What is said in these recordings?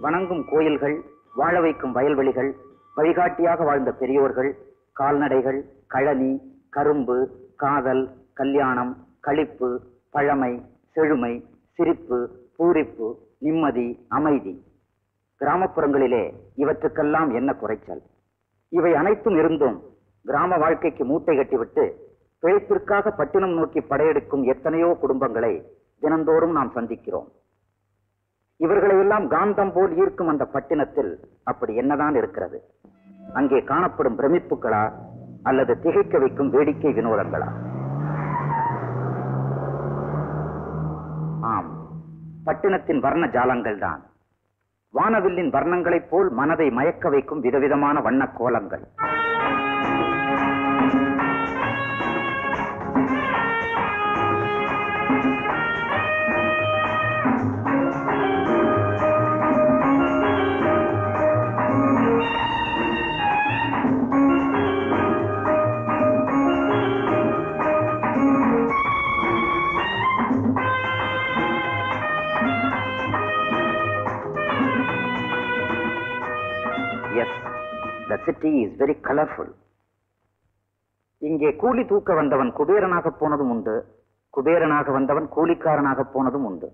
வணங்கும் கோயில்கள் வாழ வைக்கும் வயல்வெளிகள் வழிகாட்டியாக வாழ்ந்த பெரியோர்கள் கால்நடைகள் கழனி கரும்பு காதல் கல்யாணம் களிப்பு பழமை செழுமை சிரிப்பு பூரிப்பு நிம்மதி அமைதி கிராமப்புறங்களிலே இவற்றுக்கெல்லாம் என்ன குறைச்சல் இவை அனைத்தும் இருந்தும் கிராம வாழ்க்கைக்கு மூட்டை கட்டிவிட்டு பிழைப்பிற்காக பட்டினம் நோக்கி படையெடுக்கும் எத்தனையோ குடும்பங்களை தினந்தோறும் நாம் சந்திக்கிறோம் இவர்களை எல்லாம் காந்தம் போல் ஈர்க்கும் அந்த பட்டினத்தில் அப்படி என்னதான் இருக்கிறது அங்கே காணப்படும் பிரமிப்புகளா அல்லது திகைக்க வைக்கும் வேடிக்கை வினோதங்களா ஆம் பட்டினத்தின் வர்ண ஜாலங்கள் தான் வானவில்லின் வர்ணங்களைப் போல் மனதை மயக்க வைக்கும் விதவிதமான வண்ணக் கோலங்கள் yes the city is very colourful இங்கே கூலி தூக்க வந்தவன் குபேரனாக போனதும் உண்டு குபேரனாக வந்தவன் கூலிக்காரனாக போனதும் உண்டு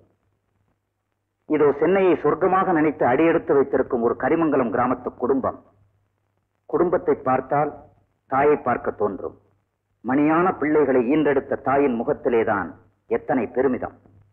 இதோ சென்னையை சொர்க்கமாக நினைத்து அடியெடுத்து வைத்திருக்கும் ஒரு கரிமங்கலம் கிராமத்து குடும்பம் குடும்பத்தை பார்த்தால் தாயை பார்க்க தோன்றும் மணியான பிள்ளைகளை ஈன்றெடுத்த தாயின் முகத்திலேதான் எத்தனை பெருமிதம்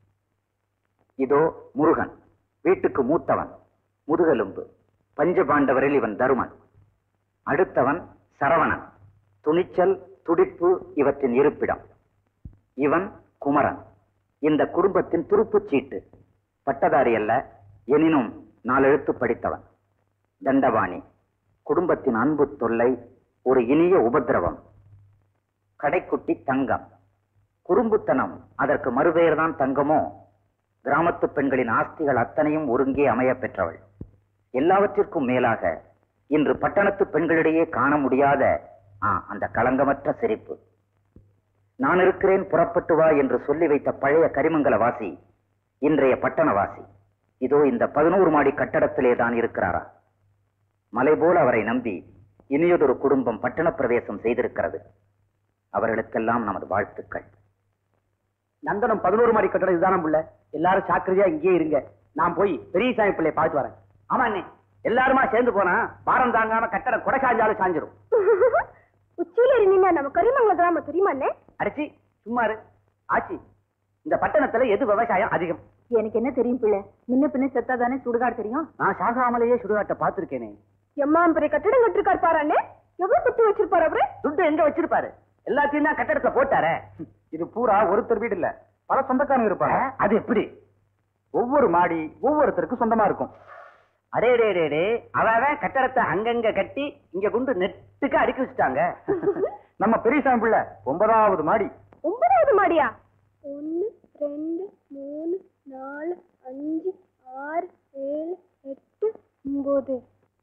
இதோ முருகன் வீட்டுக்கு மூத்தவன் முதுகெலும்பு பஞ்சபாண்டவரில் இவன் தருமன் அடுத்தவன் சரவணன் துணிச்சல் துடிப்பு இவற்றின் இருப்பிடம் இவன் குமரன் இந்த குடும்பத்தின் துருப்புச் சீட்டு பட்டதாரி அல்ல எனினும் நாலெழுத்து படித்தவன் தண்டபாணி குடும்பத்தின் அன்பு தொல்லை ஒரு இனிய உபத்திரவம் கடைக்குட்டி தங்கம் குறும்புத்தனம் அதற்கு மறுபெயர்தான் தங்கமோ கிராமத்து பெண்களின் ஆஸ்திகள் அத்தனையும் ஒருங்கே அமைய பெற்றவள் எல்லாவற்றிற்கும் மேலாக இன்று பட்டணத்து பெண்களிடையே காண முடியாத ஆ, அந்த களங்கமற்ற சிரிப்பு நான் இருக்கிறேன் புறப்பட்டு வா என்று சொல்லி வைத்த பழைய கரிமங்கல வாசி இன்றைய பட்டணவாசி இதோ இந்த பதினோரு மாடி கட்டடத்திலே தான் இருக்கிறாரா மலை போல அவரை நம்பி இனியதொரு குடும்பம் பட்டண பிரவேசம் செய்திருக்கிறது அவர்களுக்கெல்லாம் நமது வாழ்த்துக்கள் நந்தனம் பதினோரு மாடி கட்டடம் இதுதானே புள்ள எல்லாரும் சாக்கிரதையா இங்கேயே இருங்க நான் போய் பெரியசாமி பிள்ளைய பார்த்து வரேன் ஆமா அண்ணே எல்லாருமா சேர்ந்து போனா பாரம் தாங்காம கட்டடம் கொடை சாஞ்சாலும் சாஞ்சிரும் உச்சியில இருந்தீங்கன்னா நம்ம கரிமங்கல கிராம தெரியுமா அண்ணே அடிச்சி சும்மாரு ஆச்சி இந்த பட்டணத்துல எது விவசாயம் அதிகம் எனக்கு என்ன தெரியும் பிள்ளை முன்ன பின்ன செத்தா தானே சுடுகாடு தெரியும் நான் சாகாமலேயே சுடுகாட்டை பார்த்திருக்கேனே எம்மாம் பெரிய கட்டடம் கட்டிருக்காரு பாரு அண்ணே எவ்வளவு சுத்தி வச்சிருப்பாரு அவரு துட்டு எங்க வச்சிருப்பாரு எல்லாத்தையும் தான் கட்டடத்துல போட்டாரே இது பூரா ஒருத்தர் வீடு இல்ல பல சொந்தக்காரங்க இருப்பாங்க அது எப்படி ஒவ்வொரு மாடி ஒவ்வொருத்தருக்கும் சொந்தமா இருக்கும் அடே டே டே டே அவன் கட்டடத்தை அங்கங்க கட்டி இங்க கொண்டு நெட்டுக்கு அடுக்கி வச்சுட்டாங்க நம்ம பெரியசாமி பிள்ளை ஒன்பதாவது மாடி ஒன்பதாவது மாடியா ஒன்னு ரெண்டு மூணு நாலு அஞ்சு ஆறு ஏழு எட்டு ஒன்பது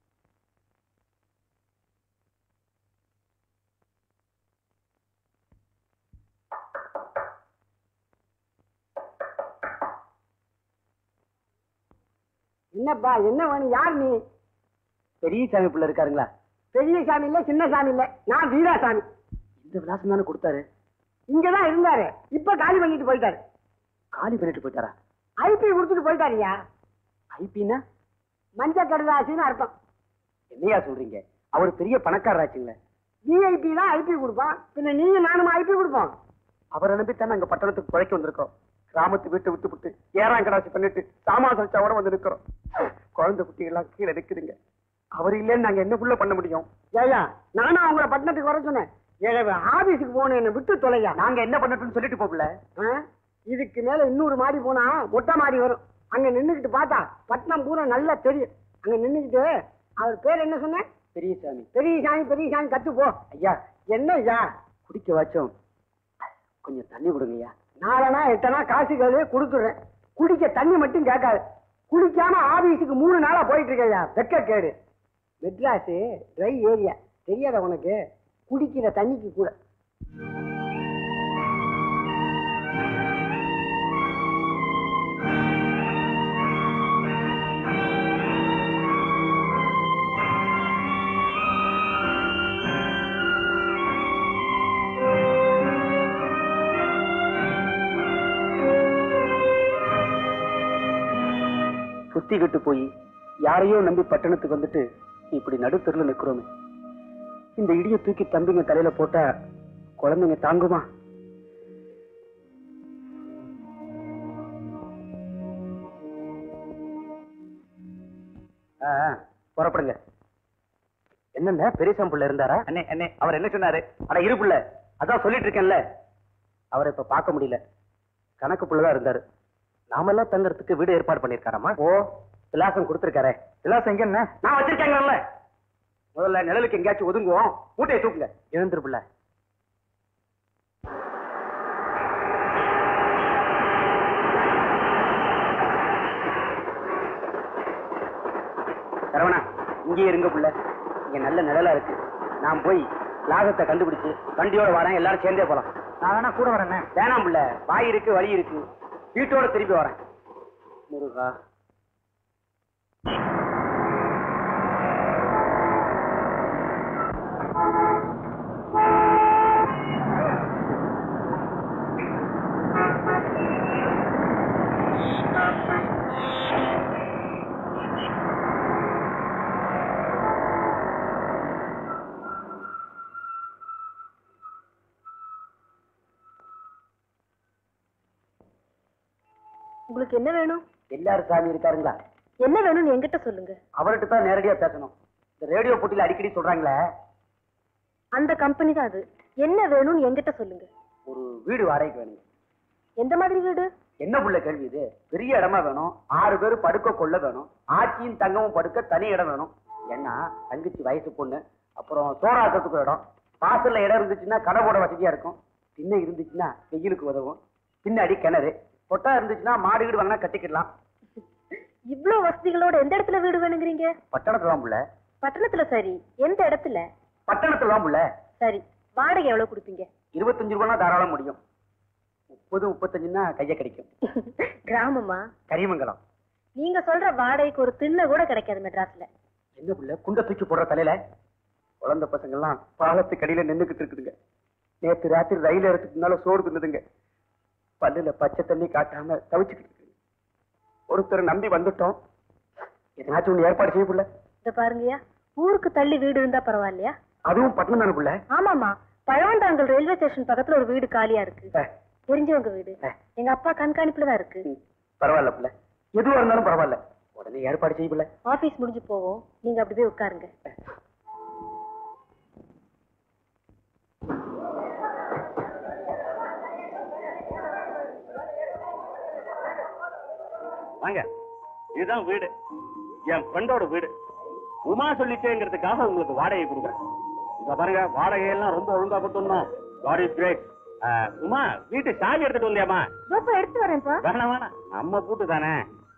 என்னப்பா என்ன வேணும் யார் நீ பெரியசாமி பிள்ளை இருக்காருங்களா பெரிய சாமி இல்ல சின்ன சாமி இல்ல நான் வீராசாமி இந்த விலாசம் தானே கொடுத்தாரு இங்கதான் இருந்தாரு இப்ப காலி பண்ணிட்டு போயிட்டாரு காலி பண்ணிட்டு போயிட்டாரா ஐபி கொடுத்துட்டு போயிட்டாருயா ஐபின்னா மஞ்ச கடுதாசின்னு அர்த்தம் என்னையா சொல்றீங்க அவர் பெரிய பணக்காரராச்சுங்களே விஐபி தான் ஐபி கொடுப்பான் பின்ன நீயும் நானும் ஐபி கொடுப்போம் அவரை நம்பி தானே அங்க பட்டணத்துக்கு குழைக்க வந்திருக்கோம் கிராமத்து வீட்டை விட்டு விட்டு ஏறாம் கடாசி பண்ணிட்டு சாமான் சமைச்சாவோட வந்து நிக்கிறோம் குழந்தை குட்டிகள்லாம் கீழே நிக்குதுங்க அவர் இல்லைன்னு நாங்க என்னக்குள்ள பண்ண முடியும் ஏயா நானும் அவங்கள பட்டணத்துக்கு வர சொன்னேன் ஏழை ஆபீஸுக்கு போகணும் என்ன விட்டு தொலையா நாங்க என்ன பண்ணட்டும்னு சொல்லிட்டு போகல ஆ? இதுக்கு மேல இன்னொரு மாடி போனா மொட்டை மாடி வரும் அங்க நின்னுக்கிட்டு பார்த்தா பட்டணம் பூரா நல்லா தெரியும் அங்க நின்னுக்கிட்டு அவர் பேர் என்ன சொன்ன பெரியசாமி பெரிய சாமி பெரிய சாமி கத்து போ ஐயா என்ன ஐயா குடிக்க வாச்சும் கொஞ்சம் தண்ணி கொடுங்கய்யா நாலனா எட்டனா காசு கழுவி கொடுத்துடுறேன் குடிக்க தண்ணி மட்டும் கேட்காது குளிக்காம ஆபீஸுக்கு மூணு நாளா போயிட்டு இருக்கேயா வெக்க கேடு மெட்ராஸ் ட்ரை ஏரியா தெரியாத உனக்கு குடிக்கிற தண்ணிக்கு கூட புத்திக்கிட்டு போய் யாரையோ நம்பி பட்டணத்துக்கு வந்துட்டு இப்படி நடுத்தருல நிக்கிறோமே இந்த இடியை தூக்கி தம்பிங்க தலையில போட்டா குழந்தைங்க தாங்குமா ஆ, ஆ, புறப்படுங்க என்னென்ன பெரியசாமி புள்ள இருந்தாரா அண்ணே அண்ணே அவர் என்ன சொன்னாரு அட இரு புள்ள அதான் சொல்லிட்டு இருக்கேன்ல அவரை இப்ப பார்க்க முடியல கணக்கு புள்ளதான் இருந்தாரு நாமெல்லாம் தங்கறதுக்கு வீடு ஏற்பாடு பண்ணிருக்காராமா ஓ விலாசம் கொடுத்துருக்காரே விலாசம் எங்க என்ன நான் வச்சிருக்கேங்கல்ல முதல்ல நிழலுக்கு எங்கேயாச்சும் ஒதுங்குவோம் மூட்டையை தூக்குங்க எழுந்துரு புள்ள சரவணா இங்கே இருங்க புள்ள இங்க நல்ல நிழலா இருக்கு நான் போய் லாகத்தை கண்டுபிடிச்சு வண்டியோட வரேன் எல்லாரும் சேர்ந்தே போலாம் நான் வேணா கூட வரேன் வேணாம் புள்ள வாய் இருக்கு வழி இருக்கு வீட்டோட திருப்பி வரேன் முருகா உங்களுக்கு என்ன வேணும் எல்லாரும் சாமி இருக்காருங்களா என்ன வேணும்னு என்கிட்ட சொல்லுங்க அவர்கிட்ட தான் நேரடியா பேசணும் இந்த ரேடியோ போட்டியில அடிக்கடி சொல்றாங்களே அந்த கம்பெனி தான் அது என்ன வேணும்னு என்கிட்ட சொல்லுங்க ஒரு வீடு வாடகைக்கு வேணும் எந்த மாதிரி வீடு என்ன புள்ள கேள்வி இது பெரிய இடமா வேணும் ஆறு பேர் படுக்க கொள்ள வேணும் ஆச்சியும் தங்கமும் படுக்க தனி இடம் வேணும் ஏன்னா தங்கச்சி வயசு பொண்ணு அப்புறம் சோறாக்கிறதுக்கு ஒரு இடம் வாசல்ல இடம் இருந்துச்சுன்னா கடை போட வசதியா இருக்கும் திண்ணை இருந்துச்சுன்னா வெயிலுக்கு உதவும் பின்னாடி கிணறு பொட்டா இருந்துச்சுன்னா மாடு வீடு வாங்கினா கட்டிக்கிடலாம் இவ்ளோ வசதிகளோட எந்த இடத்துல வீடு வேணுங்கிறீங்க பட்டணத்துல தான் புள்ள பட்டணத்துல சரி எந்த இடத்துல பட்டணத்துல தான் புள்ள சரி வாடகை எவ்வளவு கொடுப்பீங்க இருபத்தஞ்சு ரூபானா தாராளம் முடியும் முப்பது முப்பத்தஞ்சுன்னா கையை கிடைக்கும் கிராமமா கரிமங்கலம் நீங்க சொல்ற வாடகைக்கு ஒரு திண்ணை கூட கிடைக்காது மெட்ராஸ்ல என்ன புள்ள குண்ட தூக்கி போடுற தலையில குழந்தை பசங்க எல்லாம் பாலத்துக்கு அடியில நின்னுக்கிட்டு இருக்குதுங்க நேத்து ராத்திரி ரயில் ஏறதுக்கு முன்னால சோறு தின்னுதுங்க பல்லுல பச்சை தண்ணி காட்டாம தவிச்சுக்கிட்டு இருக்கு ஒருத்தர் நம்பி வந்துட்டோம் எதனாச்சும் ஒண்ணு ஏற்பாடு செய்ய புள்ள இத பாருங்கய்யா ஊருக்கு தள்ளி வீடு இருந்தா பரவாயில்லையா அதுவும் பட்டணம் தானே புள்ள ஆமாமா பழவந்தாங்கல் ரயில்வே ஸ்டேஷன் பக்கத்துல ஒரு வீடு காலியா இருக்கு அஹ், தெரிஞ்சவங்க வீடு அஹ். எங்க அப்பா கண்காணிப்புல தான் இருக்கு ம், பரவாயில்ல புள்ள எதுவா இருந்தாலும் பரவாயில்ல உடனே ஏற்பாடு செய்ய புள்ள ஆபீஸ் முடிஞ்சு போவோம் நீங்க அப்படி போய் உட்காருங்க வாங்க இதுதான் வீடு என் ஃப்ரெண்டோட வீடு உமா சொல்லிச்சேங்கிறதுக்காக உங்களுக்கு வாடகை கொடுக்குறேன் இங்க பாருங்க வாடகையெல்லாம் ரொம்ப ஒழுங்கா கொடுத்துடணும் காட் இஸ் கிரேட் உமா வீட்டு சாவி எடுத்துட்டு வந்தியாமா இப்ப எடுத்து வரேன்ப்பா வேணாம் வேணாம் நம்ம பூட்டு தானே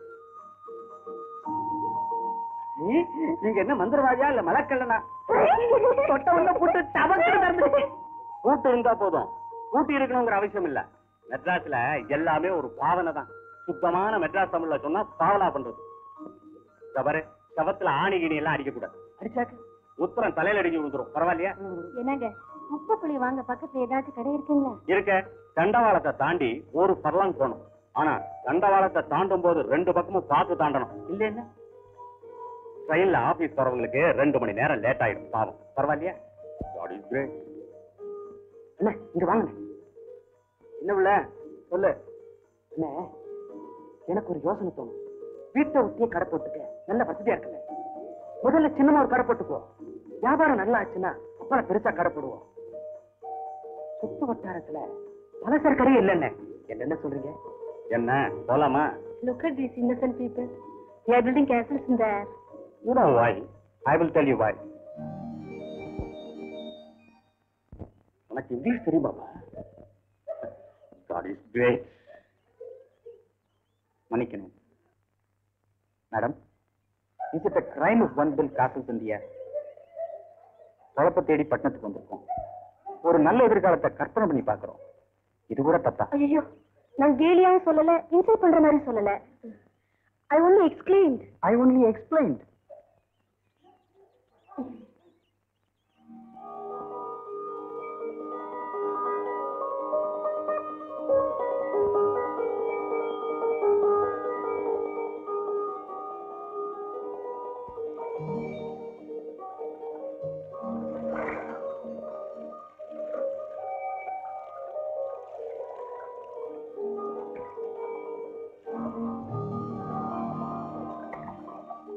நீங்க என்ன மந்திரவாதியா இல்ல மலக்கல்லனா தொட்ட உள்ள பூட்டு டபக்குன்னு திறந்துச்சு. பூட்டு இருந்தா போதும் பூட்டி இருக்கணுங்கிற அவசியம் இல்ல மெட்ராஸ்ல எல்லாமே ஒரு பாவனை தான் சுத்தமான மெட்ராஸ் தமிழ்ல சொன்னா பாவலா பண்றது இத பாரு சவத்துல ஆணி கிணி எல்லாம் அடிக்க கூடாது அடிச்சாக்கு உத்தரம் தலையில அடிக்க விழுந்துரும் பரவாயில்லையா என்னங்க உப்பு புளி வாங்க பக்கத்துல ஏதாச்சும் கடை இருக்குங்களா இருக்க தண்டவாளத்தை தாண்டி ஒரு பர்லாங் போகணும் ஆனா தண்டவாளத்தை தாண்டும் போது ரெண்டு பக்கமும் பார்த்து தாண்டணும் இல்ல என்ன ட்ரெயின்ல ஆபீஸ் போறவங்களுக்கு ரெண்டு மணி நேரம் லேட் ஆயிடும் பாவம் பரவாயில்லையா God is great. அண்ணா இங்க வாங்க என்ன புள்ள சொல்லு அண்ணே எனக்கு ஒரு யோசனை தோணும் வீட்டை ஒட்டியே கடை போட்டுக்க நல்ல வசதியா இருக்குல்ல முதல்ல சின்னமா ஒரு கடை போட்டுக்கோ வியாபாரம் நல்லா ஆச்சுன்னா அப்புறம் பெருசா கடை போடுவோம் சுத்து வட்டாரத்துல பலசர கடையே இல்லைண்ணே என்னென்ன சொல்றீங்க என்ன போலாமா Look at these innocent people. They are building castles in the air. You know why? I will tell you why. உனக்கு இங்கிலீஷ் தெரியுமாப்பா God is great. மன்னிக்கணும் madam is it crime of one bill castles India குழப்ப தேடி பட்டணத்துக்கு வந்திருக்கோம் ஒரு நல்ல எதிர்காலத்தை கற்பனை பண்ணி பார்க்கிறோம் இது கூட தப்பா ஐயோ நான் கேலியாவும் சொல்லல இன்சல்ட் பண்ற மாதிரி சொல்லல I only explained I only explained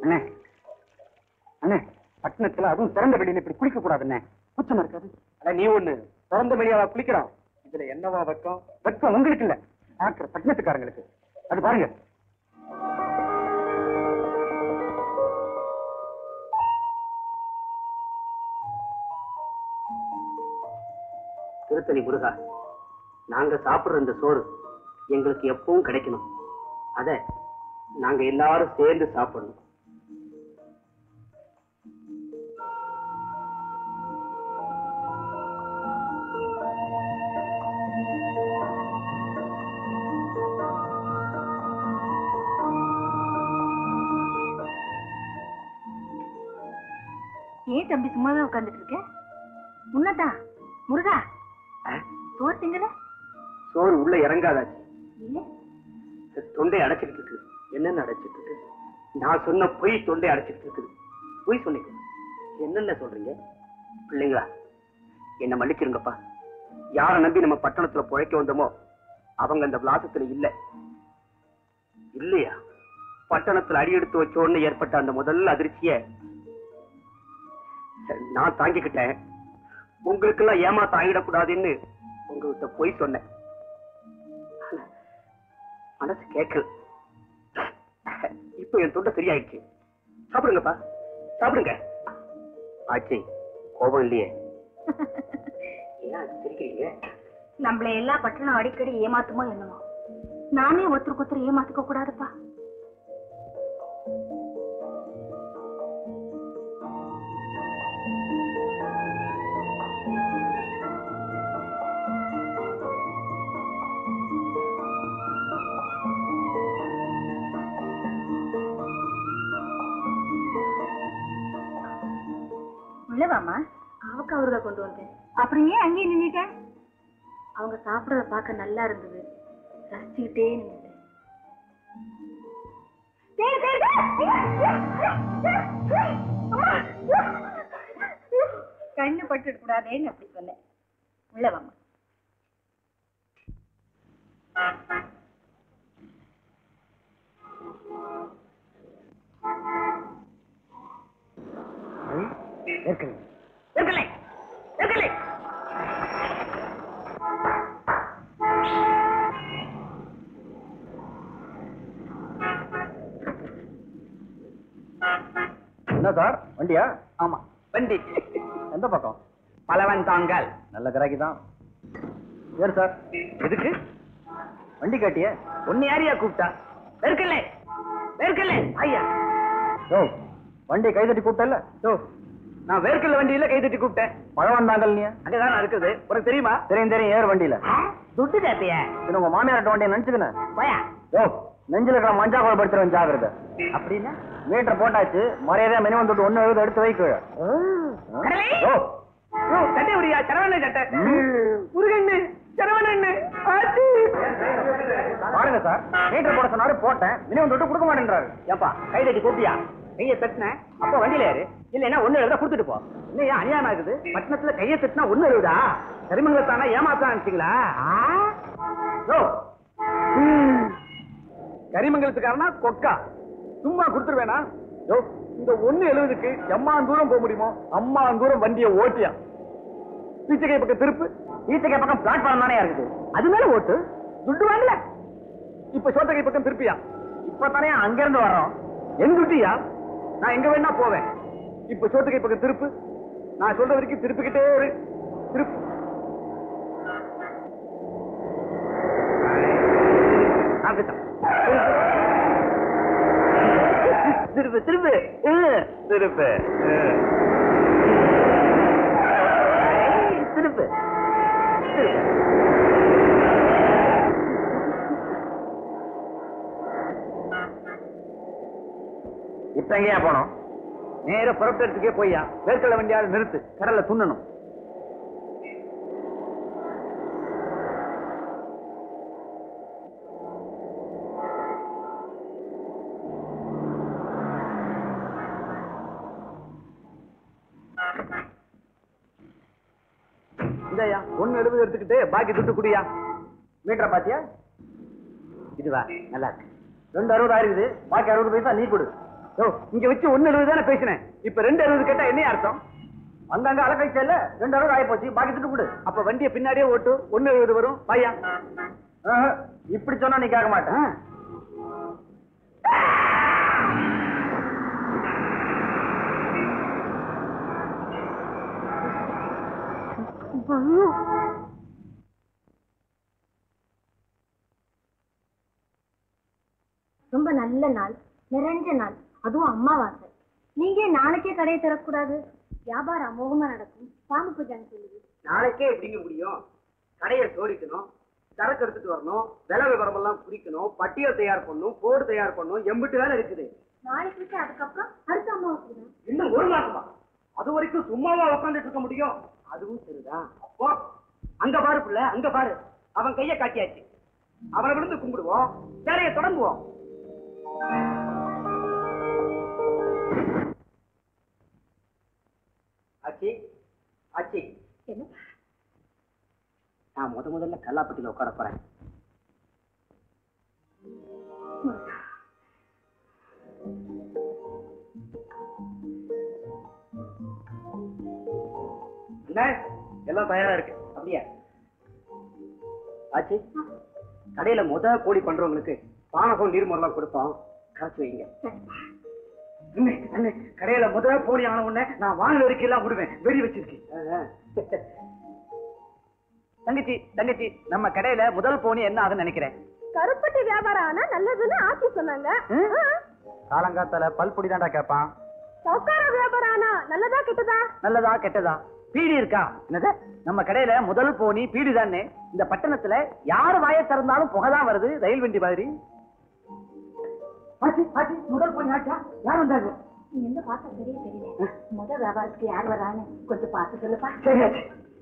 அண்ணே அண்ணே பட்டணத்துல அதுவும் திறந்த வெளியில இப்படி குளிக்க கூடாதுண்ணே கூச்சமா இருக்காது அட நீ ஒண்ணு திறந்த வெளியாவா குளிக்கிறோம் இதுல என்னவா வெக்கம் வெக்கம் உங்களுக்கு இல்ல பாக்குற பட்டணத்துக்காரங்களுக்கு அது பாருங்க திருத்தணி முருகா நாங்க சாப்பிடுற இந்த சோறு எங்களுக்கு எப்பவும் கிடைக்கணும் அத நாங்க எல்லாரும் சேர்ந்து சாப்பிடணும் ஏன் தம்பி சும்மாவே உட்கார்ந்துட்டு இருக்க உன்னதா முருகா சோறு திங்கல சோறு உள்ள இறங்காதாச்சு இல்ல தொண்டை அடைச்சிட்டு இருக்கு என்னென்ன அடைச்சிட்டு இருக்கு நான் சொன்ன பொய் தொண்டை அடைச்சிட்டு இருக்குது பொய் சொன்னீங்க என்னென்ன சொல்றீங்க பிள்ளைங்களா என்ன மன்னிச்சிருங்கப்பா யாரை நம்பி நம்ம பட்டணத்துல பிழைக்க வந்தோமோ அவங்க அந்த விலாசத்துல இல்ல இல்லையா பட்டணத்துல அடி எடுத்து வச்ச உடனே ஏற்பட்ட அந்த முதல் அதிர்ச்சிய நான் தாங்கிக்கிட்டேன் உங்களுக்கெல்லாம் ஏமாத்த ஆகிடக்கூடாதுன்னு உங்ககிட்ட பொய் சொன்னேன் மனசு கேட்கல இப்போ என் தொண்டை சரியாயிடுச்சு சாப்பிடுங்கப்பா சாப்பிடுங்க ஆச்சி கோபம் இல்லையே ஏன் சிரிக்கிறீங்க நம்மள எல்லா பட்டணம் அடிக்கடி ஏமாத்துமோ என்னமோ நானே ஒருத்தருக்கு ஒருத்தர் ஏமாத்திக்க கூடாதுப்பா உள்ளவாமா அவக்கு அவருதான் கொண்டு வந்தேன் அப்புறம் ஏன் அங்கேயே நின்னுட்ட அவங்க சாப்பிடறத பார்க்க நல்லா இருந்தது ரசிச்சுக்கிட்டே நின்னுட்டேன் டேய், டேய், டேய். கண்ணு பட்டு கூடாதேன்னு அப்படி சொன்னேன் உள்ளவாமா ஏற்கனவே இருக்கலே இருக்கலே என்ன சார் வண்டியா ஆமா வண்டி எந்த பக்கம் பலவன் தாங்கள் நல்ல கிராக்கி தான் ஏறு சார் எதுக்கு வண்டி காட்டியே உன்னை யாரையா கூப்பிட்டா வெறுக்கலே வெறுக்கலே ஐயா யோ வண்டி கை தட்டி கூப்பிட்டல யோ நான் வேர்க்கல்ல வண்டியில கை தட்டி கூப்பிட்டேன் பழம் வந்தாங்கல் நீ அங்கதான் நான் இருக்குது உனக்கு தெரியுமா தெரியும் தெரியும் ஏறு வண்டியில துட்டு கேப்பிய இது உங்க மாமியார்ட்ட வண்டியை நினைச்சுக்கினேன் போயா யோ நெஞ்சில இருக்கிற மஞ்சா கோல் படுத்துறவன் ஜாகிரதை அப்படின்னா மீட்டர் போட்டாச்சு மரியாதையா மினிமம் தொட்டு ஒண்ணு எழுபது எடுத்து வைக்க கடலே? யோ யோ, சட்டை விடியா சரவண சட்டை முருகண்ணு சரவணண்ணு ஆச்சி பாருங்க சார் மீட்டர் போட சொன்னாரு போட்டேன் மினிமம் தொட்டு கொடுக்க மாட்டேன்றாரு ஏப்பா கை தட்டி கூப்பிட்டியா கையை தட்டினேன் அப்போ வண்டியில ஏறு இல்லைன்னா ஒண்ணு எழுத கொடுத்துட்டு போ இல்லையா அநியாயமா இருக்குது பட்டணத்துல கையை தட்டினா ஒண்ணு எழுதா கரிமங்கலத்தானா ஏமாத்தான் நினைச்சீங்களா யோ கரிமங்கலத்துக்காரனா கொக்கா சும்மா கொடுத்துருவேனா யோ இந்த ஒண்ணு எழுபதுக்கு எம்மா தூரம் போக முடியுமோ அம்மா தூரம் வண்டியை ஓட்டியா பீச்சை பக்கம் திருப்பு ஈச்சக்கை பக்கம் பிளாட்ஃபார்ம் தானே இருக்குது அது மேல ஓட்டு துட்டு வாங்கல இப்ப சோத்தகை பக்கம் திருப்பியா இப்பதானே அங்க இருந்து வர்றோம் என் துட்டியா நான் எங்க வேணா போவேன் இப்ப சோத்துக்கை பக்கம் திருப்பு நான் சொல்ற வரைக்கும் திருப்பிக்கிட்டே இரு திருப்பு ஆகட்டும். திருப்பு திருப்பு ஆ, திருப்பு ஆ. ஐய், திருப்பு திருப்பு இப்ப எங்கேயா போனோம் நேர புறப்பட்டதுக்கே போய்யா வேர்க்கடலை வண்டியாவது நிறுத்து கடல்ல துண்ணணும் இதையா ஒண்ணு எழுபது எடுத்துக்கிட்டு பாக்கி துட்டு குடியா மீட்டரை பாத்தியா இதுவா நல்லா இருக்கு ரெண்டு அறுபது ஆயிருக்குது பாக்கி அறுபது பைசா நீ கொடு யோ இங்க வச்சு ஒண்ணு எழுபது தானே பேசினேன் இப்ப ரெண்டு எழுபது கேட்டா என்ன அர்த்தம் அங்கங்க அலக்கழிச்ச இல்ல ரெண்டு அளவு ஆகி போச்சு பாக்கி திட்டு கொடு அப்ப வண்டியை பின்னாடியே ஓட்டு ஒண்ணு எழுபது வரும் பையா இப்படி சொன்னா நீ கேட்க மாட்டேன் ரொம்ப நல்ல நாள் நிறைஞ்ச நாள் அதுவும் அம்மாவாசை நீங்க ஏன் நாளைக்கே கடையை திறக்கக்கூடாது வியாபாரம் அமோகமா நடக்கும் சாமி பூஜான்னு சொல்லுது நாளைக்கே எப்படிங்க முடியும் கடையை சோடிக்கணும் சரக்கு எடுத்துட்டு வரணும் விலை விவரம் எல்லாம் குறிக்கணும் பட்டியல் தயார் பண்ணணும் கோடு தயார் பண்ணணும் எம்பிட்டு வேலை இருக்குது நாளைக்கு விட்டு அதுக்கப்புறம் அடுத்த அம்மாவாசை தான் இன்னும் ஒரு மாசமா அது வரைக்கும் சும்மாவா உட்காந்துட்டு இருக்க முடியும் அதுவும் சரிதான் அப்போ அங்க பாரு புள்ள அங்க பாரு அவன் கைய காட்டியாச்சு அவனை விழுந்து கும்பிடுவோம் வேலையை தொடங்குவோம் ஆச்சி ஆச்சி என்ன நான் முத முதல்ல கல்லாப்பட்டியில உட்கார போறேன் என்ன எல்லாம் தயாரா இருக்கு அப்படியா ஆச்சி கடையில முத கோழி பண்றவங்களுக்கு பானகம் நீர்மரெல்லாம் கொடுப்போம் காசு வைங்க அண்ணே, அண்ணே, கடையில முத போலி ஆன உடனே நான் வானல் வரைக்கும் விடுவேன் வெடி வச்சிருக்கேன் தங்கச்சி தங்கச்சி நம்ம கடையில முதல் போனி என்ன ஆகுன்னு நினைக்கிறேன் கருப்பட்டி வியாபாரம் ஆனா நல்லதுன்னு ஆட்சி சொன்னாங்க காலங்காத்தால பல்பொடி தான்டா கேட்பான் சவுக்கார வியாபாரம் ஆனா நல்லதா கெட்டதா நல்லதா கெட்டதா பீடி இருக்கா என்னது நம்ம கடையில முதல் போனி பீடி தானே இந்த பட்டணத்துல யார் வாயை திறந்தாலும் புகைதான் வருது ரயில் வண்டி மாதிரி ஆச்சி ஆச்சி முதல் போனி ஆச்சா யார் வந்தாங்க நீ எந்த பார்த்தா தெரிய தெரியல முத வியாபாரத்துக்கு யார் வரான்னு கொஞ்சம் பார்த்து சொல்லுப்பா சரி ஆச்சி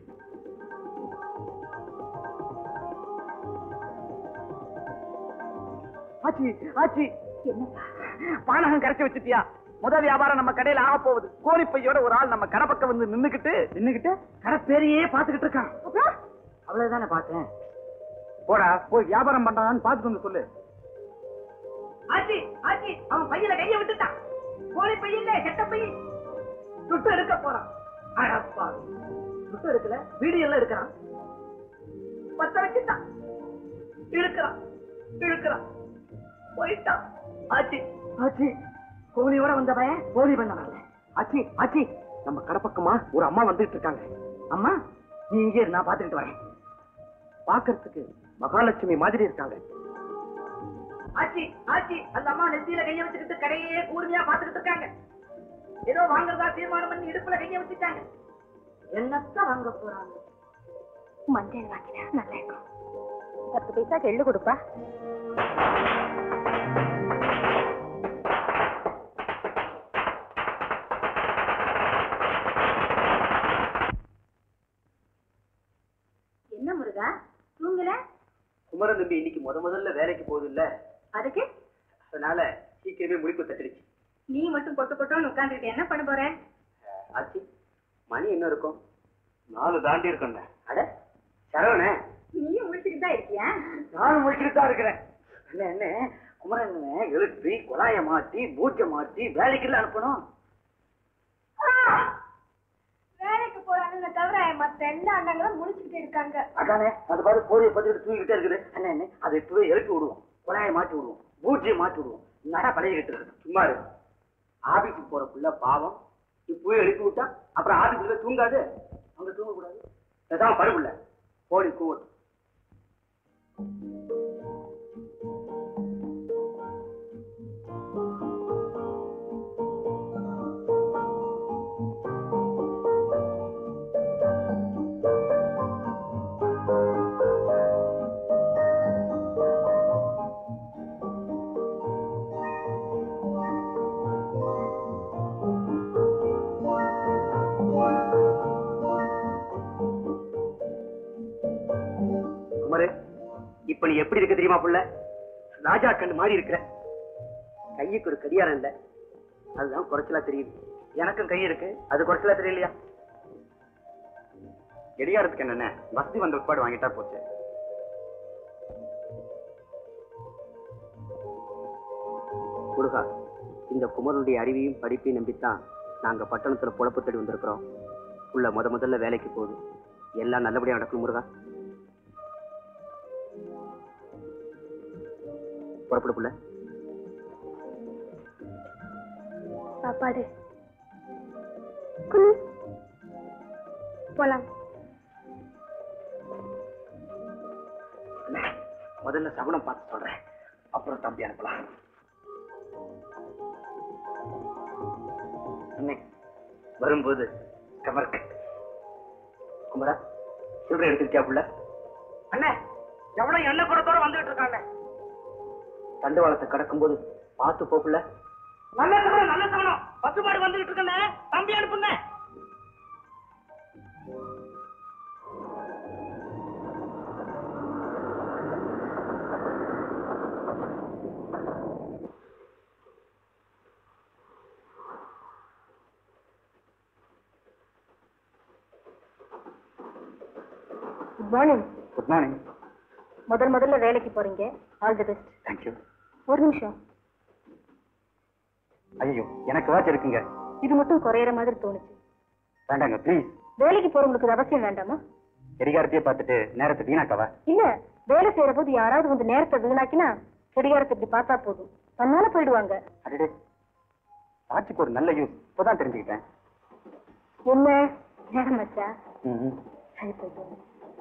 ஆச்சி ஆச்சி என்னப்பா பானகம் கரைச்சு வச்சுட்டியா முத வியாபாரம் நம்ம கடையில ஆக போகுது கோழி பையோட ஒரு ஆள் நம்ம கடை பக்கம் வந்து நின்னுக்கிட்டு நின்னுக்கிட்டு கடை பேரையே பாத்துக்கிட்டு இருக்கான் அவ்வளவுதானே பார்த்தேன் போடா போய் வியாபாரம் பண்றான்னு பாத்துட்டு வந்து சொல்லு ஆச்சி ஆச்சி அவன் பையில கைய விட்டுட்டான் கோழி பையில கெட்ட பைய சுட்டு எடுக்க போறான் அடப்பா சுட்டு எடுக்கல வீடியோல எடுக்கிறான் பத்த வச்சுட்டான் இழுக்கிறான் இழுக்கிறான் போயிட்டான் ஆச்சி ஆச்சி கோழியோட வந்த பையன் கோழி பண்ண வரல ஆச்சி ஆச்சி நம்ம கடை பக்கமா ஒரு அம்மா வந்துட்டு இருக்காங்க அம்மா நீ இங்கே இரு, நான் பாத்துக்கிட்டு வரேன் பாக்குறதுக்கு மகாலட்சுமி மாதிரி இருக்காங்க ஆச்சி ஆச்சி அந்த அம்மா நெத்தியில கைய வச்சுக்கிட்டு கடையே கூர்மையா பாத்துக்கிட்டு இருக்காங்க ஏதோ வாங்குறதா தீர்மானம் பண்ணி இடுப்புல கைய வச்சுட்டாங்க என்னத்தான் வாங்க போறாங்க மஞ்சள் வாங்கினா நல்லா இருக்கும் பத்து பைசா எள்ளு கொடுப்பா என்ன முருகா தூங்கல குமரன் தம்பி இன்னைக்கு முத முதல்ல வேலைக்கு போகுது இல்ல அதுக்கு அதனால சீக்கிரமே முடிப்பு தட்டிடுச்சு நீ மட்டும் கொட்டு கொட்டோன்னு உட்காந்துக்கிட்டு என்ன பண்ண போற ஆச்சி மணி என்ன இருக்கும் நாலு தாண்டி இருக்கேன் அட சரவணே நீயும் முடிச்சுட்டு தான் இருக்கியா நானும் முடிச்சுட்டு தான் இருக்கிறேன் என்ன என்ன குமரன் எழுப்பி குழாய மாட்டி பூஜை மாட்டி வேலைக்கு அனுப்பணும் வேலைக்கு போறாங்க தவிர மத்த எல்லா அண்ணங்களும் முடிச்சுக்கிட்டு இருக்காங்க அதானே அது பாரு போதிய பதிவு தூங்கிட்டே இருக்குது என்ன என்ன அதை இப்பவே எழுப்பி விடுவோம் குழாயை மாட்டி விடுவோம் பூஜையை மாட்டி விடுவோம் நட பழகிட்டு இருக்கு சும்மா இரு ஆபீஸுக்கு போற புள்ள பாவம் இப்பவே எழுப்பி விட்டா அப்புறம் ஆபீஸ்ல தூங்காது அங்க தூங்கக்கூடாது அதான் பருப்புல போடி கூவட்டும் குமரு இப்ப நீ எப்படி இருக்க தெரியுமா புள்ள ராஜா கண்ணு மாதிரி இருக்கிற கையுக்கு ஒரு கடியாரம் இல்ல அதுதான் குறைச்சலா தெரியுது எனக்கும் கை இருக்கு அது குறைச்சலா தெரியலையா கடியாரத்துக்கு என்னென்ன வசதி வந்த உட்பாடு வாங்கிட்டா போச்சு முருகா இந்த குமரனுடைய அறிவையும் படிப்பையும் நம்பித்தான் நாங்க பட்டணத்துல பொழப்பு தேடி வந்திருக்கிறோம் உள்ள முத முதல்ல வேலைக்கு போகுது எல்லாம் நல்லபடியா நடக்கும் முருகா புறப்படு புள்ள சாப்பாடு குளு போலாம் முதல்ல சகுனம் பார்த்து சொல்றேன் அப்புறம் தம்பி அனுப்பலாம் அண்ணே வரும்போது கமர்க்கு குமரா சில்லறை எடுத்துக்கிட்டியா புள்ள அண்ணே எவ்வளவு எண்ணெய் குடத்தோட வந்துகிட்டு இருக்காங்க தண்டுவாளத்தை கடக்கும்போது பார்த்து போ புள்ள நல்ல சமணம் நல்ல சமணம் பசுமாடு வந்துகிட்டு இருக்கண்ணே தம்பி அனுப்புங்க குட் மார்னிங் குட் மார்னிங் முதல் முதல்ல வேலைக்கு போறீங்க ஆல் தி பெஸ்ட் தேங்க்யூ ஒரு நிமிஷம் ஐயோ எனக்கு வாட்ச் இருக்குங்க இது மட்டும் குறையிற மாதிரி தோணுச்சு வேண்டாங்க ப்ளீஸ் வேலைக்கு போறவங்களுக்கு இது அவசியம் வேண்டாமா கடிகாரத்தையே பார்த்துட்டு நேரத்தை வீணாக்கவா இல்ல வேலை செய்யற போது யாராவது வந்து நேரத்தை வீணாக்கினா கடிகாரத்தை இப்படி பார்த்தா போதும் தன்னால போயிடுவாங்க அடடே வாட்சுக்கு ஒரு நல்ல யூஸ் இப்போதான் தெரிஞ்சுக்கிட்டேன் என்ன நேரம் வச்சா ம்ம். சரி போயிட்டு வாங்க.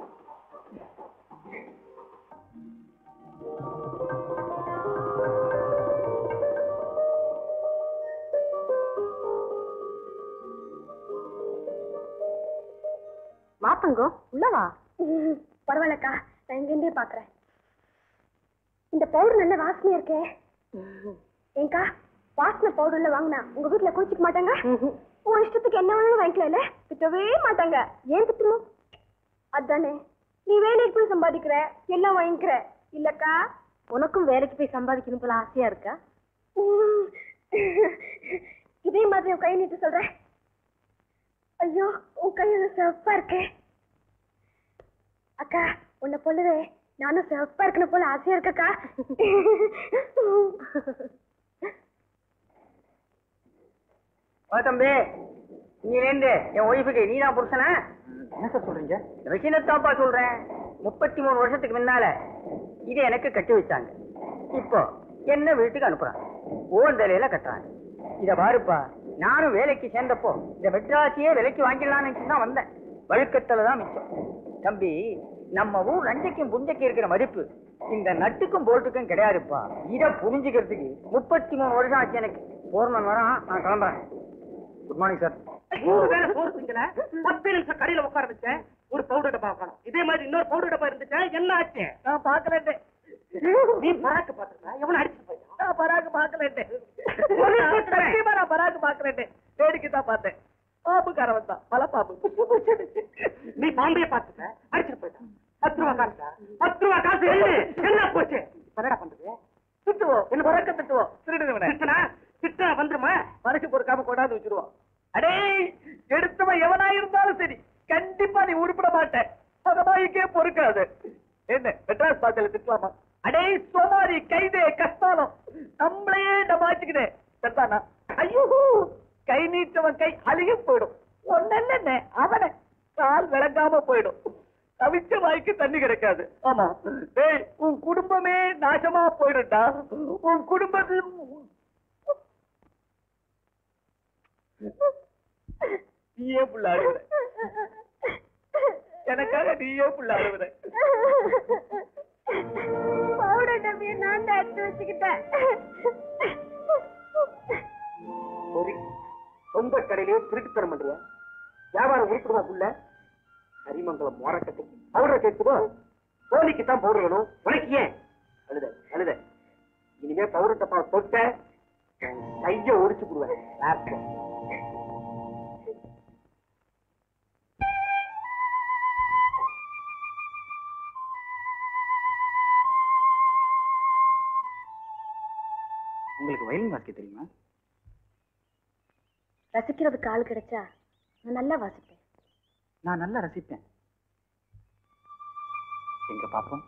மாத்தங்கோ உள்ளவா பரவாயில்லக்கா நான் இங்கிருந்தே பாக்குறேன் இந்த பவுடர் நல்ல வாசனையா இருக்கே ஏங்கா வாசனை பவுடர்ல வாங்கினா உங்க வீட்டுல குளிச்சுக்க மாட்டாங்க உன் இஷ்டத்துக்கு என்ன வேணாலும் வாங்கிக்கல திட்டவே மாட்டாங்க ஏன் திட்டணும் அதானே நீ வேலைக்கு போய் சம்பாதிக்கிற எல்லாம் வாங்கிக்கிற இல்லக்கா உனக்கும் வேலைக்கு போய் சம்பாதிக்கணும் போல ஆசையா இருக்கா உம். இதே மாதிரி உன் கை நீட்டு சொல்றேன் ஐயோ உன் கையில சிவப்பா இருக்கே அக்கா உன்னை போலவே நானும் சிவப்பா இருக்கணும் போல ஆசையா இருக்கக்கா வா தம்பி நீலேந்து என் ஒய்ஃபுக்கு நீ தான் புருஷனா என்ன சார் சொல்றீங்க விஷயத்தாப்பா சொல்றேன் முப்பத்தி மூணு வருஷத்துக்கு முன்னால இதை எனக்கு கட்டி வச்சாங்க இப்போ என்ன வீட்டுக்கு அனுப்புறாங்க ஓன் தலையில கட்டுறாங்க இத பாருப்பா நானும் வேலைக்கு சேர்ந்தப்போ இந்த மெட்ராசியே விலைக்கு வாங்கிடலாம்னு நினைச்சு தான் வந்தேன் வழுக்கத்துல தான் மிச்சம் தம்பி நம்ம ஊர் லஞ்சைக்கும் புஞ்சைக்கும் இருக்கிற மதிப்பு இந்த நட்டுக்கும் போல்ட்டுக்கும் கிடையாதுப்பா இத புரிஞ்சுக்கிறதுக்கு முப்பத்தி மூணு வருஷம் ஆச்சு எனக்கு போர்மன் வரான் நான் கிளம்புறேன் குட் மார்னிங் சார் நூறு பேரை சோறுங்க பத்து நிமிஷம் கடையில உட்கார வச்சேன் ஒரு பவுடர் டப்பா பார்க்கணும் இதே மாதிரி இன்னொரு பவுடர் டப்பா இருந்துச்சா என்ன ஆச்சு நான் பாக்கலட்டேன் நீ பராக்கு பாத்துருக்க எவ்வளவு அடிச்சு போயிட்டான் நான் பராக்கு பாக்கலட்டேன் சத்தியமா நான் பராக்கு பாக்கலட்டேன் வேடிக்கை தான் பார்த்தேன் பாம்புக்கார வந்தான் பல பாம்பு நீ பாம்பே பாத்துக்க அடிச்சுட்டு போயிட்டான் பத்து ரூபா காசு பத்து ரூபா காசு எழுது என்ன போச்சு இப்ப என்னடா பண்றது திட்டுவோம் என்ன பறக்க திட்டுவோம் திருடுவன திட்டனா திட்டா வந்துருமா மனசு பொறுக்காம கொண்டாந்து வச்சிருவோம் அடே எடுத்தவன் எவனா இருந்தாலும் சரி கண்டிப்பா நீ உருப்பிட மாட்டேன் பகமாய்க்கே பொறுக்காது என்ன மெட்ராஸ் பாத்தல திட்டலாமா அடே சோமாரி கைதே கஷ்டாலம் நம்மளையே டமாச்சுக்கிட்டே சரிதானா ஐயோ கை நீட்டவன் கை அழுகி போயிடும் ஒன்னல்ல அவனை கால் விளங்காம போயிடும் தவிச்ச வாய்க்கு தண்ணி கிடைக்காது ஆமா டேய் உன் குடும்பமே நாசமா போயிடும்டா உன் குடும்பத்தில் நீயே புள்ள அழுகுற எனக்காக நீயே புள்ள அழுகுற பவுடர் டப்பியை நான் தான் எடுத்து வச்சுக்கிட்டேன் சரி சொந்த கடையிலே திருட்டு தர பண்றியா வியாபாரம் உருப்பிடுவா புள்ள ஹரிமங்கலம் மோரக்கட்டைக்கு பவுடர் கேட்குதோ சோனிக்கு தான் பவுடர் வேணும் உனக்கு ஏன் அழுத அழுத இனிமே பவுடர் டப்பா தொட்ட உன் கைய ஒடிச்சு போடுவேன் ராஸ்கல். உங்களுக்கு வயலின் வாசிக்க தெரியுமா ரசிக்கிறதுக்கு ஆள் கிடைச்சா நான் நல்லா வாசிப்பேன் நான் நல்லா ரசிப்பேன் எங்க பாப்போம்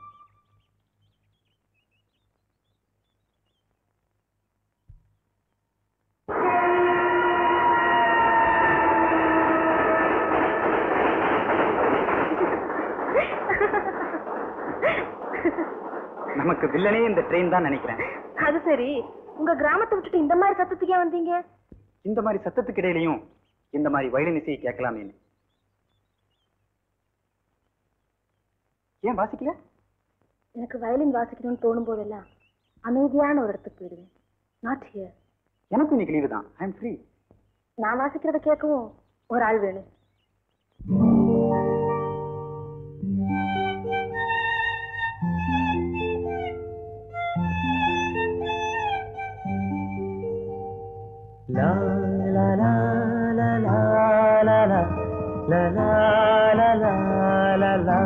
வில்லனே இந்த ட்ரெயின் தான் நினைக்கிறேன் அது சரி உங்க கிராமத்தை விட்டுட்டு இந்த மாதிரி சத்தத்துக்கே வந்தீங்க இந்த மாதிரி சத்தத்துக்கு இடையிலையும் இந்த மாதிரி வயலின் இசையை கேட்கலாமேன்னு ஏன் வாசிக்கல எனக்கு வயலின் வாசிக்கணும்னு தோணும் போதெல்லாம் அமைதியான ஒரு இடத்துக்கு போயிடுவேன் நாட் ஹியர் எனக்கும் இன்னைக்கு லீவு தான் ஐ எம் ஃப்ரீ நான் வாசிக்கிறத கேட்கவும் ஒரு ஆள் வேணும் La la la la la la la la la la la la la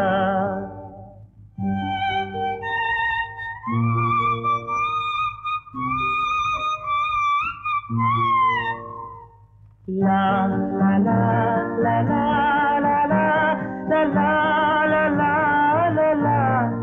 La la la la la la la la la la la la la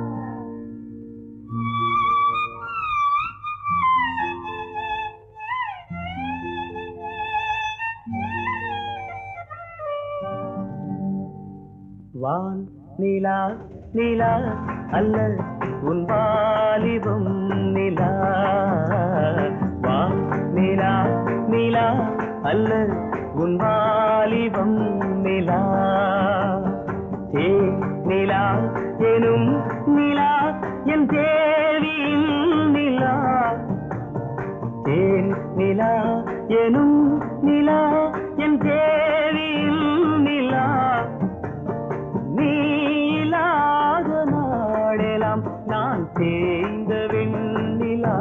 வான் நிலா நிலா அல்ல உன் வாலிபம் நிலா வான் நிலா நிலா அல்ல உன் வாலிபம் நிலா ஏ நிலா எனும் நிலா என் தேவியின் நிலா தேன் நிலா எனும் நிலா என் தேவியின் நிலா நீ இல்லாத நாளெல்லாம் நான் தேய்ந்த வெண்ணிலா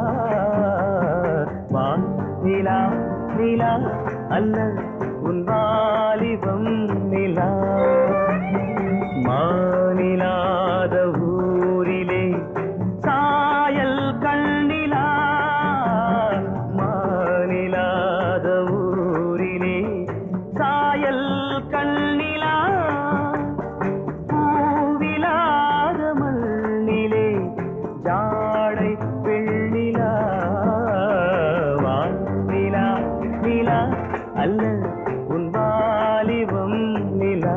வான் நிலா நிலா அல்ல உன் வாலிபம் நிலா மானிலாத ஊரிலே சாயல் கண்ணிலா மானிலாத ஊரிலே சாயல் கண்ணிலா பூவிலாத மண்ணிலே ஜாடை பெண்ணிலா வானிலா நிலா அல்ல உன் வாலிபம் நிலா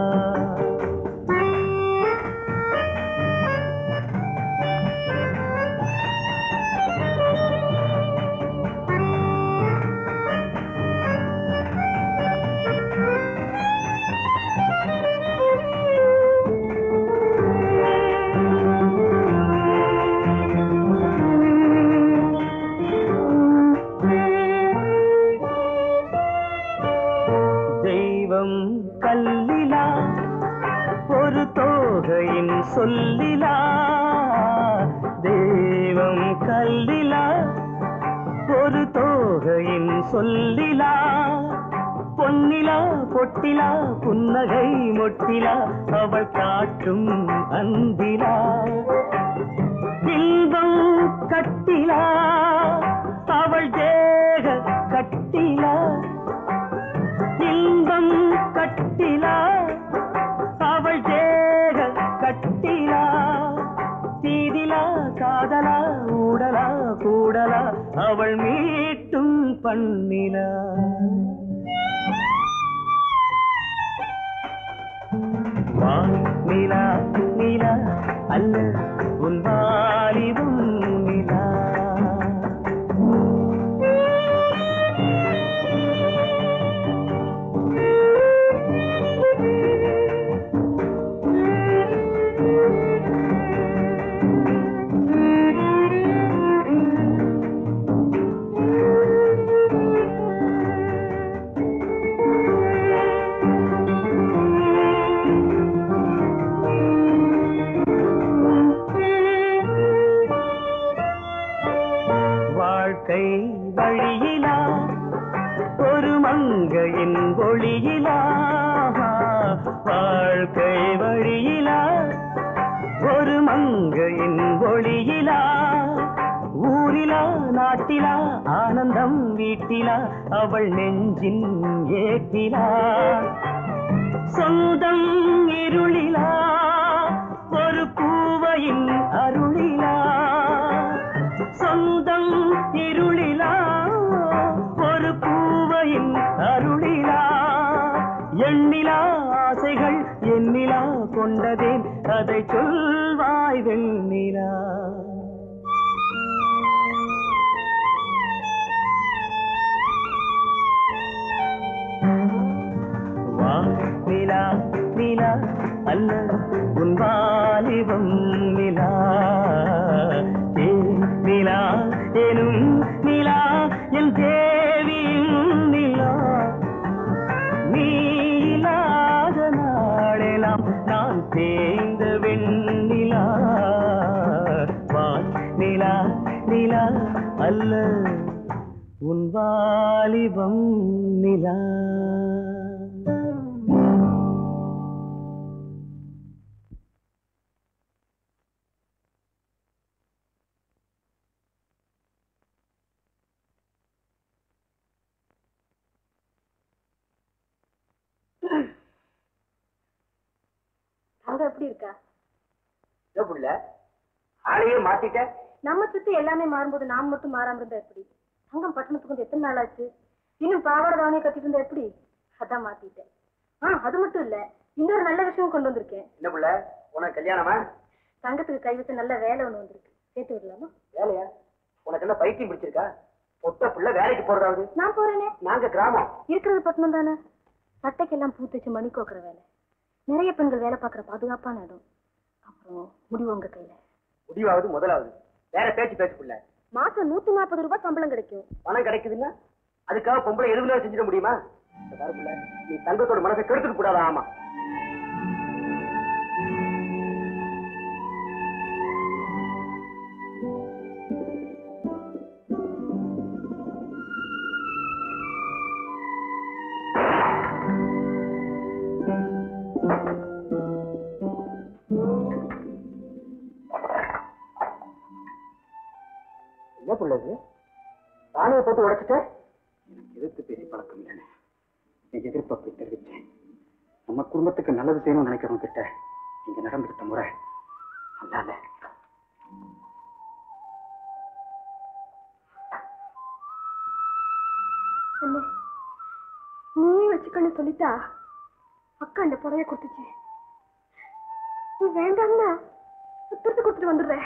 தெய்வம் கல்லிலா ஒரு தோகையின் சொல்லிலா தெய்வம் கல்லிலா ஒரு தோகையின் சொல்லிலா பொன்னிலா பொட்டிலா புன்னகை மொட்டிலா அவள் காட்டும் அன்பிலா இன்பம் கட்டிலா அவள் தேக கட்டிலா இன்பம் கட்டிலா அவள் தேக கட்டிலா தீதிலா காதலா ஊடலா கூடலா அவள் மீட்டும் பண்ணிலா வா நிலா நிலா அல்ல உன் வாலிபம் நிலா வாழ்க்கை வழியிலா ஒரு மங்கையின் ஒளியிலா வாழ்க்கை வழியிலா ஒரு மங்கையின் ஒளியிலா ஊரிலா நாட்டிலா ஆனந்தம் வீட்டிலா அவள் நெஞ்சின் ஏற்றிலா சொந்தம் இருளிலா ஒரு பூவையின் அருளிலா சொந்தம் இருளிலா ஒரு பூவையின் அருளிலா எண்ணிலா ஆசைகள் எண்ணிலா கொண்டதேன் அதை சொல்வாய் வெண்ணிலா அல்ல உன் வாலிபம் நிலா ஏ நிலா எனும் நிலா என் தேவியும் நிலா நீ இல்லாத நாளெல்லாம் நான் தேய்ந்த வெண்ணிலா வான் நிலா நிலா அல்ல உன் வாலிபம் நிலா அங்க எப்படி இருக்கா என்ன புள்ள ஆளையே மாத்திட்ட நம்ம சுத்தி எல்லாமே மாறும்போது நாம் மட்டும் மாறாம இருந்தா எப்படி தங்கம் பட்டணத்துக்கு வந்து எத்தனை நாள் ஆச்சு இன்னும் பாவாடை தாவணியை கட்டிட்டு இருந்தா எப்படி அதான் மாத்திட்டேன் ஆ அது மட்டும் இல்ல இன்னொரு நல்ல விஷயம் கொண்டு வந்திருக்கேன் என்ன புள்ள உனக்கு கல்யாணமா தங்கத்துக்கு கை வச்ச நல்ல வேலை ஒண்ணு வந்திருக்கு சேர்த்து விடலாமா வேலையா உனக்கு என்ன பைத்தியம் பிடிச்சிருக்கா பொட்ட புள்ள வேலைக்கு போறதாவது நான் போறேனே நாங்க கிராமம் இருக்கிறது பட்டணம் தானே சட்டைக்கெல்லாம் பூ தச்சு மணி கோக்குற வேலை நிறைய பெண்கள் வேலை பார்க்குற பாதுகாப்பான இடம் அப்புறம் முடிவு உங்க கையில முடிவாவது முதலாவது வேற பேச்சு பேச புள்ள மாசம் நூத்தி நாற்பது ரூபாய் சம்பளம் கிடைக்கும் பணம் கிடைக்குதுன்னா அதுக்காக பொம்பளை எதுவுமே செஞ்சிட முடியுமா இந்த பாரு புள்ள, நீ தங்கத்தோட மனசை கெடுத்துக்க கூடாது ஆமா என்ன புள்ளது தானியை போட்டு உடைச்சிட்ட எனக்கு எதிர்த்து பேசி பழக்கம் இல்லைன்னு நீ எதிர்ப்பு அப்படி தெரிவிச்சேன் நம்ம குடும்பத்துக்கு நல்லது செய்யணும்னு நினைக்கிறவங்க கிட்ட நீங்க நடந்துகிட்ட முறை நல்லா இல்ல அண்ணே நீ வச்சுக்கன்னு சொல்லிட்டா அக்கா இந்த புடவைய கொடுத்துச்சு நீ வேண்டாம்னா திருத்து கொடுத்துட்டு வந்துடுறேன்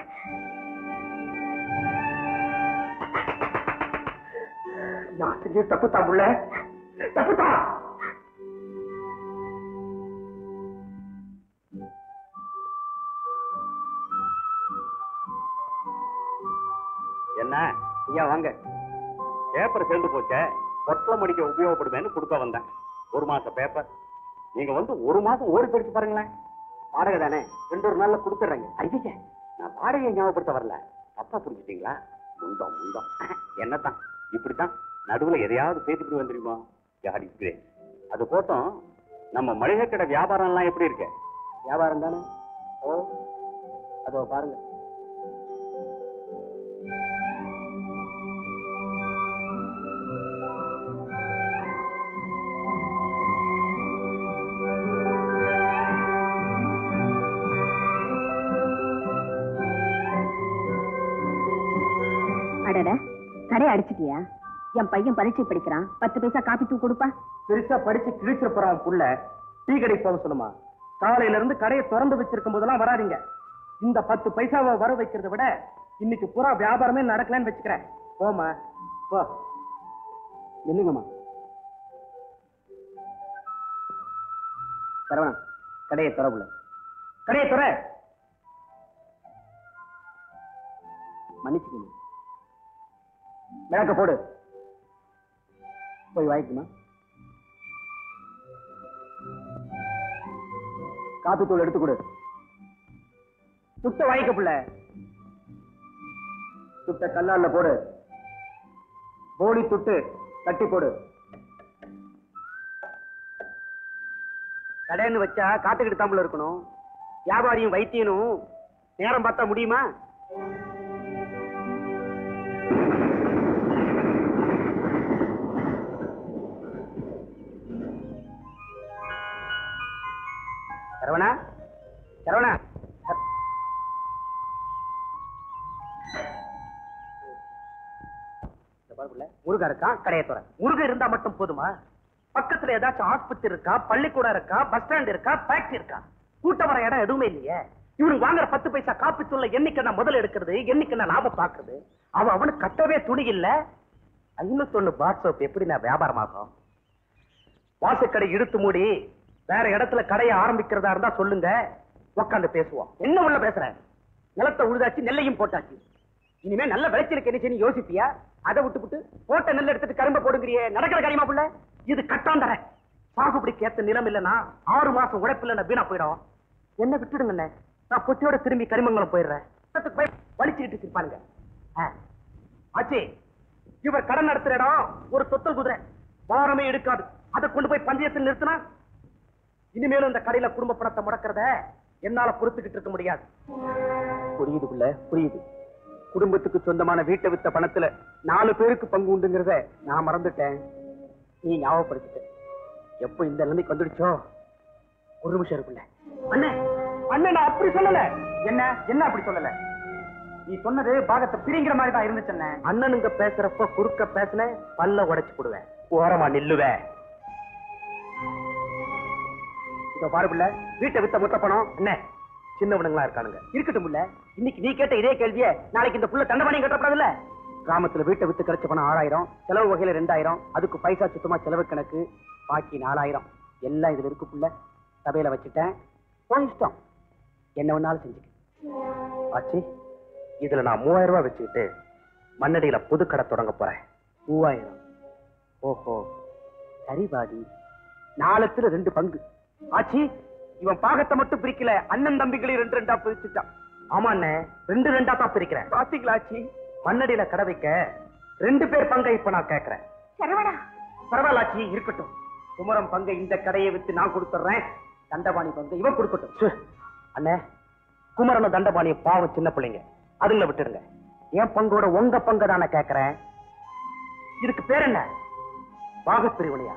நான் செஞ்ச தப்பு தான் புள்ள தப்பு தான் என்ன ஐயா வாங்க பேப்பர் சேர்ந்து போச்சே பொட்டலம் முடிக்க உபயோகப்படுவேன்னு கொடுக்க வந்தேன் ஒரு மாசம் பேப்பர் நீங்க வந்து ஒரு மாசம் ஓடி படிச்சு பாருங்களேன் வாடகை தானே ரெண்டு ஒரு நாள்ல கொடுத்துட்றேங்க ஐயா நான் வாடகையை ஞாபகப்படுத்த வரல தப்பா புரிஞ்சுட்டீங்களா முந்தம் முந்தம் என்னத்தான் இப்படித்தான் நடுவுல எதையாவது பேசிட்டு வந்துருமா யாடி கிரேஸ் அது போட்டோம் நம்ம மளிகை கடை வியாபாரம் எல்லாம் எப்படி இருக்கு வியாபாரம் தானே ஓ அதோ பாருங்க அடட கடை அடிச்சிட்டியா என் பையன் பரீட்சை படிக்கிறான் பத்து பைசா காப்பி தூ கொடுப்பா பெருசா படிச்சு கிழிச்சிட போறான் புள்ள டீ கடைக்கு போக சொல்லுமா காலையில இருந்து கடையை திறந்து வச்சிருக்கும் போதெல்லாம் வராதீங்க இந்த பத்து பைசாவை வர வைக்கிறத விட இன்னைக்கு பூரா வியாபாரமே நடக்கலன்னு வச்சுக்கிறேன் போமா போ என்னங்கம்மா சரவணா கடையை திறவுல கடையை துற மன்னிச்சுக்கணும் விளக்க போடு போய் வாங்கிக்குமா காப்பி தூள் எடுத்து கொடு சுத்த வாங்கிக்க புள்ள சுட்ட கல்லால போடு போடி துட்டு கட்டி போடு கடைன்னு வச்சா காத்துக்கிட்டு தாம்பல இருக்கணும் வியாபாரியும் வைத்தியனும் நேரம் பார்த்தா முடியுமா சரவணா சரவணா சர- இந்த பாரு புள்ள, முருகன் இருக்கான் கடையை துற முருகன் இருந்தா மட்டும் போதுமா பக்கத்துல ஏதாச்சும் ஆஸ்பத்திரி இருக்கா பள்ளிக்கூடம் இருக்கா பஸ் ஸ்டாண்ட் இருக்கா ஃபேக்டரி இருக்கா கூட்டம் வர இடம் எதுவுமே இல்லையே இவனுக்கு வாங்குற பத்து பைசா காப்பி தூள்ல என்னைக்கு நான் முதல்ல எடுக்கிறது என்னைக்கு நான் லாபம் பாக்குறது அவன் அவனுக்கு கட்டவே துணி இல்ல ஐநூத்தொன்னு பார் சோப் எப்படி நான் வியாபாரம் ஆகும் வாசக்கடை இழுத்து மூடி வேற இடத்துல கடையை ஆரம்பிக்கிறதா இருந்தா சொல்லுங்க உட்காந்து பேசுவோம் என்ன உள்ள பேசுற நிலத்தை உழுதாச்சு நெல்லையும் போட்டாச்சு இனிமே நல்ல விளைச்சலுக்கு என்ன செய்யணும் யோசிப்பியா அதை விட்டுப்புட்டு போட்ட நெல் எடுத்துட்டு கரும்ப போடுங்கிறியே நடக்கிற காரியமா புள்ள இது கட்டாந்தர சாகுபடிக்கு ஏத்த நிலம் இல்லைன்னா ஆறு மாசம் உழைப்பு இல்லைன்னா வீணா போயிடும் என்ன விட்டுடுங்கண்ணே நான் பொட்டியோட திரும்பி கரிமங்கலம் போயிடுறேன் இடத்துக்கு போய் வலிச்சுக்கிட்டு இருப்பாருங்க ஆச்சி இவர் கடன் நடத்துற இடம் ஒரு தொத்தல் குதிரை வாரமே எடுக்காது அதை கொண்டு போய் பந்தயத்தில் நிறுத்தினா இனிமேலும் இந்த கடையில குடும்ப பணத்தை முடக்கிறத என்னால பொறுத்துக்கிட்டு இருக்க முடியாது புரியுது புள்ள புரியுது குடும்பத்துக்கு சொந்தமான வீட்டை வித்த பணத்துல நாலு பேருக்கு பங்கு உண்டுங்கிறத நான் மறந்துட்டேன் நீ ஞாபகப்படுத்திட்ட எப்ப இந்த நிலைமைக்கு வந்துடுச்சோ ஒரு நிமிஷம் இருக்குல்ல அண்ணே அண்ணே நான் அப்படி சொல்லல என்ன என்ன அப்படி சொல்லல நீ சொன்னது பாகத்தை பிரிங்கிற மாதிரி தான் இருந்துச்சு அண்ணனுங்க பேசுறப்ப குறுக்க பேசுன பல்ல உடைச்சு போடுவேன் ஓரமா நில்லுவேன் இப்ப பாரு புள்ள வீட்டை வித்த மொத்த பணம் என்ன சின்னவனுங்களா இருக்கானுங்க இருக்கட்டும் புள்ள இன்னைக்கு நீ கேட்ட இதே கேள்விய நாளைக்கு இந்த புள்ள தண்டபாணியம் கட்டப்படாதுல்ல கிராமத்துல வீட்டை வித்து கிடைச்ச பணம் ஆறாயிரம் செலவு வகையில ரெண்டாயிரம் அதுக்கு பைசா சுத்தமா செலவு கணக்கு பாக்கி நாலாயிரம் எல்லாம் இதுல இருக்கு புள்ள சபையில வச்சுட்டேன் உன் இஷ்டம் என்ன வேணாலும் செஞ்சுக்க ஆச்சி இதுல நான் மூவாயிரம் ரூபாய் வச்சுக்கிட்டு மண்ணடியில புது கடை தொடங்க போறேன் மூவாயிரம் ஓஹோ சரி பாடி நாலத்துல ரெண்டு பங்கு ஆச்சி இவன் பாகத்தை மட்டும் பிரிக்கல அண்ணன் தம்பிகளையும் ரெண்டு ரெண்டா பிரிச்சுட்டான் ஆமா அண்ணே ரெண்டு ரெண்டா தான் பிரிக்கிறேன் பாத்தீங்களா ஆச்சி மண்ணடியில கடை வைக்க ரெண்டு பேர் பங்கை இப்ப நான் கேக்குறேன் சரவணா பரவாயில்ல ஆச்சி இருக்கட்டும் குமரம் பங்கை இந்த கடையை வித்து நான் கொடுத்துறேன் தண்டபாணி பங்கை இவன் கொடுக்கட்டும் ச்சே. அண்ணே குமரனும் தண்டபாணியும் பாவம் சின்ன பிள்ளைங்க அதுங்களை விட்டுடுங்க என் பங்கோட உங்க பங்கை தானே கேக்குறேன் இதுக்கு பேர் என்ன பாகப்பிரிவினையா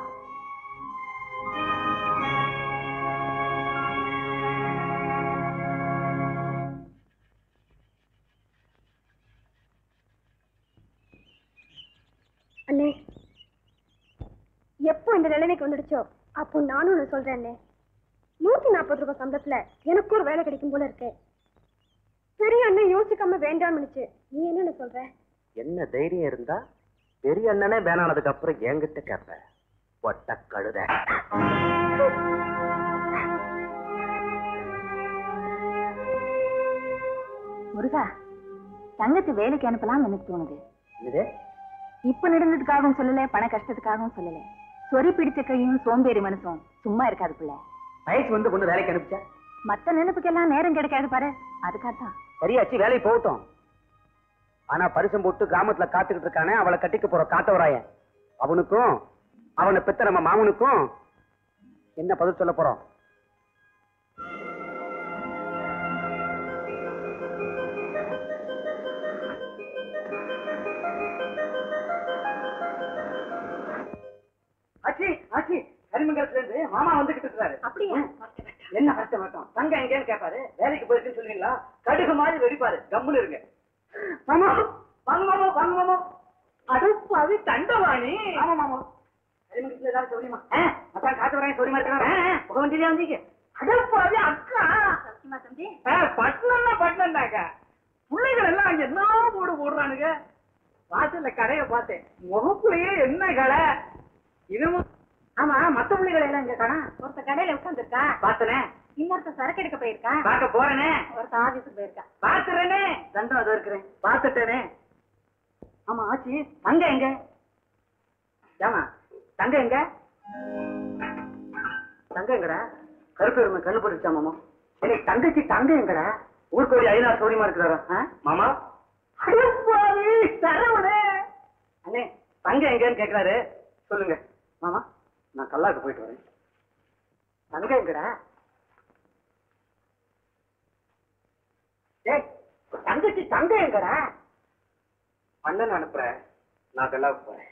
அண்ணே எப்போ இந்த நிலைமைக்கு வந்துடுச்சோ அப்போ நானும் ஒண்ணு சொல்றேன் அண்ணே நூத்தி நாற்பது ரூபாய் சம்பளத்துல எனக்கு ஒரு வேலை கிடைக்கும் போல இருக்கு பெரிய அண்ணன் யோசிக்காம வேண்டாம்னுச்சு நீ என்னன்னு சொல்ற என்ன தைரியம் இருந்தா பெரிய அண்ணனே வேணானதுக்கு அப்புறம் என்கிட்ட கேட்ப பொட்ட கழுத முருகா தங்கத்தை வேலைக்கு அனுப்பலாம் எனக்கு தோணுது இது இப்ப நடந்ததுக்காகவும் சொல்லல பண கஷ்டத்துக்காகவும் சொல்லல சொறி பிடிச்ச கையும் சோம்பேறி மனசும் சும்மா இருக்காது பிள்ளை வயசு வந்து பொண்ணு வேலைக்கு அனுப்பிச்சா மத்த நினைப்புக்கெல்லாம் நேரம் கிடைக்காது பாரு அதுக்காகத்தான் சரியாச்சு வேலைக்கு போகட்டும் ஆனா பரிசம் போட்டு கிராமத்துல காத்துக்கிட்டு இருக்கானே அவளை கட்டிக்க போற காத்தவராயன் அவனுக்கும் அவனை பெத்த நம்ம மாமனுக்கும் என்ன பதில் சொல்ல போறோம் ஆச்சி ஆச்சி கரிமங்கலத்துல இருந்து மாமா வந்துகிட்டு இருக்காரு அப்படியா என்ன கஷ்டம் மாட்டோம் தங்க எங்கேன்னு கேட்பாரு வேலைக்கு போயிருக்குன்னு சொல்லுவீங்களா கடுகு மாதிரி வெடிப்பாரு கம்முன்னு இருங்க மாமா வாங்க மாமா வாங்க மாமா அடுப்பாவி தண்டவாணி ஆமா மாமா கரிமங்கலத்துல ஏதாவது சொல்லியுமா அதான் காத்து வரேன் சொல்லிமா இருக்கிறான் புக வண்டியிலே வந்தீங்க அடுப்பாவி அக்கா சத்தியமா தம்பி பட்டணம்னா பட்டணம்தாக்கா பிள்ளைகள் எல்லாம் அங்க என்ன போடு போடுறானுங்க வாசல்ல கடையை பார்த்தேன் முகப்புலயே என்ன கடை இதுவும் ஆமா மத்த பிள்ளைகளை எல்லாம் இங்க காணா ஒருத்த கடையில உட்காந்துருக்கா பார்த்தனே இன்னொருத்த சரக்கு எடுக்க போயிருக்கான் பார்க்க போறேனே ஒருத்த ஆபீஸுக்கு போயிருக்கான் பாத்துறேனே தண்டம் அது இருக்கிறேன் பாத்துட்டேனே ஆமா ஆச்சி தங்க எங்க ஏமா தங்க எங்க தங்க எங்கடா கருப்பு எருமை கண்ணு போட்டுச்சா மாமா எனக்கு தங்கச்சி தங்க எங்கடா ஊர்கோடி ஐநா சௌரியமா இருக்கிறாரா மாமா அடப்பாவி சரவணே அண்ணே தங்க எங்கன்னு கேக்குறாரு சொல்லுங்க மாமா நான் கல்லாக்கு போயிட்டு வரேன் தங்க எங்கடா டேய் தங்கச்சி தங்க எங்கடா அண்ணன் அனுப்புறேன் நான் கல்லாவுக்கு போறேன்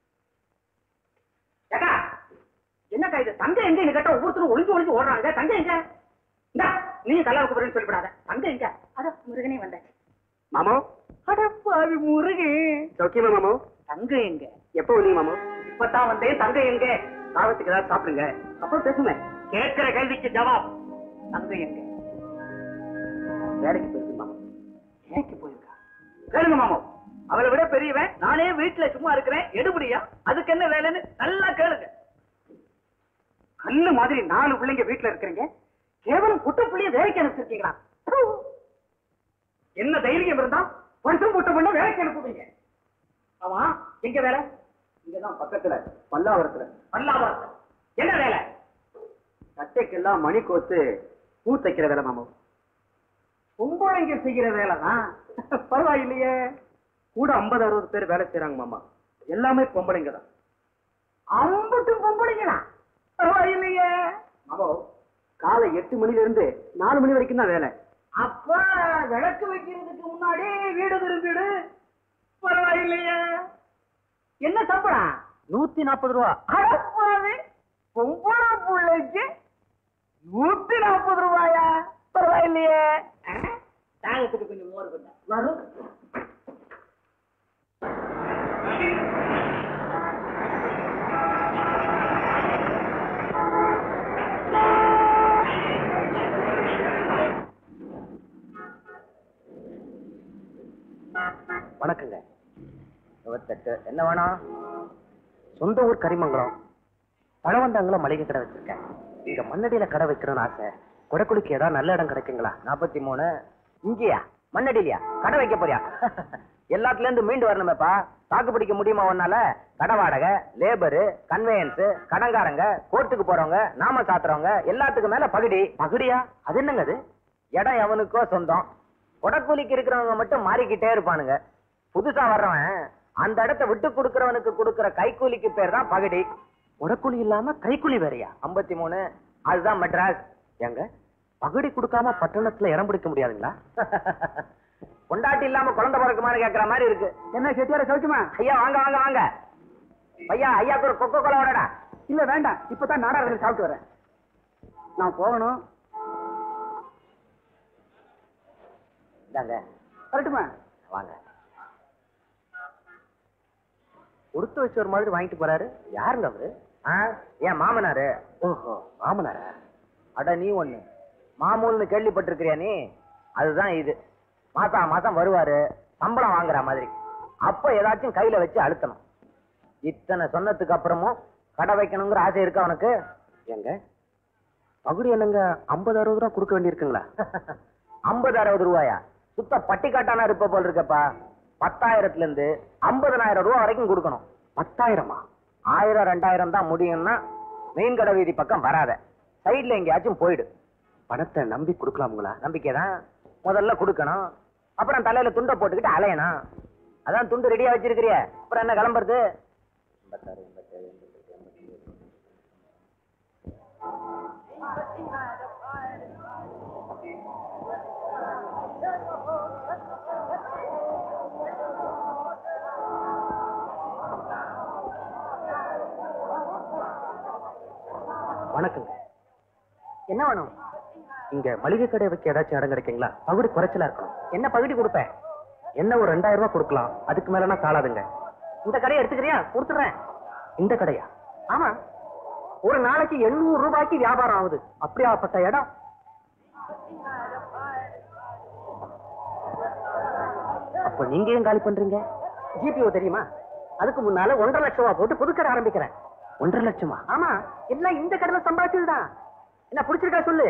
ஏக்கா என்னக்கா இது தங்க எங்க எங்க கேட்டா ஒவ்வொருத்தரும் ஒளிஞ்சு ஒளிஞ்சு ஓடுறாங்க தங்க எங்க இந்தா, நீ கல்லாவுக்கு போறேன்னு சொல்லிவிடாத தங்க எங்க அதோ முருகனே வந்தாச்சு மாமோ அடப்பாவி முருகே சௌக்கியமா மாமோ தங்க எங்க எப்ப வந்தீங்க மாமோ இப்பதான் வந்தேன் தங்க எங்க காலத்துக்கு ஏதாவது சாப்பிடுங்க அப்புறம் பேசுங்க கேட்கிற கேள்விக்கு ஜவாப் தங்க எங்க வேலைக்கு போயிருக்கு மாமா வேலைக்கு போயிருக்கா கேளுங்க மாமா அவளை விட பெரியவன் நானே வீட்டுல சும்மா இருக்கிறேன் எடுபடியா அதுக்கு என்ன வேலைன்னு நல்லா கேளுங்க கல்லு மாதிரி நாலு பிள்ளைங்க வீட்டுல இருக்கிறீங்க கேவலம் குட்ட பிள்ளைய வேலைக்கு அனுப்பிச்சிருக்கீங்களா என்ன தைரியம் இருந்தா வருஷம் புட்ட பண்ண வேலைக்கு அனுப்புவீங்க ஆமா எங்க வேலை இங்கதான் பக்கத்துல பல்லாவரத்துல பல்லாவரத்துல என்ன வேலை சட்டைக்கெல்லாம் மணி கோத்து பூ தைக்கிற வேலை மாமா பொம்பளைங்க செய்கிற வேலை தான் பரவாயில்லையே கூட ஐம்பது அறுபது பேர் வேலை செய்யறாங்க மாமா எல்லாமே பொம்பளைங்க தான் ஐம்பது பொம்பளைங்களா பரவாயில்லையே மாமா காலை எட்டு மணில இருந்து நாலு மணி வரைக்கும் தான் வேலை அப்ப விளக்கு வைக்கிறதுக்கு முன்னாடி வீடு திரும்பிடு பரவாயில்லையே என்ன சம்பளம் நூத்தி நாற்பது ரூபா அடப்பாவி பொம்பளை பிள்ளைக்கு நூத்தி நாற்பது ரூபாயா பரவாயில்லையே தாகத்துக்கு கொஞ்சம் மோர் கொண்டா வரும் வணக்கங்க இருபத்தெட்டு என்ன வேணும் சொந்த ஊர் கரிமங்கலம் பழவந்தாங்கள மளிகை கடை வச்சிருக்கேன் இங்க மண்ணடியில கடை வைக்கணும்னு ஆசை கொடக்குடிக்கு ஏதாவது நல்ல இடம் கிடைக்குங்களா நாற்பத்தி மூணு இங்கேயா மண்ணடியிலயா கடை வைக்க போறியா எல்லாத்துல இருந்து மீண்டு வரணுமேப்பா தாக்கு பிடிக்க முடியுமா உன்னால கடை வாடகை லேபரு கன்வேயன்ஸ் கடங்காரங்க கோர்ட்டுக்கு போறவங்க நாம சாத்துறவங்க எல்லாத்துக்கும் மேல பகுடி பகுடியா அது என்னங்க அது இடம் எவனுக்கோ சொந்தம் கொடக்கூலிக்கு இருக்கிறவங்க மட்டும் மாறிக்கிட்டே இருப்பானுங்க புதுசா வர்றவன் அந்த இடத்த விட்டு கொடுக்கறவனுக்கு கொடுக்கற கைக்கூலிக்கு பேர் தான் பகடி உடக்கூலி இல்லாம கைக்கூலி வேறயா ஐம்பத்தி மூணு அதுதான் மெட்ராஸ் எங்க பகடி கொடுக்காம பட்டணத்துல இடம் பிடிக்க முடியாதுங்களா கொண்டாட்டி இல்லாம குழந்தை பிறக்குமான்னு கேக்குற மாதிரி இருக்கு என்ன செட்டியார சௌக்கியமா ஐயா வாங்க வாங்க வாங்க ஐயா ஐயாக்கு ஒரு கொக்கோ கோலா ஓடடா இல்ல வேண்டாம் இப்பதான் நாடாரத்தில் சாப்பிட்டு வரேன் நான் போகணும் இந்தாங்க வரட்டுமா வாங்க கொடுத்து வச்ச ஒரு மாதிரி வாங்கிட்டு போறாரு யாருங்க அவரு ஆ ஏன் மாமனாரு ஓஹோ மாமனாரா அட நீ ஒண்ணு மாமூல்னு கேள்விப்பட்டிருக்கிறியா நீ அதுதான் இது மாசா மாசம் வருவாரு சம்பளம் வாங்குற மாதிரி அப்ப ஏதாச்சும் கையில வச்சு அழுத்தணும் இத்தனை சொன்னதுக்கு அப்புறமும் கடை வைக்கணுங்கிற ஆசை இருக்கா உனக்கு எங்க பகுடி என்னங்க ஐம்பது அறுபது ரூபா கொடுக்க வேண்டியிருக்குங்களா ஐம்பது அறுபது ரூபாயா சுத்த பட்டிக்காட்டானா இருப்ப போல் இருக்கப்பா பத்தாயிரத்துல இருந்து ஐம்பதனாயிரம் ரூபா வரைக்கும் கொடுக்கணும் பத்தாயிரமா ஆயிரம் ரெண்டாயிரம் தான் முடியும்னா மெயின் கடை வீதி பக்கம் வராத சைடுல எங்கேயாச்சும் போயிடு பணத்தை நம்பி கொடுக்கலாமுங்களா நம்பிக்கை தான் முதல்ல கொடுக்கணும் அப்புறம் தலையில துண்டை போட்டுக்கிட்டு அலையணும் அதான் துண்டு ரெடியா வச்சிருக்கிறிய அப்புறம் என்ன கிளம்புறது எண்பத்தாறு எண்பத்தேழு எண்பத்தெட்டு எண்பத்தொன்பது வணக்கங்க என்ன வேணும் இங்க மளிகை கடை வைக்க ஏதாச்சும் இடம் கிடைக்குங்களா பகுதி குறைச்சலா இருக்கணும் என்ன பகுதி கொடுப்பேன் என்ன ஒரு ரெண்டாயிரம் ரூபாய் கொடுக்கலாம் அதுக்கு மேலனா காலாதுங்க இந்த கடையை எடுத்துக்கிறியா கொடுத்துறேன் இந்த கடையா ஆமா ஒரு நாளைக்கு எண்ணூறு ரூபாய்க்கு வியாபாரம் ஆகுது அப்படியாப்பட்ட இடம் அப்ப நீங்க ஏன் காலி பண்றீங்க ஜிபிஓ தெரியுமா அதுக்கு முன்னால ஒன்றரை லட்சம் ரூபாய் போட்டு புதுக்கடை ஆரம்பிக்கிறேன் ஒன்றரை லட்சமா ஆமா எல்லாம் இந்த கடையில சம்பாதிச்சதுதான் என்ன பிடிச்சிருக்கா சொல்லு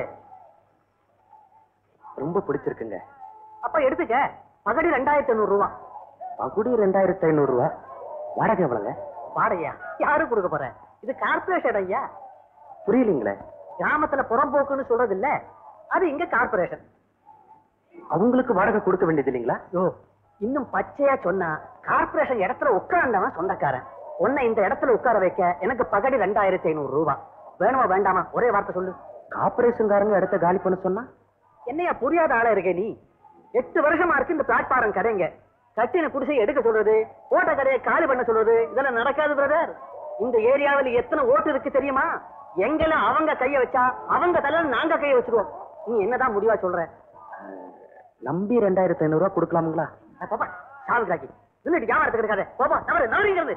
ரொம்ப பிடிச்சிருக்குங்க அப்ப எடுத்துக்க பகடி ரெண்டாயிரத்தி ஐநூறு ரூபா பகுடி ரெண்டாயிரத்தி ஐநூறு ரூபா வாடகை எவ்வளவுங்க வாடகையா யாரு கொடுக்க போறேன் இது கார்பரேஷன் ஐயா புரியலீங்களே கிராமத்துல புறம்போக்குன்னு சொல்றது இல்ல அது இங்க கார்பரேஷன் அவங்களுக்கு வாடகை கொடுக்க வேண்டியது இல்லைங்களா யோ இன்னும் பச்சையா சொன்னா கார்பரேஷன் இடத்துல உட்கார்ந்தவன் சொந்தக்காரன் உன்னை இந்த இடத்துல உட்கார வைக்க எனக்கு பகடி ரெண்டாயிரத்தி ஐநூறு ரூபா வேணுமா வேண்டாமா ஒரே வார்த்தை சொல்லு கார்பரேஷன்காரங்க இடத்த காலி பண்ண சொன்னா என்னையா புரியாத ஆளா இருக்க நீ எட்டு வருஷமா இருக்கு இந்த பிளாட்பாரம் கடைங்க கட்டின குடிசை எடுக்க சொல்றது ஓட்ட கடையை காலி பண்ண சொல்றது இதெல்லாம் நடக்காது பிரதர் இந்த ஏரியாவில் எத்தனை ஓட்டு இருக்கு தெரியுமா எங்கெல்லாம் அவங்க கைய வச்சா அவங்க தலையில நாங்க கைய வச்சிருவோம் நீ என்னதான் முடிவா சொல்ற நம்பி ரெண்டாயிரத்தி ஐநூறு ரூபா கொடுக்கலாமுங்களா பாப்பா சாவு காக்கி இல்லடி வியாபாரத்துக்கு இருக்காது பாப்பா தவறு நவரிங்கிறது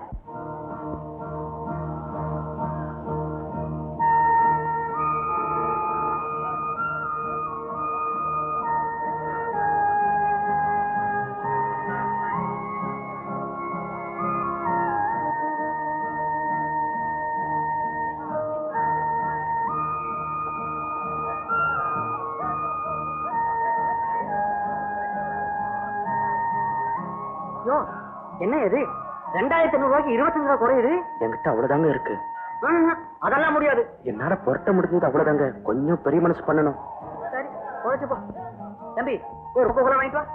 என்ன இது ரெண்டாயிரத்தி ஐநூறு ரூபாய்க்கு இருபத்தஞ்சு ரூபா குறையுது என்கிட்ட அவ்வளவுதாங்க இருக்கு ஆஹா, அதெல்லாம் முடியாது என்னால புரட்ட முடிஞ்சது அவ்வளவுதாங்க கொஞ்சம் பெரிய மனசு பண்ணணும் சரி குறைச்சு போ தம்பி ஒரு ரொம்ப கூட வாங்கிட்டு வா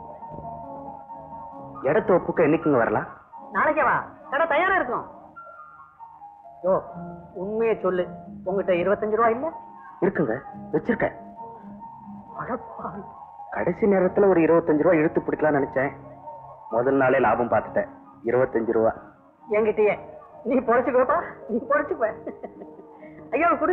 இடத்த ஒப்புக்க என்னைக்குங்க வரலாம் நாளைக்கே வா கடை தயாரா இருக்கும் யோ உண்மையை சொல்லு உங்ககிட்ட இருபத்தஞ்சு ரூபா இல்ல இருக்குங்க வச்சிருக்கேன் அடப்பாவி. கடைசி நேரத்துல ஒரு இருபத்தஞ்சு ரூபா இழுத்து பிடிக்கலாம்னு நினைச்சேன் முதல் நாளே லாபம் பார்த்துட்டேன் இருபத்தஞ்சு ரூபா என்கிட்டயே நீ பொழைச்சுக்கோப்பா நீ பொழைச்சுப்ப ஐயா கொடு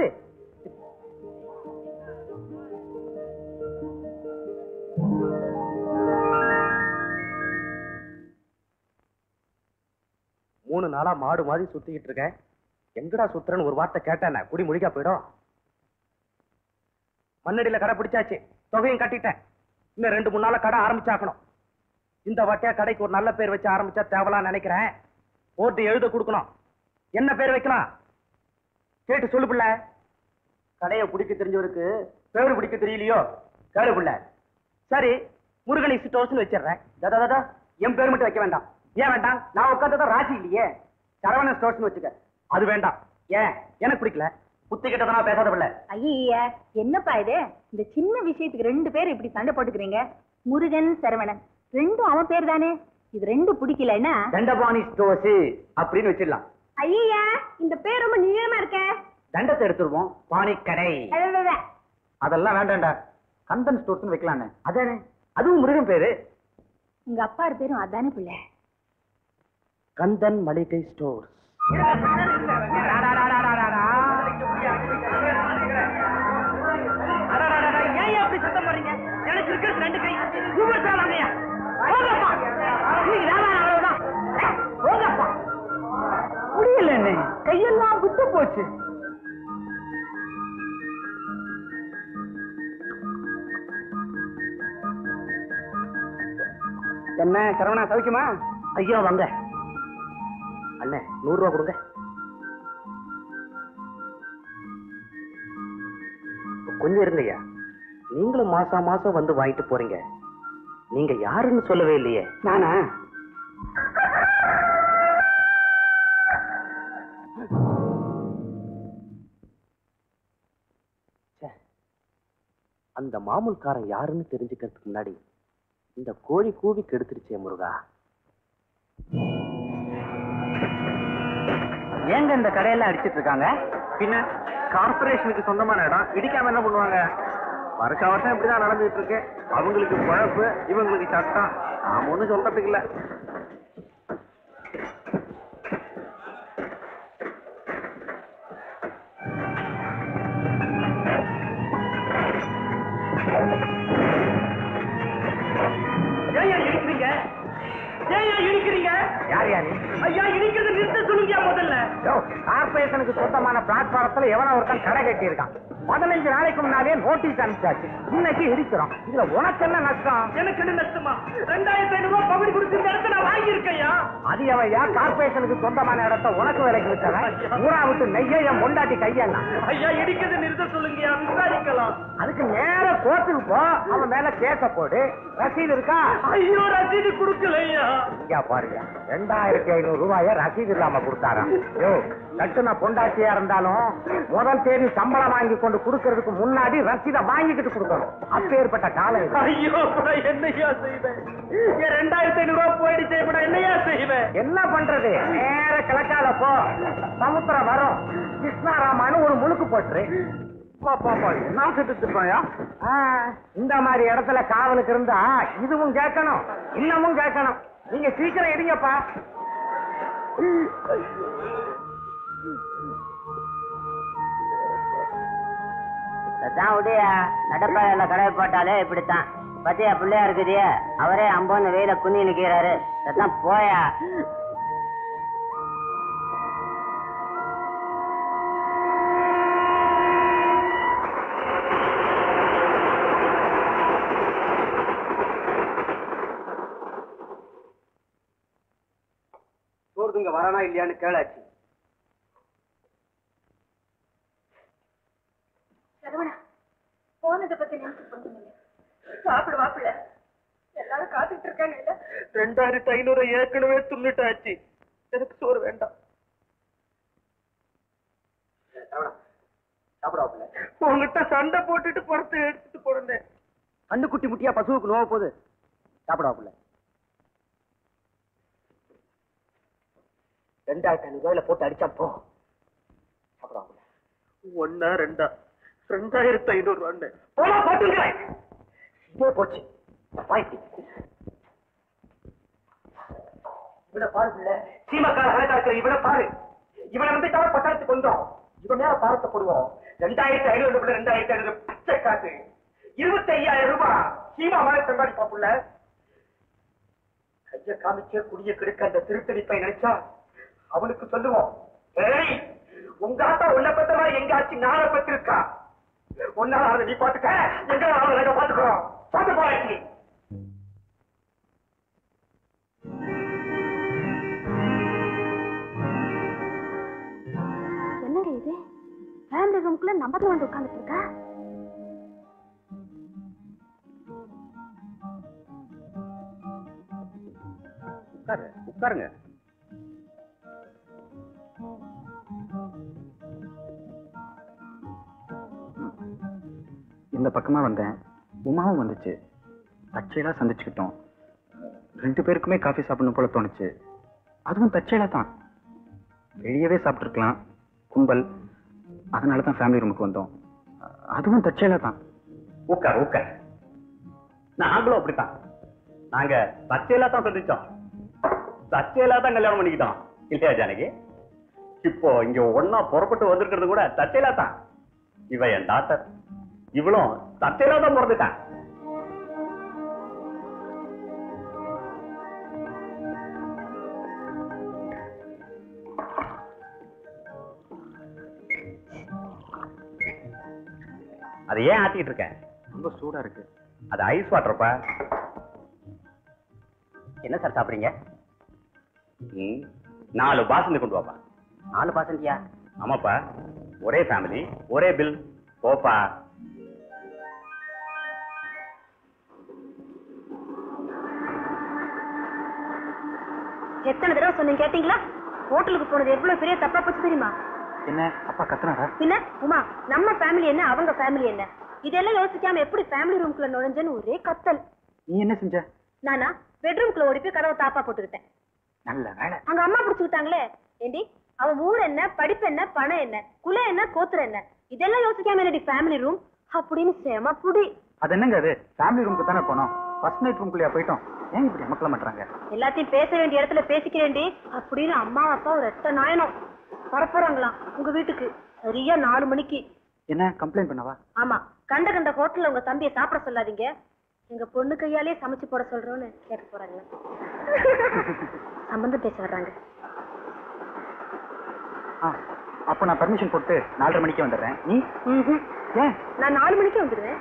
மூணு நாளா மாடு மாதிரி சுத்திக்கிட்டு இருக்கேன் எங்கடா சுத்துறன்னு ஒரு வார்த்தை கேட்டேன் குடி முழிக்கா போயிடும் மண்ணடியில கடை பிடிச்சாச்சு தொகையும் கட்டிட்டேன் இன்னும் ரெண்டு மூணு நாளா கடை ஆரம்பிச்சாக்கணும் இந்த வாட்டியா கடைக்கு ஒரு நல்ல பேர் வச்சு ஆரம்பிச்சா தேவலாம் நினைக்கிறேன் போட்டு எழுத கொடுக்கணும் என்ன பேர் வைக்கலாம் கேட்டு சொல்லு பிள்ளை கடையை பிடிக்க தெரிஞ்சவருக்கு பேர் பிடிக்க தெரியலையோ கேளு பிள்ளை சரி முருகனை ஸ்டோர்ஸ்னு வச்சிடுறேன் ததா, ததா, என் பேர் மட்டும் வைக்க வேண்டாம் ஏன் வேண்டாம் நான் உட்காந்ததான் ராசி இல்லையே சரவணன் ஸ்டோர்ஸ்னு வச்சுக்க அது வேண்டாம் ஏன் எனக்கு பிடிக்கல புத்தி கிட்டதனா பேசாத பிள்ளை ஐயா என்னப்பா இது இந்த சின்ன விஷயத்துக்கு ரெண்டு பேரும் இப்படி சண்டை போட்டுக்கிறீங்க முருகன் சரவணன் ரெண்டும் அவன் பேர் தானே இது ரெண்டு பிடிக்கலன்னா தண்டபாணி ஸ்டோர்ஸ் அப்படின்னு வச்சிடலாம் ஐயா இந்த பேர் ரொம்ப நீளமா இருக்க தண்டத்தை எடுத்துருவோம் பாணிக்கடை அதெல்லாம் வேண்டாம்டா கந்தன் ஸ்டோர்ஸ்னு வைக்கலான்னு அதானே அதுவும் முருகன் பேரு உங்க அப்பா பேரும் அதானே பிள்ளை கந்தன் மளிகை ஸ்டோர்ஸ் ஏன் அப்படி சத்தம் போறீங்க எனக்கு இருக்கிறது ரெண்டு கை ஊபர் தான் வாங்கய்யா போங்கப்பா இன்னைக்கு வியாபாரம் அவ்வளவுதான் ஏய், போங்கப்பா முடியல என்ன கையெல்லாம் விட்டு போச்சு என்ன சரவணா சௌக்கியமா ஐயா வாங்க அண்ணே நூறு ரூபா கொடுங்க கொஞ்சம் இருங்கய்யா நீங்களும் மாசம் மாசம் வந்து வாங்கிட்டு போறீங்க நீங்க யாருன்னு சொல்லவே இல்லையே நானா அந்த மாமூல்காரன் யாருன்னு தெரிஞ்சுக்கிறதுக்கு முன்னாடி இந்த கோழி கூவி கெடுத்துருச்சே முருகா ஏங்க இந்த கடையெல்லாம் அடிச்சிட்டு இருக்காங்க பின்ன கார்பரேஷனுக்கு சொந்தமான இடம் இடிக்காம என்ன பண்ணுவாங்க வருஷ வருஷம் இப்படிதான் நடந்துட்டு இருக்கு அவங்களுக்கு பழப்பு இவங்களுக்கு சட்டம் நாம ஒண்ணும் சொல்றதுக்கு இல்ல ஏன் இடிக்கிறீங்க ஏன் இடிக்கிறீங்க யார் யாரு ஐயா இடிக்கிறத நிறுத்த சொல்லுங்க முதல்ல கார்பரேஷனுக்கு சொந்தமான பிளாட்பாரத்துல எவனோ ஒருத்தன் கடை கட்டி இருக்கான் பதினஞ்சு நாளைக்கு முன்னாலே நோட்டீஸ் அனுப்பிச்சாச்சு இன்னைக்கு இடிக்கிறோம் இதுல உனக்கு என்ன நஷ்டம் எனக்கு என்ன நஷ்டமா ரெண்டாயிரத்தி ஐநூறு ரூபாய் பகுதி கொடுத்து இந்த இடத்த நான் வாங்கியிருக்கையா அது எவையா கார்பரேஷனுக்கு சொந்தமான இடத்த உனக்கு விலைக்கு வச்சவன் ஊரா விட்டு நெய்ய என் பொண்டாட்டி கையண்ணா ஐயா இடிக்கிறத நிறுத்த சொல்லுங்கயா விசாரிக்கலாம் அதுக்கு நேர கோர்ட்டுக்கு போ அவன் மேல கேச போடு ரசீது இருக்கா ஐயோ ரசீது கொடுக்கலையா இங்க பாருங்க ரெண்டாயிரத்தி ஐநூறு ரூபாய ரசீது இல்லாம கொடுத்தாராம் யோ கட்டுன பொண்டாட்டியா இருந்தாலும் முதல் தேதி சம்பளம் வாங்கி கொண்டு கொடுக்கறதுக்கு முன்னாடி ரசீதை வாங்கிக்கிட்டு கொடுக்கணும் அப்பேற்பட்ட காலம் இது. ஐயோ இப்ப நான் என்னையா செய்வேன் என் ரெண்டாயிரத்தி ஐநூறு ரூபாய் போயிடுச்சு இப்ப நான் என்னையா செய்வேன் என்ன பண்றது நேர கிழக்கால போ சமுத்திரம் வரும் கிருஷ்ணாராமான்னு ஒரு முழுக்கு போட்டுரு போ, போ, போ. என்ன திட்டுப்பாயா இந்த மாதிரி இடத்துல காவலுக்கு இருந்தா இதுவும் கேட்கணும் இன்னமும் கேட்கணும் நீங்க சீக்கிரம் எடுங்கப்பா அதான் உடைய நடப்பாதையில கடை போட்டாலே இப்படித்தான் பத்தியா பிள்ளையா இருக்குது அவரே அம்போன்னு வெயில குந்தி நிக்கிறாரு அதான் போயா சோறுங்க வரானா இல்லையான்னு கேளாச்சு சரவணா போனதை பத்தி நினைச்சு பண்ணுங்க சாப்பிடு வாப்பிள்ள எல்லாரும் காத்துட்டு இருக்காங்க இல்ல ரெண்டாயிரத்தி ஐநூறு ஏற்கனவே துண்ணிட்டாச்சு எனக்கு சோறு வேண்டாம் சாப்பிடாப்புல உங்ககிட்ட சண்டை போட்டுட்டு படத்தை எடுத்துட்டு போறேன் கண்ணு குட்டி முட்டியா பசுவுக்கு நோவ போகுது சாப்பிடாப்புல ரெண்டாயிரத்தி ஐநூறு ரூபாயில போட்டு அடிச்சா போ சாப்பிடாப்புல ஒன்னா ரெண்டா ரெண்டாயிரத்தி ஐநூறு ரூபான்னு போனா பாத்துக்கிறேன் இதே போச்சு வாய்ப்பு இவனை பாரு பிள்ளை சீமக்கார கணக்காக்கிற இவனை பாரு இவனை வந்து தவிர பட்டாளத்துக்கு வந்தோம் இவன் மேல பாரத்தை போடுவோம் ரெண்டாயிரத்தி ஐநூறு ரூபாய் ரெண்டாயிரத்தி ஐநூறு பச்சை காசு இருபத்தி ஐயாயிரம் ரூபாய் சீமா மேல சம்பாதிப்பா புள்ள கைய காமிச்சே குடிய கெடுக்க அந்த திருத்தடிப்பை நினைச்சா அவனுக்கு சொல்லுவோம் ஏய் உங்க ஆத்தா உன்னை பத்த மாதிரி எங்க ஆச்சு நாளை பத்திருக்கா ஒன்னால அவனை நீ பாத்துக்க எங்க அவனை நாங்க பாத்துக்கிறோம் பாத்து போயாச்சு என்னங்க இது ஃபேமிலி ரூம்குள்ள நம்ம தான் வந்து உட்காந்துட்டு இருக்கா உட்காரு உட்காருங்க இந்த பக்கமா வந்தேன் உமாவும் வந்துச்சு தற்செயலா சந்திச்சுக்கிட்டோம் ரெண்டு பேருக்குமே காஃபி சாப்பிடணும் போல தோணுச்சு அதுவும் தற்செயலா தான் வெளியவே சாப்பிட்டுருக்கலாம் கும்பல் அதனால தான் ஃபேமிலி ரூமுக்கு வந்தோம் அதுவும் தற்செயலா தான் உட்கார் உட்கார் நாங்களும் அப்படித்தான் நாங்க தற்செயலா தான் சந்திச்சோம் தற்செயலா தான் கல்யாணம் பண்ணிக்கிட்டோம் இல்லையா ஜானகி இப்போ இங்க ஒன்னா புறப்பட்டு வந்திருக்கிறது கூட தற்செயலா தான் இவ என் டாக்டர் இவளும் தற்செயலா தான் பிறந்துட்டான் அதை ஏன் ஆட்டிட்டு இருக்க ரொம்ப சூடா இருக்கு அது ஐஸ் வாட்டர்ப்பா என்ன சார் சாப்பிடுறீங்க ம், நாலு பாசந்தி கொண்டு வாப்பா நாலு பாசந்தியா ஆமாப்பா ஒரே ஃபேமிலி ஒரே பில் போப்பா எத்தனை தடவை சொன்னீங்க கேட்டீங்களா ஹோட்டலுக்கு போனது எவ்வளவு பெரிய தப்பா போச்சு தெரியுமா என்ன அப்பா கத்துனாரா பின்ன உமா நம்ம ஃபேமிலி என்ன அவங்க ஃபேமிலி என்ன இதெல்லாம் யோசிக்காம எப்படி ஃபேமிலி ரூம்குள்ள நுழைஞ்சேன்னு ஒரே கத்தல் நீ என்ன செஞ்ச நானா பெட்ரூம்குள்ள ஓடி போய் கதவை தாப்பா போட்டுக்கிட்டேன் நல்ல வேலை அங்க அம்மா பிடிச்சுக்கிட்டாங்களே ஏண்டி அவன் ஊர் என்ன படிப்பு என்ன பணம் என்ன குல என்ன கோத்திர என்ன இதெல்லாம் யோசிக்காம என்னடி ஃபேமிலி ரூம் அப்படின்னு செம புடி அது என்னங்க அது ஃபேமிலி ரூமுக்கு தானே போனோம் ஃபர்ஸ்ட் நைட் ரூம்குள்ளேயா போயிட்டோம் ஏன் இப்படி அமக்கல மாட்டாங்க எல்லாத்தையும் பேச வேண்டிய இடத்துல பேசிக்கிறேன்டி அப்படின்னு அம்மா அப்பா ஒரு எட்ட நாயனம் வரப்போறாங்களாம் உங்க வீட்டுக்கு சரியா நாலு மணிக்கு என்ன கம்ப்ளைண்ட் பண்ணவா ஆமா கண்ட கண்ட ஹோட்டல்ல உங்க தம்பியை சாப்பிட சொல்லாதீங்க எங்க பொண்ணு கையாலே சமைச்சு போட சொல்றோன்னு கேட்க போறாங்க சம்பந்தம் பேச வர்றாங்க ஆ அப்போ நான் பர்மிஷன் போட்டு நாலரை மணிக்கு வந்துடுறேன் நீ ம்ஹும். ஏன் நான் நாலு மணிக்கு வந்துடுவேன்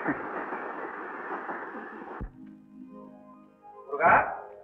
முருகா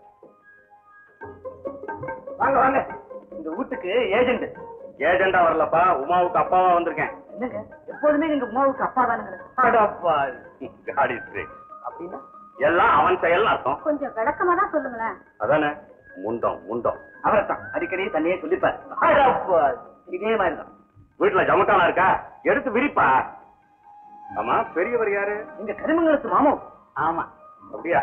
வாங்க வாங்க இந்த வீட்டுக்கு ஏஜென்ட் ஏஜெண்டா வரலப்பா உமாவுக்கு அப்பாவா வந்திருக்கேன் என்னங்க எப்போதுமே நீங்க உமாவுக்கு அப்பா தானுங்க அடப்பா காடி straight. அப்படின்னா எல்லாம் அவன் செயல் அர்த்தம் கொஞ்சம் விளக்கமா தான் சொல்லுங்களேன் அதானே முண்டம் முண்டம் அவரைத்தான் அடிக்கடி தன்னையே சொல்லிப்பார் அடப்பா, இதே மாதிரி தான் வீட்டுல ஜமக்கானா இருக்கா எடுத்து விரிப்பா ஆமா பெரியவர் யாரு எங்க கருமங்களுக்கு மாமம் ஆமா அப்படியா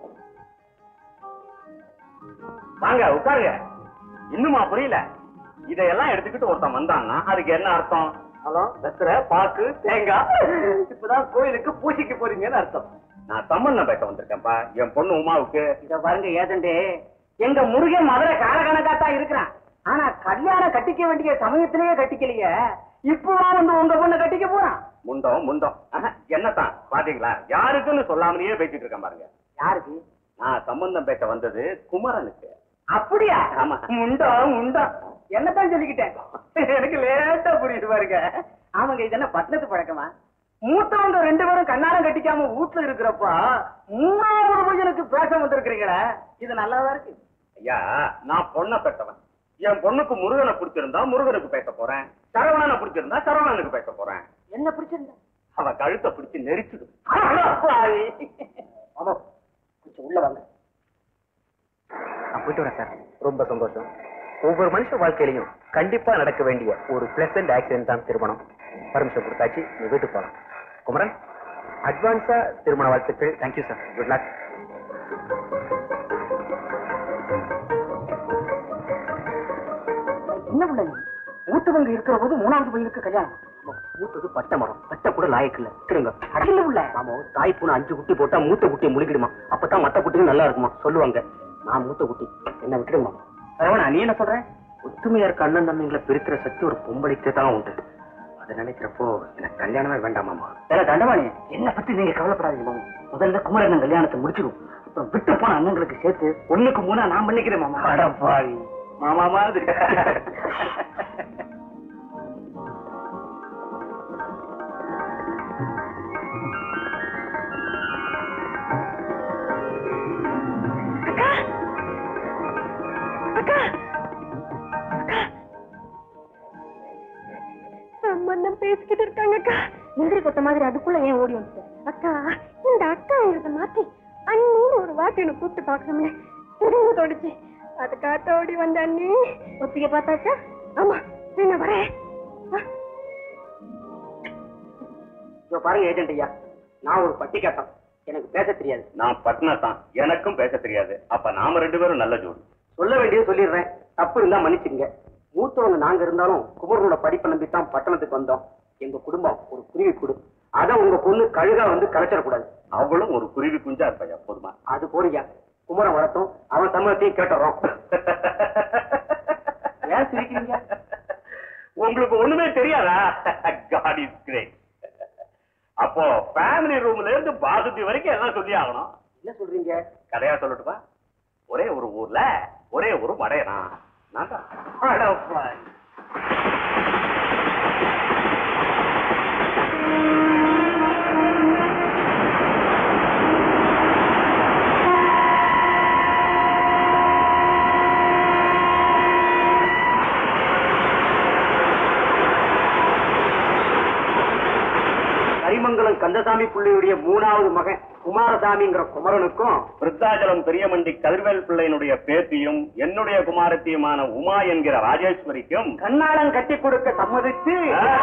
வாங்க உட்காருங்க இன்னுமா புரியல இதையெல்லாம் எடுத்துக்கிட்டு ஒருத்தன் வந்தான்னா அதுக்கு என்ன அர்த்தம் ஹலோ வெத்தரை பாக்கு தேங்காய் இப்பதான் கோயிலுக்கு பூசிக்க போறீங்கன்னு அர்த்தம் நான் சம்பந்தம் பேச வந்திருக்கேன்ப்பா என் பொண்ணு உமாவுக்கு இத பாருங்க ஏஜெண்டே எங்க முருகன் மதுரை காலகணக்கா தான் இருக்கிறான் ஆனா கல்யாணம் கட்டிக்க வேண்டிய சமயத்திலேயே கட்டிக்கலையே இப்பவா வந்து உங்க பொண்ணை கட்டிக்க போறான் முண்டம் முண்டம் ஆஹா, என்னத்தான் பாத்தீங்களா யாருக்குன்னு சொல்லாமலேயே பேசிட்டு இருக்கேன் பாருங்க யாருக்கு நான் சம்பந்தம் பேச வந்தது குமரனுக்கு அப்படியா ஆமா. முண்டம் முண்டம் என்னத்தான் சொல்லிக்கிட்டேன் எனக்கு லேட்டா புரியுது பாருங்க ஆமாங்க இது என்ன பட்டணத்து பழக்கமா மூத்தவங்க ரெண்டு பேரும் கண்ணாரம் கட்டிக்காம வீட்டுல இருக்கிறப்ப மூணாவது பையனுக்கு பேச வந்திருக்கிறீங்களே இது நல்லாதான் இருக்கு ஐயா நான் பொண்ணை பெற்றவன் என் பொண்ணுக்கு முருகனை பிடிச்சிருந்தா முருகனுக்கு பேச போறேன் சரவணனை பிடிச்சிருந்தா சரவணனுக்கு பேச போறேன் என்ன பிடிச்சிருந்தா அவ கழுத்தை பிடிச்சு நெரிச்சுடு ஆமா கொஞ்சம் உள்ள வாங்க நான் போயிட்டு வரேன் சார் ரொம்ப சந்தோஷம் ஒவ்வொரு மனுஷ வாழ்க்கையிலையும் கண்டிப்பா நடக்க வேண்டிய ஒரு பிளசன்ட் ஆக்சிடென்ட் தான் திருமணம் பர்மிஷன் கொடுத்தாச்சு நீ வீட்டுக்கு போலாம் குமரன் அட்வான்ஸா திருமண வாழ்த்துக்கள் தேங்க்யூ சார் குட் லக் என்ன பிள்ளை நீ? மூத்தவங்க இருக்கிற போது மூணாவது பையனுக்கு கல்யாணம் மூத்தது பட்ட மரம் பட்ட கூட லாயக்கு இல்ல கிடுங்க அடக்கல உள்ள ஆமா தாய் பூனை அஞ்சு குட்டி போட்டா மூத்த குட்டியை முழுகிடுமா அப்பதான் மத்த குட்டியும் நல்லா இருக்குமா சொல்லுவாங்க நான் மூத்த குட்டி என்ன விட்டுடுமா ரவணா நீ என்ன சொல்ற ஒத்துமையா இருக்க அண்ணன் தம்பிங்களை பிரிக்கிற சக்தி ஒரு பொம்பளைக்கு தான் உண்டு அதை நினைக்கிறப்போ எனக்கு கல்யாணமே வேண்டாமாமா வேற தண்டவாணி என்ன பத்தி நீங்க கவலைப்படாதீங்க மாமா முதல்ல குமரன் கல்யாணத்தை முடிச்சிடும் அப்புறம் விட்டு போன அண்ணங்களுக்கு சேர்த்து ஒண்ணுக்கு மூணா நான் பண்ணிக்கிறேன் மாமா அடப்பாவி மாமா மாதிரி சம்பந்தம் பேசிக்கிட்டு இருக்காங்க அக்கா முந்திரி கொத்த மாதிரி அதுக்குள்ள ஏன் ஓடி வந்து அக்கா இந்த அக்கா இருக்கிறத மாத்தி அண்ணின்னு ஒரு வாட்டி எனக்கு கூப்பிட்டு பார்க்கணும்ல திரும்ப தோடிச்சு அதுக்காக ஓடி வந்த அண்ணி ஒத்திக்க பார்த்தாச்சா ஆமா என்ன வரேன் ஆ, இதோ பாருங்க ஏஜென்ட் ஐயா நான் ஒரு பட்டிக்காட்டம் எனக்கு பேச தெரியாது நான் பட்னா தான் எனக்கும் பேச தெரியாது அப்ப நாம ரெண்டு பேரும் நல்ல ஜோடி சொல்ல வேண்டியது சொல்லிடுறேன் தப்பு இருந்தா மன்னிச்சுங்க மூத்தவங்க நாங்க இருந்தாலும் குமரனோட படிப்பை நம்பி தான் பட்டணத்துக்கு வந்தோம் எங்க குடும்பம் ஒரு குருவி குடு அத உங்க பொண்ணு கழுகா வந்து கலைச்சிடக்கூடாது அவளும் ஒரு குருவி குஞ்சா இருப்பா போதுமா அது போறியா குமரன் வரட்டும் அவன் சம்மதத்தையும் கேட்டுறோம் ஏன் சிரிக்கிறீங்க உங்களுக்கு ஒண்ணுமே தெரியாதா காட் இஸ் கிரேட் அப்போ ஃபேமிலி ரூம்ல இருந்து பாசுத்தி வரைக்கும் எல்லாம் சொல்லி ஆகணும் என்ன சொல்றீங்க கதையா சொல்லட்டுமா ஒரே ஒரு ஊர்ல ஒரே ஒரு மடையனா நான் தான் அடப்பாவி. கரிமங்கலம் கந்தசாமி பிள்ளையுடைய மூணாவது மகன் குமாரசாமிங்கிற குமரனுக்கும் விருத்தாச்சலம் பெரியமண்டி கதிர்வேல் பிள்ளையினுடைய பேத்தியும் என்னுடைய குமாரத்தியுமான உமா என்கிற ராஜேஸ்வரிக்கும் கண்ணாளன் கட்டி கொடுக்க சம்மதிச்சு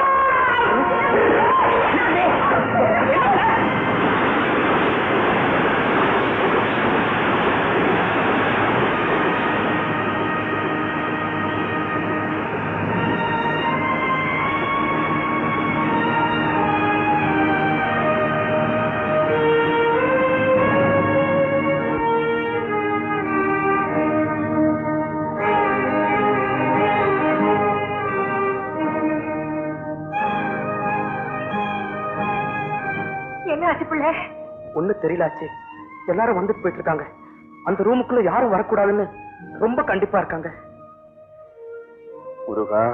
என்ன ஆச்சு பிள்ளை ஒண்ணு தெரியலாச்சு எல்லாரும் வந்துட்டு போயிட்டு இருக்காங்க அந்த ரூமுக்குள்ள யாரும் வரக்கூடாதுன்னு ரொம்ப கண்டிப்பா இருக்காங்க முருகா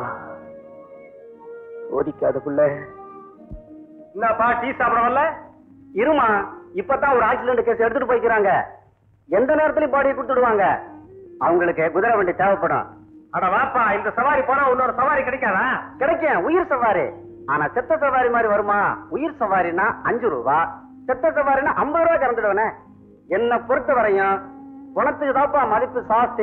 ஓடிக்காத புள்ள என்னப்பா டீ சாப்பிட வரல இருமா இப்பதான் ஒரு ஆக்சிடென்ட் கேஸ் எடுத்துட்டு போய்க்கிறாங்க எந்த நேரத்திலயும் பாடியை கொடுத்துடுவாங்க அவங்களுக்கு குதிரை வண்டி தேவைப்படும் அட வாப்பா இந்த சவாரி போனா இன்னொரு சவாரி கிடைக்காதா கிடைக்கும் உயிர் சவாரி ஆனா செத்த சவாரி மாதிரி வருமா உயிர் சவாரினா அஞ்சு ரூபா செத்த சவாரினா ஐம்பது ரூபா கறந்துடுவனே என்ன பொறுத்த வரையும் குணத்துக்கு தான்ப்பா மதிப்பு சாஸ்தி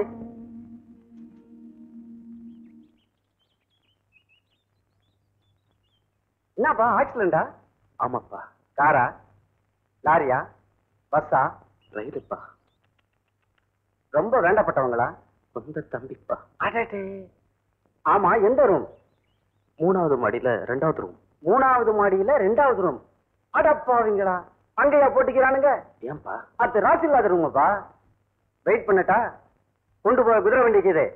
என்னப்பா ஆக்சிடென்டா ஆமாப்பா காரா லாரியா பஸ்ஸா ரயிலுப்பா ரொம்ப வேண்டப்பட்டவங்களா சொந்த தம்பிப்பா அடடே ஆமா எந்த ரூம் மூணாவது மாடியில ரெண்டாவது ரூம் மூணாவது மாடியில ரெண்டாவது ரூம் அடப்பாவீங்களா அங்கேயா போட்டுக்கிறானுங்க ஏன்பா அது ராசி இல்லாத ரூமப்பா வெயிட் பண்ணட்டா கொண்டு போய் குதிரை வண்டிக்கு இது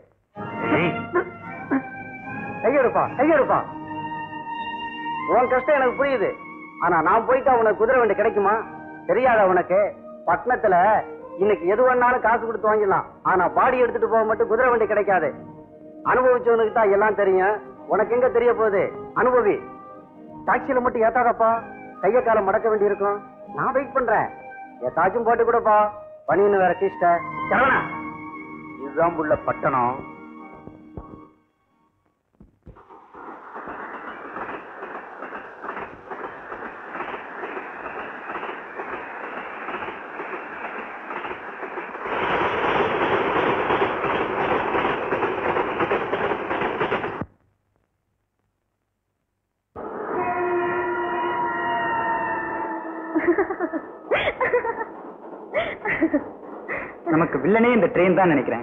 கையெடுப்பா கையெடுப்பா உன் கஷ்டம் எனக்கு புரியுது ஆனா நான் போயிட்டா உனக்கு குதிரை வண்டி கிடைக்குமா தெரியாத உனக்கு பட்டணத்துல இன்னைக்கு எது வேணாலும் காசு கொடுத்து வாங்கிடலாம் ஆனா பாடி எடுத்துட்டு போக மட்டும் குதிரை வண்டி கிடைக்காது அனுபவிச்சவனுக்கு தான் எல்லாம் தெரியும் உனக்கு எங்க தெரிய போகுது அனுபவி டாக்ஸில மட்டும் ஏத்தாதப்பா கைய காலம் மடக்க வேண்டி இருக்கும் நான் வெயிட் பண்றேன் ஏதாச்சும் போட்டு கூடப்பா பனின்னு வேற கீஷ்ட சரவணா இதுதான் உள்ள பட்டணம் வில்லனே இந்த ட்ரெயின் தான் நினைக்கிறேன்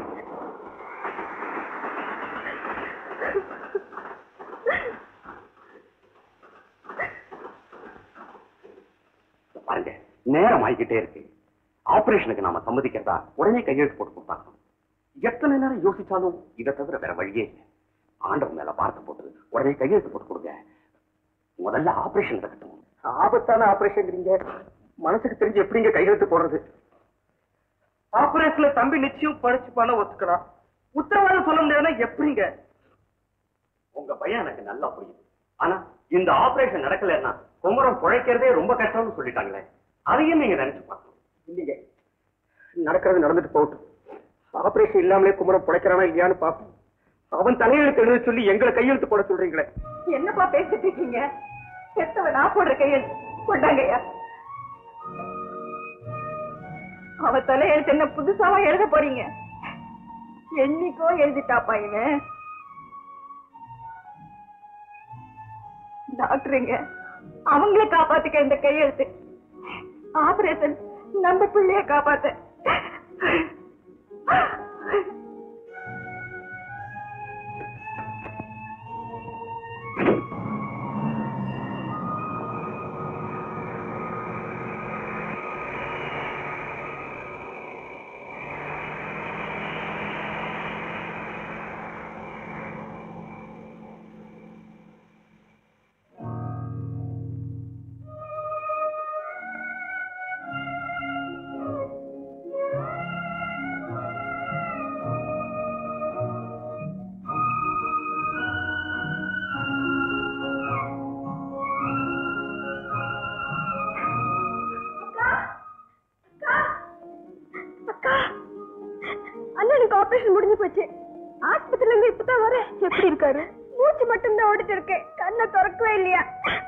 பாருங்க நேரம் ஆகிக்கிட்டே இருக்கு ஆபரேஷனுக்கு நாம சம்மதிக்கிறதா உடனே கையெழுத்து போட்டு கொடுத்தாங்க எத்தனை நேரம் யோசிச்சாலும் இதை தவிர வேற வழியே இல்லை ஆண்டவன் மேல பார்த்து போட்டு உடனே கையெழுத்து போட்டு கொடுங்க முதல்ல ஆபரேஷன் நடக்கட்டும் ஆபத்தான ஆபரேஷன் மனசுக்கு தெரிஞ்சு எப்படிங்க கையெழுத்து போடுறது ஆபரேஷன்ல தம்பி நிச்சயம் படிச்சுப்பான ஒத்துக்கலாம் உத்தரவாதம் சொல்ல முடியாதுன்னா எப்படிங்க உங்க பையன் எனக்கு நல்லா புரியுது ஆனா இந்த ஆபரேஷன் நடக்கலைன்னா குமரம் பிழைக்கிறதே ரொம்ப கஷ்டம்னு சொல்லிட்டாங்களே அதையும் நீங்க நினைச்சு பார்க்கணும் இல்லைங்க நடக்கிறது நடந்துட்டு போகட்டும் ஆபரேஷன் இல்லாமலே குமரம் பிழைக்கிறானா இல்லையான்னு பார்ப்போம் அவன் தலையெழுத்து எழுத சொல்லி எங்களை கையெழுத்து போட சொல்றீங்களே என்னப்பா பேசிட்டு இருக்கீங்க செத்தவன் நான் போடுற கையெழுத்து கொண்டாங்கய்யா அவ தலையெழுத்து என்ன புதுசாவா எழுத போறீங்க என்னைக்கோ எழுதிட்டாப்பா இவன் டாக்டருங்க அவங்கள காப்பாத்துக்க இந்த கையெழுத்து ஆபரேஷன் நம்ம பிள்ளைய காப்பாத்த அக்கா அண்ணனுக்கு ஆபரேஷன் முடிஞ்சு போச்சு ஆஸ்பத்திரில இருந்து இப்பதான் வரேன் எப்படி இருக்காரு மூச்சு மட்டும் தான் ஓடிட்டு இருக்கேன் கண்ணை திறக்கவே இல்லையா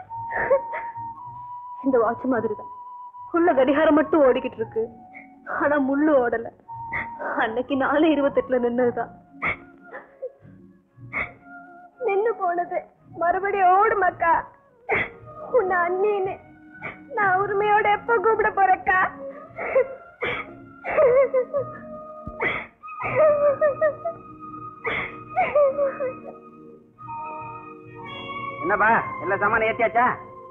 இந்த வாட்ச் மாதிரி தான் உள்ள கடிகாரம் மட்டும் ஓடிக்கிட்டு இருக்கு ஆனா முள்ளு ஓடல அன்னைக்கு நாலு இருபத்தெட்டுல நின்னதுதான் நின்னு போனது மறுபடியும் ஓடுமாக்கா உன்னை அண்ணின்னு நான் உரிமையோட எப்ப கூப்பிட போறேக்கா என்னப்பா எல்லா சாமான் ஏத்தியாச்சா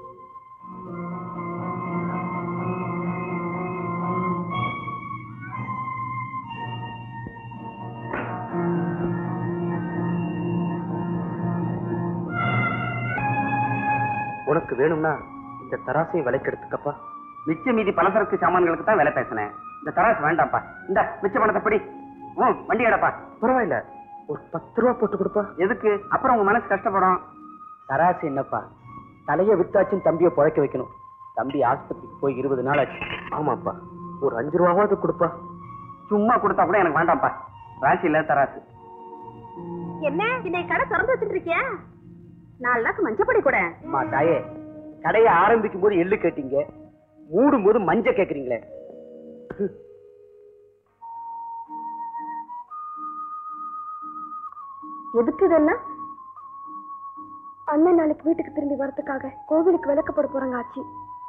உனக்கு வேணும்னா இந்த தராசையும் விலைக்கு எடுத்துக்கப்பா மிச்ச மீதி பலசரக்கு சாமான்களுக்கு தான் விலை பேசினேன் இந்த தராசு வேண்டாம்ப்பா இந்த மிச்ச பணத்தை பிடி ம் வண்டி எடப்பா பரவாயில்ல ஒரு பத்து ரூபா போட்டு கொடுப்பா எதுக்கு அப்புறம் உங்க மனசு கஷ்டப்படும் தராசு என்னப்பா தலைய வித்தாச்சும் தம்பியை புழைக்க வைக்கணும் தம்பி ஆஸ்பத்திரிக்கு போய் இருபது நாள் ஆச்சு ஆமாப்பா ஒரு அஞ்சு ரூபாவது கொடுப்பா சும்மா கொடுத்தா கூட எனக்கு வேண்டாம்ப்பா ராசி இல்ல தராசு என்ன இன்னைக்கு கடை திறந்து வச்சுட்டு இருக்கியா நாலு லாக்கு மஞ்சப்படி கூட அம்மா தாயே கடையை ஆரம்பிக்கும் போது எள்ளு கேட்டீங்க மூடும் போது மஞ்ச கேக்குறீங்களே எதுக்கு இதெல்லாம் அண்ணன் நாளைக்கு வீட்டுக்கு திரும்பி வரதுக்காக கோவிலுக்கு விளக்கு போட போறாங்க ஆச்சி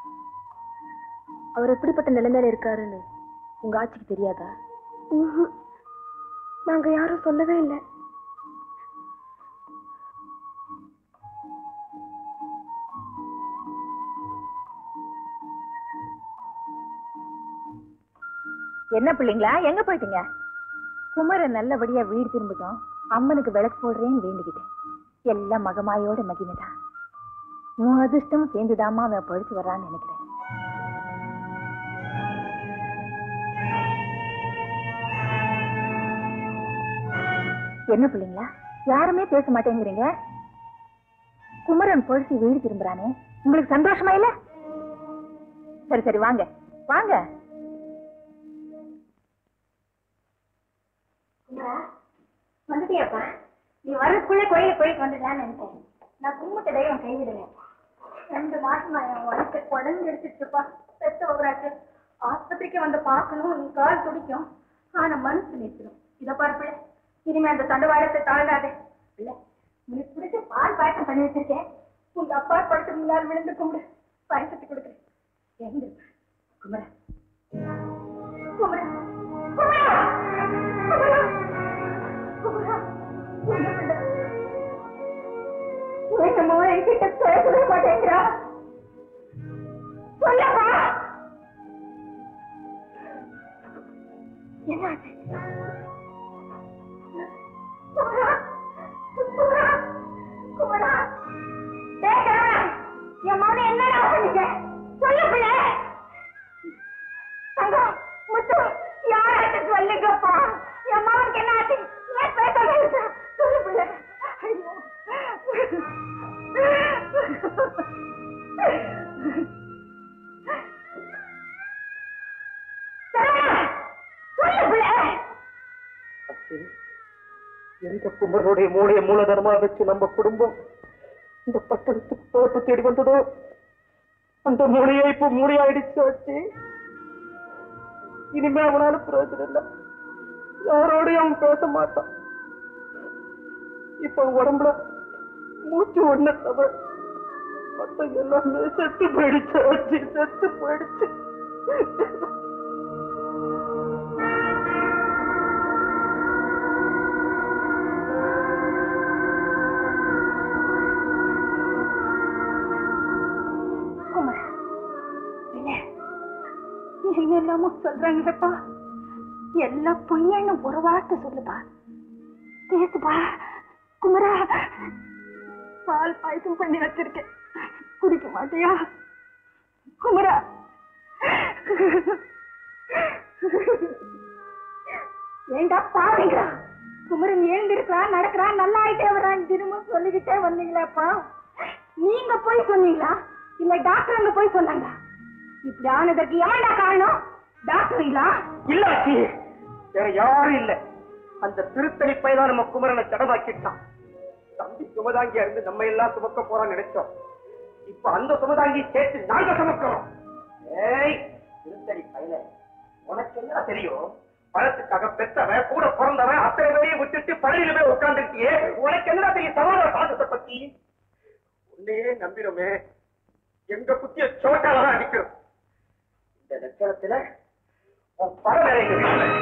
அவர் எப்படிப்பட்ட நிலைமையில இருக்காருன்னு உங்க ஆச்சிக்கு தெரியாதா நாங்க யாரும் சொல்லவே இல்லை என்ன பிள்ளைங்களா எங்க போயிட்டீங்க குமரன் நல்லபடியா வீடு திரும்பட்டும் அம்மனுக்கு விளக்கு போடுறேன்னு வேண்டிக்கிட்டேன் எல்லாம் மகமாயோட மகிமைதான் உன் அதிர்ஷ்டம் சேர்ந்துதாம்மா அவன் பழிச்சு வர்றான்னு நினைக்கிறேன் என்ன பிள்ளைங்களா யாருமே பேச மாட்டேங்கிறீங்க குமரன் பொழிச்சு வீடு திரும்புறானே உங்களுக்கு சந்தோஷமா இல்ல சரி சரி வாங்க வாங்க வந்துட்டியாப்பா நீ வரக்குள்ள கோயில போயிட்டு வந்துடலான்னு நினைச்சேன் நான் கும்பிட்ட தெய்வம் கைவிடுங்க ரெண்டு மாசமா என் வாழ்க்கை உடம்பு எடுத்துட்டுப்பா பெத்த ஒவ்வொரு ஆஸ்பத்திரிக்கு வந்து பார்க்கணும் நீ கால் துடிக்கும் ஆனா மனசு நிற்கணும் இதை பார்ப்பல இனிமே அந்த தண்டவாளத்தை தாழ்ந்தாதே இல்ல உனக்கு பிடிச்ச பால் பாயசம் பண்ணி வச்சிருக்கேன் உங்க அப்பா படுத்து முன்னால் விழுந்து கும்பிடு பாயசத்தை கொடுக்குறேன் எங்க குமரா குமரா குமரா என்னமோ என்கிட்ட பேசவே மாட்டேங்கிறா சொல்லப்பா என்னாச்சு குமரா குமரா குமரா டேய் கிழவா, என் மகனை என்னடா பண்ணீங்க சொல்லு பிள்ளை தங்கம் முத்து யாராச்சும் சொல்லுங்கப்பா என் மகனுக்கு என்ன ஆச்சு ஏன் பேச மாட்டேங்கிறா? சொல்லு பிள்ளை ஐயோ சொல்லு பிள்ளை எந்த குமரனுடைய மூளைய மூலதனமா வச்சு நம்ம குடும்பம் இந்த பட்டணத்துக்கு தோப்பு தேடி வந்ததோ அந்த மூளையை இப்ப மூளையாயிடுச்சு வச்சு இனிமே அவனால பிரயோஜனம் இல்லை யாரோடையும் அவன் பேச மாட்டான் இப்ப அவன் உடம்புல மூச்சு ஒண்ணு தவிர மத்த எல்லாமே செத்து போயிடுச்சு வச்சு செத்து போயிடுச்சு குமரா இல்ல நீங்க எல்லாமோ சொல்றாங்கப்பா எல்லாம் பொய்யன்னு ஒரு வார்த்தை சொல்லுப்பா பேசுப்பா குமரா பால் பாயசம் பண்ணி வச்சிருக்கேன் குடிக்க மாட்டியா குமரா ஏண்டா பாருங்களா குமரன் எழுந்திருக்கிறான் நடக்கிறான் நல்லா ஆயிட்டே வரான் திரும்ப சொல்லிக்கிட்டே வந்தீங்களேப்பா நீங்க போய் சொன்னீங்களா இல்ல டாக்டர் அங்க போய் சொன்னாங்க இப்படி ஆனதற்கு எவன்டா காரணம் டாக்டருங்களா இல்ல ஆச்சி வேற யாரும் இல்ல அந்த திருத்தணி பையதான் நம்ம குமரனை தடவாக்கிட்டான் தம்பி சுமதாங்கியா இருந்து நம்ம எல்லாம் சுமக்க போறான்னு நினைச்சோம் இப்ப அந்த சுமதாங்கி சேர்த்து நாங்க சுமக்கிறோம் ஏய் திருத்தணி பையல உனக்கு என்ன தெரியும் பணத்துக்காக பெத்தவன் கூட பிறந்தவன் அத்தனை பேரையும் விட்டுட்டு பள்ளியில போய் உட்காந்துருக்கியே உனக்கு என்ன தெரியும் சமாதான பாசத்தை பத்தி உன்னையே நம்பிடுமே எங்க புத்திய சோட்டால தான் அடிக்கிறோம் இந்த லட்சணத்துல உன் பரவரைங்க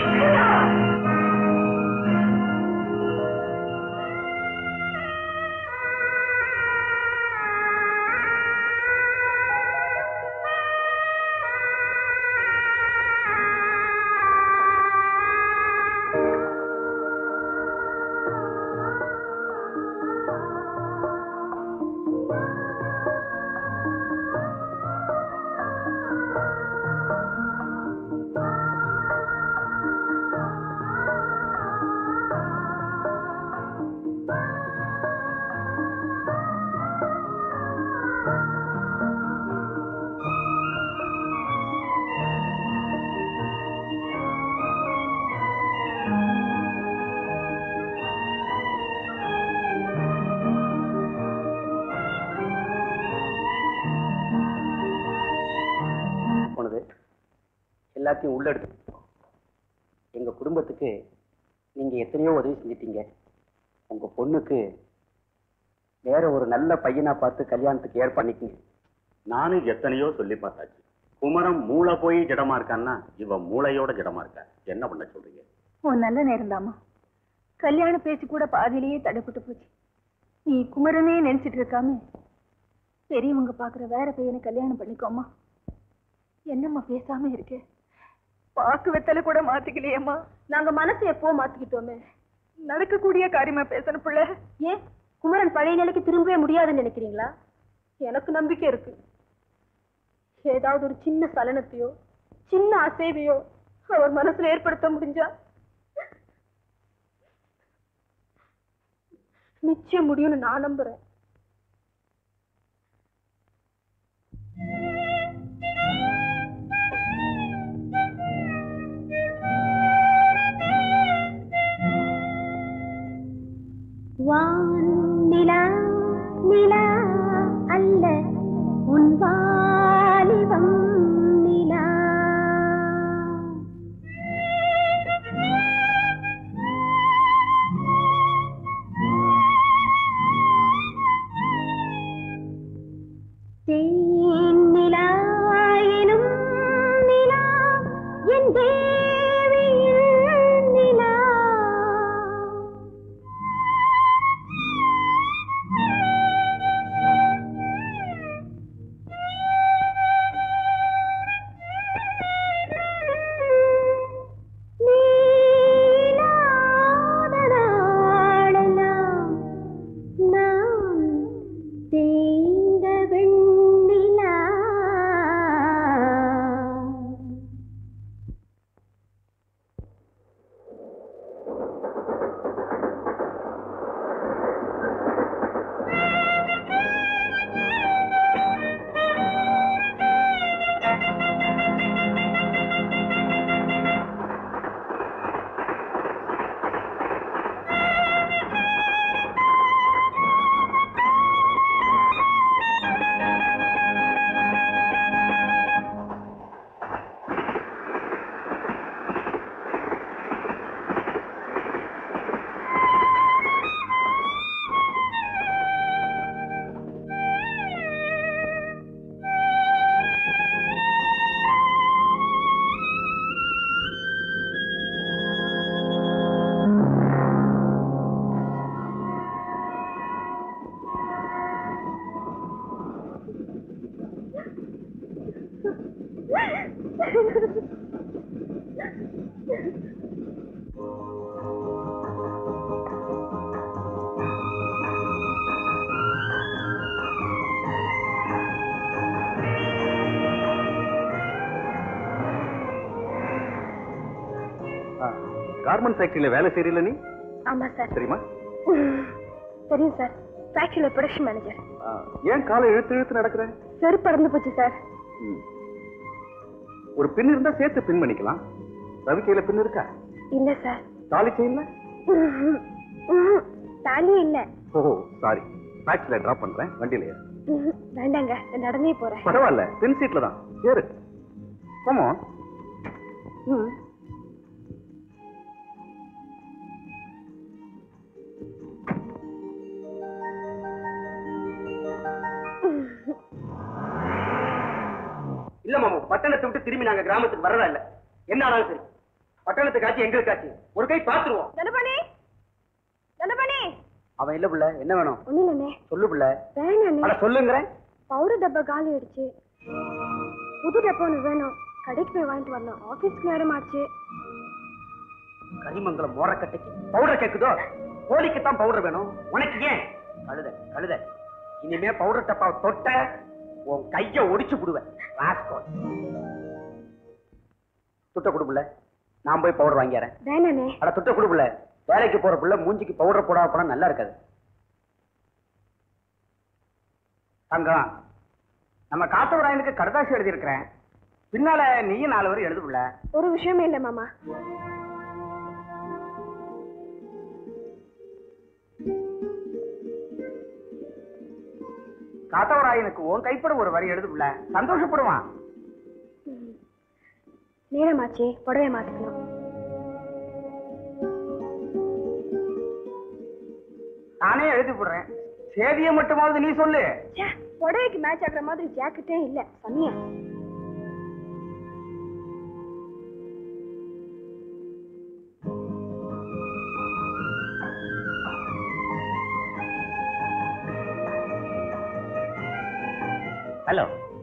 போனது எல்லாத்தையும் உள்ள எடுத்து எங்க குடும்பத்துக்கு நீங்க எத்தனையோ உதவி செஞ்சிட்டீங்க உங்க பொண்ணுக்கு வேற ஒரு நல்ல பையனா பார்த்து கல்யாணத்துக்கு ஏற்பாடு பண்ணிக்கங்க நானும் எத்தனையோ சொல்லி பார்த்தாச்சு குமரம் மூளை போய் ஜடமா இருக்கான்னா இவன் மூளையோட ஜடமா இருக்கா என்ன பண்ண சொல்றீங்க உன் நல்ல நேரம்தாம்மா கல்யாண பேச்சு கூட பாதியிலேயே தடைப்பட்டு போச்சு நீ குமரனே நினைச்சிட்டு இருக்காம பெரியவங்க பாக்குற வேற பையனை கல்யாணம் பண்ணிக்கோமா என்னம்மா பேசாம இருக்கே பாக்கு வெத்தலை கூட மாத்திக்கலையேம்மா நாங்க மனசை எப்போ மாத்திக்கிட்டோமே நடக்கக்கூடிய காரியமா பேசணும் பிள்ளை ஏன் குமரன் பழைய நிலைக்கு திரும்பவே முடியாதுன்னு நினைக்கிறீங்களா எனக்கு நம்பிக்கை இருக்கு ஏதாவது ஒரு சின்ன சலனத்தையோ சின்ன அசைவையோ அவர் மனசுல ஏற்படுத்த முடிஞ்சா நிச்சயம் முடியும்னு நான் நம்புறேன் வானிலா நிலா அல்ல உன் வாலிபம் நிலா தேன் நிலா எனும் நிலா என் தேவியின் நிலா கார்மெண்ட் ஃபேக்டரியில வேலை செய்யல நீ ஆமா சார் தெரியுமா தெரியும் சார் ஃபேக்டரியில ப்ரொடக்ஷன் மேனேஜர் ஆ, ஏன் காலை இழுத்து இழுத்து நடக்கிற செருப்பு பறந்து போச்சு சார் ம். ஒரு பின் இருந்தா சேர்த்து பின் பண்ணிக்கலாம் ரவி கையில பின் இருக்கா இல்ல சார் தாலி செயின்ல தாலியே இல்ல ஓ சாரி ஃபேக்டரியில டிராப் பண்றேன் வண்டியில ஏறு. ம்ஹும். வேண்டாங்க நான் நடந்தே போறேன் பரவாயில்ல பின் சீட்ல தான் ஏறு போமோ இல்ல மாமா பட்டணத்தை விட்டு திரும்பி நாங்க கிராமத்துக்கு வரதா இல்ல என்ன ஆனாலும் சரி பட்டணத்துக்கு ஆச்சு எங்களுக்கு ஆச்சு ஒரு கை பாத்துருவோம் தனபாணி தனபாணி அவன் இல்ல புள்ள என்ன வேணும் ஒண்ணு இல்லண்ணே சொல்லு புள்ள வேணாண்ணே அட சொல்லுங்கிறேன் பவுடர் டப்பா காலி ஆயிடுச்சு புது டப்பா ஒன்று வேணும் கடைக்கு போய் வாங்கிட்டு வரணும் ஆபீஸ்க்கு நேரம் ஆச்சு கரிமங்கலம் மோரக்கட்டைக்கு பவுடர் கேக்குதோ கோழிக்கு தான் பவுடர் வேணும் உனக்கு ஏன் கழுத கழுத இனிமே பவுடர் டப்பாவை தொட்ட உன் கைய ஒடிச்சு விடுவேன் ராஸ்கோல் துட்ட குடுப்புல நான் போய் பவுடர் வாங்கிறேன் வேணாண்ணே அட துட்ட குடுப்புல வேலைக்கு போற புள்ள மூஞ்சிக்கு பவுடர் போடாம போனா நல்லா இருக்காது தங்கம் நம்ம காத்தவராயனுக்கு கடுதாசி எழுதியிருக்கிறேன் பின்னால நீயும் நாலு வரை எழுது புள்ள ஒரு விஷயமே இல்லை மாமா காத்தவராயனுக்கு உன் கைப்பட ஒரு வரி எழுது புள்ள சந்தோஷப்படுவான் ம். நேரமாச்சு புடவை மாத்திக்கணும் நானே எழுதி போடுறேன் சேதியை மட்டுமாவது நீ சொல்லு ச்சே, புடவைக்கு மேட்ச் ஆகுற மாதிரி ஜாக்கெட்டே இல்ல சொன்னியா ஹலோ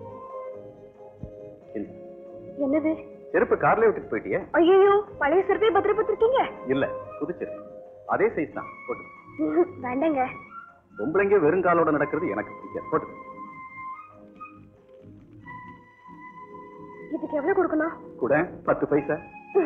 என்னது செருப்பு கார்ல விட்டுட்டு போயிட்டியே ஐயோ பழைய செருப்பே பத்திரப்பட்டிருக்கீங்க இல்ல புது செருப்பு அதே சைஸ் தான் போட்டு ம்ஹும், வேண்டாங்க பொம்பளைங்க வெறுங்காலோட நடக்கிறது எனக்கு பிடிக்காது போட்டு இதுக்கு எவ்வளவு கொடுக்கணும் கூட பத்து பைசா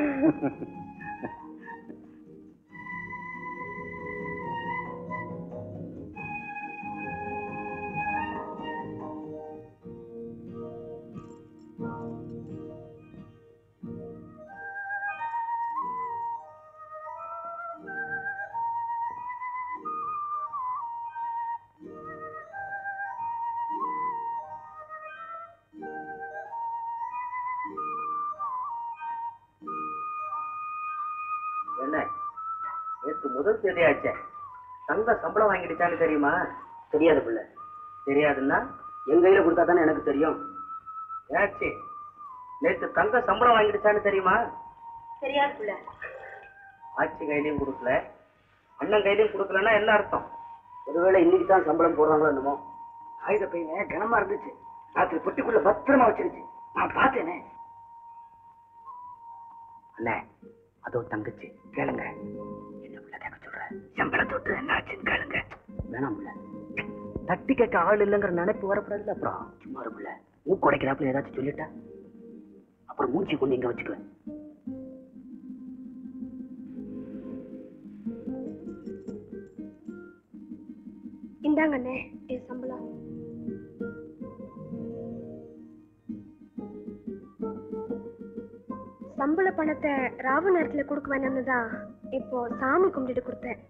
என்ன நேற்று முதல் தேதியாச்சே தங்க சம்பளம் வாங்கிடுச்சான்னு தெரியுமா தெரியாது பிள்ளை தெரியாதுன்னா என் கையில கொடுத்தா தானே எனக்கு தெரியும் ஏச்சு நேற்று தங்க சம்பளம் வாங்கிடுச்சான்னு தெரியுமா தெரியாது புள்ள ஆட்சி கையிலையும் கொடுக்கல அண்ணன் கையிலையும் கொடுக்கலன்னா என்ன அர்த்தம் ஒருவேளை இன்னைக்கு தான் சம்பளம் போடுறாங்களோ என்னமோ ஆயுத பையன கனமா இருந்துச்சு ராத்திரி பொட்டிக்குள்ள பத்திரமா வச்சிருச்சு நான் பார்த்தேனே அண்ணே அதோ தங்கச்சி கேளுங்க என்ன பிள்ளை கேட்க சொல்ற சம்பளம் தொட்டு என்ன ஆச்சுன்னு கேளுங்க வேணாம் பிள்ளை தட்டி கேட்க ஆள் இல்லைங்கிற நினைப்பு வரப்படாதுல்ல அப்புறம் சும்மா ஒரு பிள்ளை மூக்கு உடைக்கிறாப்புல ஏதாச்சும் சொல்லிட்டா அப்புறம் மூச்சு கொண்டு இங்க வச்சுக்குவேன் இந்தாங்க அண்ணே என் சம்பளம் சம்பள பணத்தை ராவு நேரத்துல கொடுக்க வேணாம்னு தான் இப்போ சாமி கும்பிட்டுட்டு கொடுத்தேன்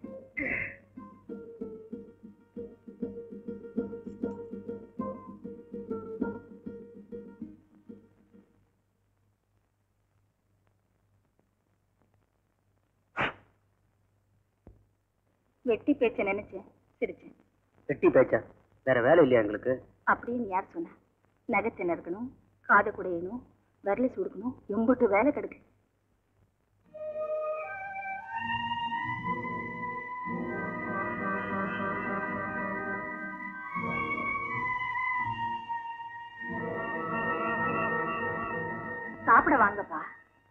வெட்டி பேச்ச நினைச்சேன் சிரிச்சேன் வெட்டி பேச்சா வேற வேலை இல்லையா எங்களுக்கு அப்படின்னு யார் சொன்னா நகத்தை நறுக்கணும் காதை குடையணும் விரல சுடுக்கணும் எம்புட்டு வேலை கிடக்கு சாப்பிட வாங்கப்பா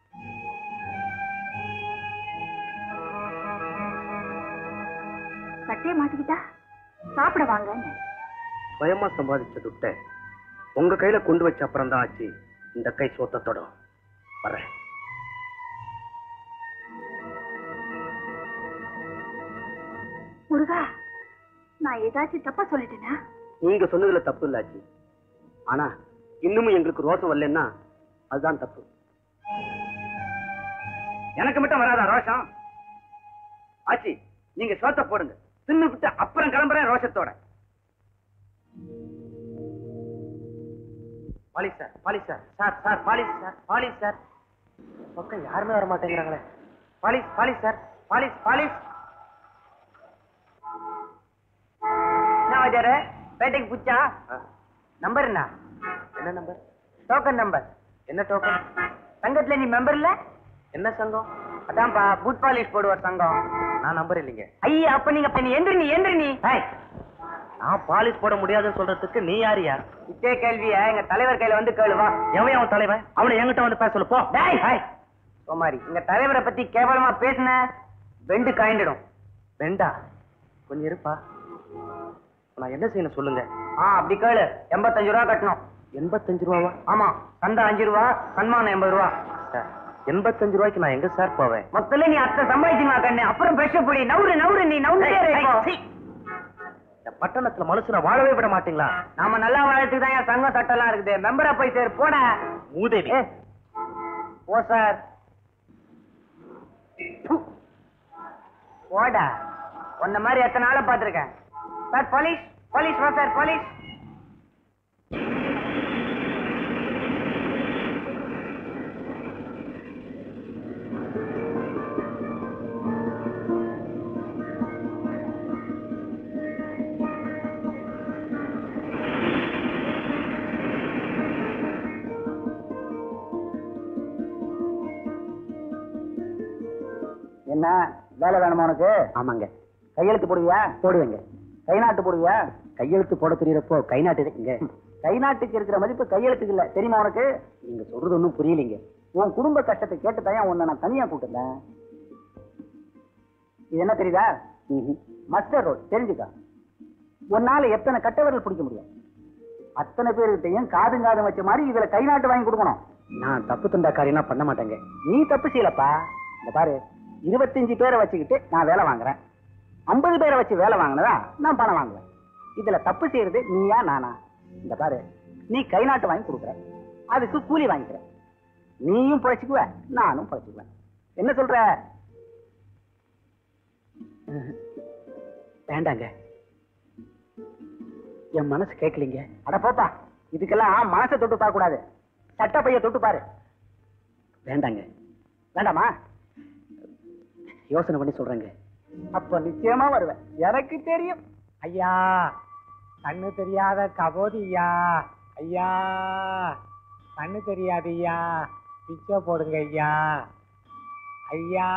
சட்டையை மாட்டிக்கிட்டா சாப்பிட வாங்கன்னு சுயமா சம்பாதிச்ச துட்டை உங்க கையில கொண்டு வச்ச அப்புறம் தான் ஆச்சு இந்த கை சோத்தத்தோட வரேன் முருகா நான் ஏதாச்சும் தப்பா சொல்லிட்டேனா நீங்க சொன்னதுல தப்பு இல்ல ஆச்சி ஆனா இன்னமும் எங்களுக்கு ரோசம் வரலன்னா அதுதான் தப்பு எனக்கு மட்டும் வராதா ரோஷம் ஆச்சி நீங்க சோத்த போடுங்க தின்னு விட்டு அப்புறம் கிளம்புறேன் ரோஷத்தோட police sir police sir sir sir police sir police sir பக்கம் யாருமே வர மாட்டேங்கிறாங்களே பாலிஸ் பாலிஸ் சார் பாலிஸ் பாலிஸ் என்ன வாத்தியாரு பேட்டைக்கு புச்சா நம்பர் என்ன என்ன நம்பர் டோக்கன் நம்பர் என்ன டோக்கன் சங்கத்துல நீ மெம்பர் இல்ல என்ன சங்கம் அதான்ப்பா பூட் பாலிஷ் போடுவார் சங்கம் நான் நம்பர் இல்லைங்க ஐயா அப்ப நீங்க அப்ப நீ எந்திரி நீ எந்திரி நீ நான் பாலிஷ் போட முடியாதுன்னு சொல்றதுக்கு நீ யாரியா இதே கேள்விய எங்க தலைவர் கையில வந்து கேளு வா எவன் அவன் தலைவன் அவனை என்கிட்ட வந்து பேச சொல்லு போ டேய் சோமாரி எங்க தலைவரை பத்தி கேவலமா பேசுன வெண்டு காய்ந்திடும் வெண்டா கொஞ்சம் இருப்பா நான் என்ன செய்யணும் சொல்லுங்க ஆ அப்படி கேளு எண்பத்தஞ்சு ரூபா கட்டணும் எண்பத்தஞ்சு ரூபாவா ஆமா சந்தா அஞ்சு ரூபா சன்மானம் எண்பது ரூபா எண்பத்தஞ்சு ரூபாய்க்கு நான் எங்க சார் போவேன் மொத்தல நீ அத்தை சம்பாதிச்சுமா கண்ணு அப்புறம் பிரஷ் புடி நவுரு நவுரு நீ நவுரு இந்த பட்டணத்துல மனுஷனை வாழவே விட மாட்டீங்களா நாம நல்லா வாழறதுக்கு தான் என் சங்கம் சட்டம்லாம் இருக்குது மெம்பரா போய் சேர் போட மூதேவி ஓ சார் போடா உன்ன மாதிரி எத்தனை நாளை பார்த்திருக்கேன் சார் போலீஸ் போலீஸ் வா சார் போலீஸ் என்ன வேலை வேணுமா உனக்கு ஆமாங்க கையெழுத்து போடுவியா போடுவேங்க கை நாட்டு போடுவியா கையெழுத்து போட தெரியறப்போ கை நாட்டு இருக்குங்க கை நாட்டுக்கு இருக்கிற மதிப்பு கையெழுத்துக்கு இல்ல தெரியுமா உனக்கு நீங்க சொல்றது ஒன்றும் புரியலைங்க உன் குடும்ப கஷ்டத்தை கேட்டு தான் உன்னை நான் தனியா கூட்டிருந்தேன் இது என்ன தெரியுதா மஸ்டர் ரோட் தெரிஞ்சுக்க உன்னால எத்தனை கட்டவர்கள் பிடிக்க முடியும் அத்தனை பேர்கிட்டையும் காதும் காதும் வச்ச மாதிரி இதுல கை நாட்டு வாங்கி கொடுக்கணும் நான் தப்பு தண்டா காரியம்லாம் பண்ண மாட்டேங்க நீ தப்பு செய்யலப்பா இந்த பாரு இருபத்தஞ்சு பேரை வச்சுக்கிட்டு நான் வேலை வாங்குறேன் ஐம்பது பேரை வச்சு வேலை வாங்கினதா நான் பணம் வாங்குவேன் இதுல தப்பு செய்யறது நீயா நானா இந்த பாரு நீ கை நாட்டு வாங்கி கொடுக்குற அதுக்கு கூலி வாங்கிக்கிற நீயும் பிழைச்சுக்குவ நானும் பிழைச்சுக்குவேன் என்ன சொல்ற வேண்டாங்க என் மனசு கேட்கலீங்க அட போப்பா இதுக்கெல்லாம் மனசை தொட்டு பார்க்க கூடாது சட்ட பைய தொட்டு பாரு வேண்டாங்க வேண்டாமா யோசனை பண்ணி சொல்றேங்க அப்ப நிச்சயமா வருவேன் எனக்கு தெரியும் ஐயா கண்ணு தெரியாத கபோதியா ஐயா கண்ணு தெரியாது ஐயா பிச்சை போடுங்க ஐயா ஐயா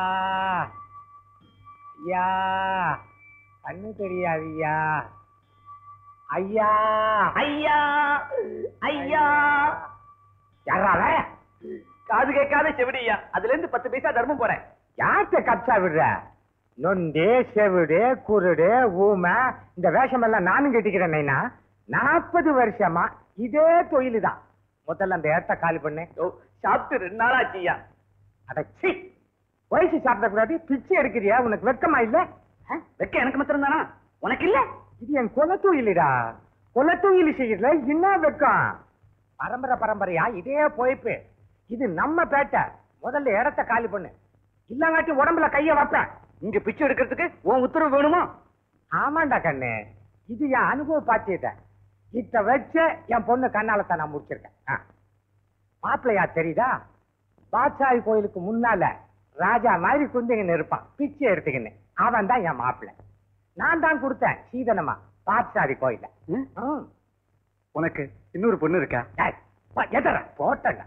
ஐயா கண்ணு தெரியாது ஐயா ஐயா ஐயா ஐயா யாரால காது கேட்காத செவிடியா அதுல இருந்து பத்து பைசா தர்மம் போறேன் யார்கிட்ட கப்சா விடுற நொண்டி செவிடு குருடு ஊமை இந்த வேஷம் எல்லாம் நானும் கட்டிக்கிறேன் நைனா நாற்பது வருஷமா இதே தொழில் தான் முதல்ல அந்த இடத்த காலி பண்ணு ஓ, சாப்பிட்டு ரெண்டு நாள் ஆச்சுயா அட சீ வயசு சாப்பிடக்கூடாது பிச்சை எடுக்கிறியா உனக்கு வெட்கமா இல்ல ஆ? வெக்க எனக்கு மாத்திரம் தானா உனக்கு இல்ல இது என் குலத்தொழிலா குலத்தொழில் செய்யல என்ன வெக்கம் பரம்பரை பரம்பரையா இதே பொய்ப்பு இது நம்ம பேட்டை முதல்ல இடத்த காலி பண்ணு இல்லங்காட்டி உடம்புல கைய வைப்பேன் இங்க பிச்சை எடுக்கிறதுக்கு உன் உத்தரவு வேணுமா ஆமாண்டா கண்ணு இது என் அனுபவ பாத்தியத இத வச்ச என் பொண்ணு கண்ணால தான் நான் முடிச்சிருக்கேன் ஆ. மாப்பிள்ளையா தெரியுதா பாட்சாயி கோயிலுக்கு முன்னால ராஜா மாதிரி குந்திங்கன்னு இருப்பான் பிச்சை எடுத்துக்கின்னு அவன் தான் என் மாப்பிள்ளை நான் தான் கொடுத்தேன் சீதனமா பாட்சாதி கோயில ம். உனக்கு இன்னொரு பொண்ணு இருக்கா டேய், பா, எதற போட்டேன்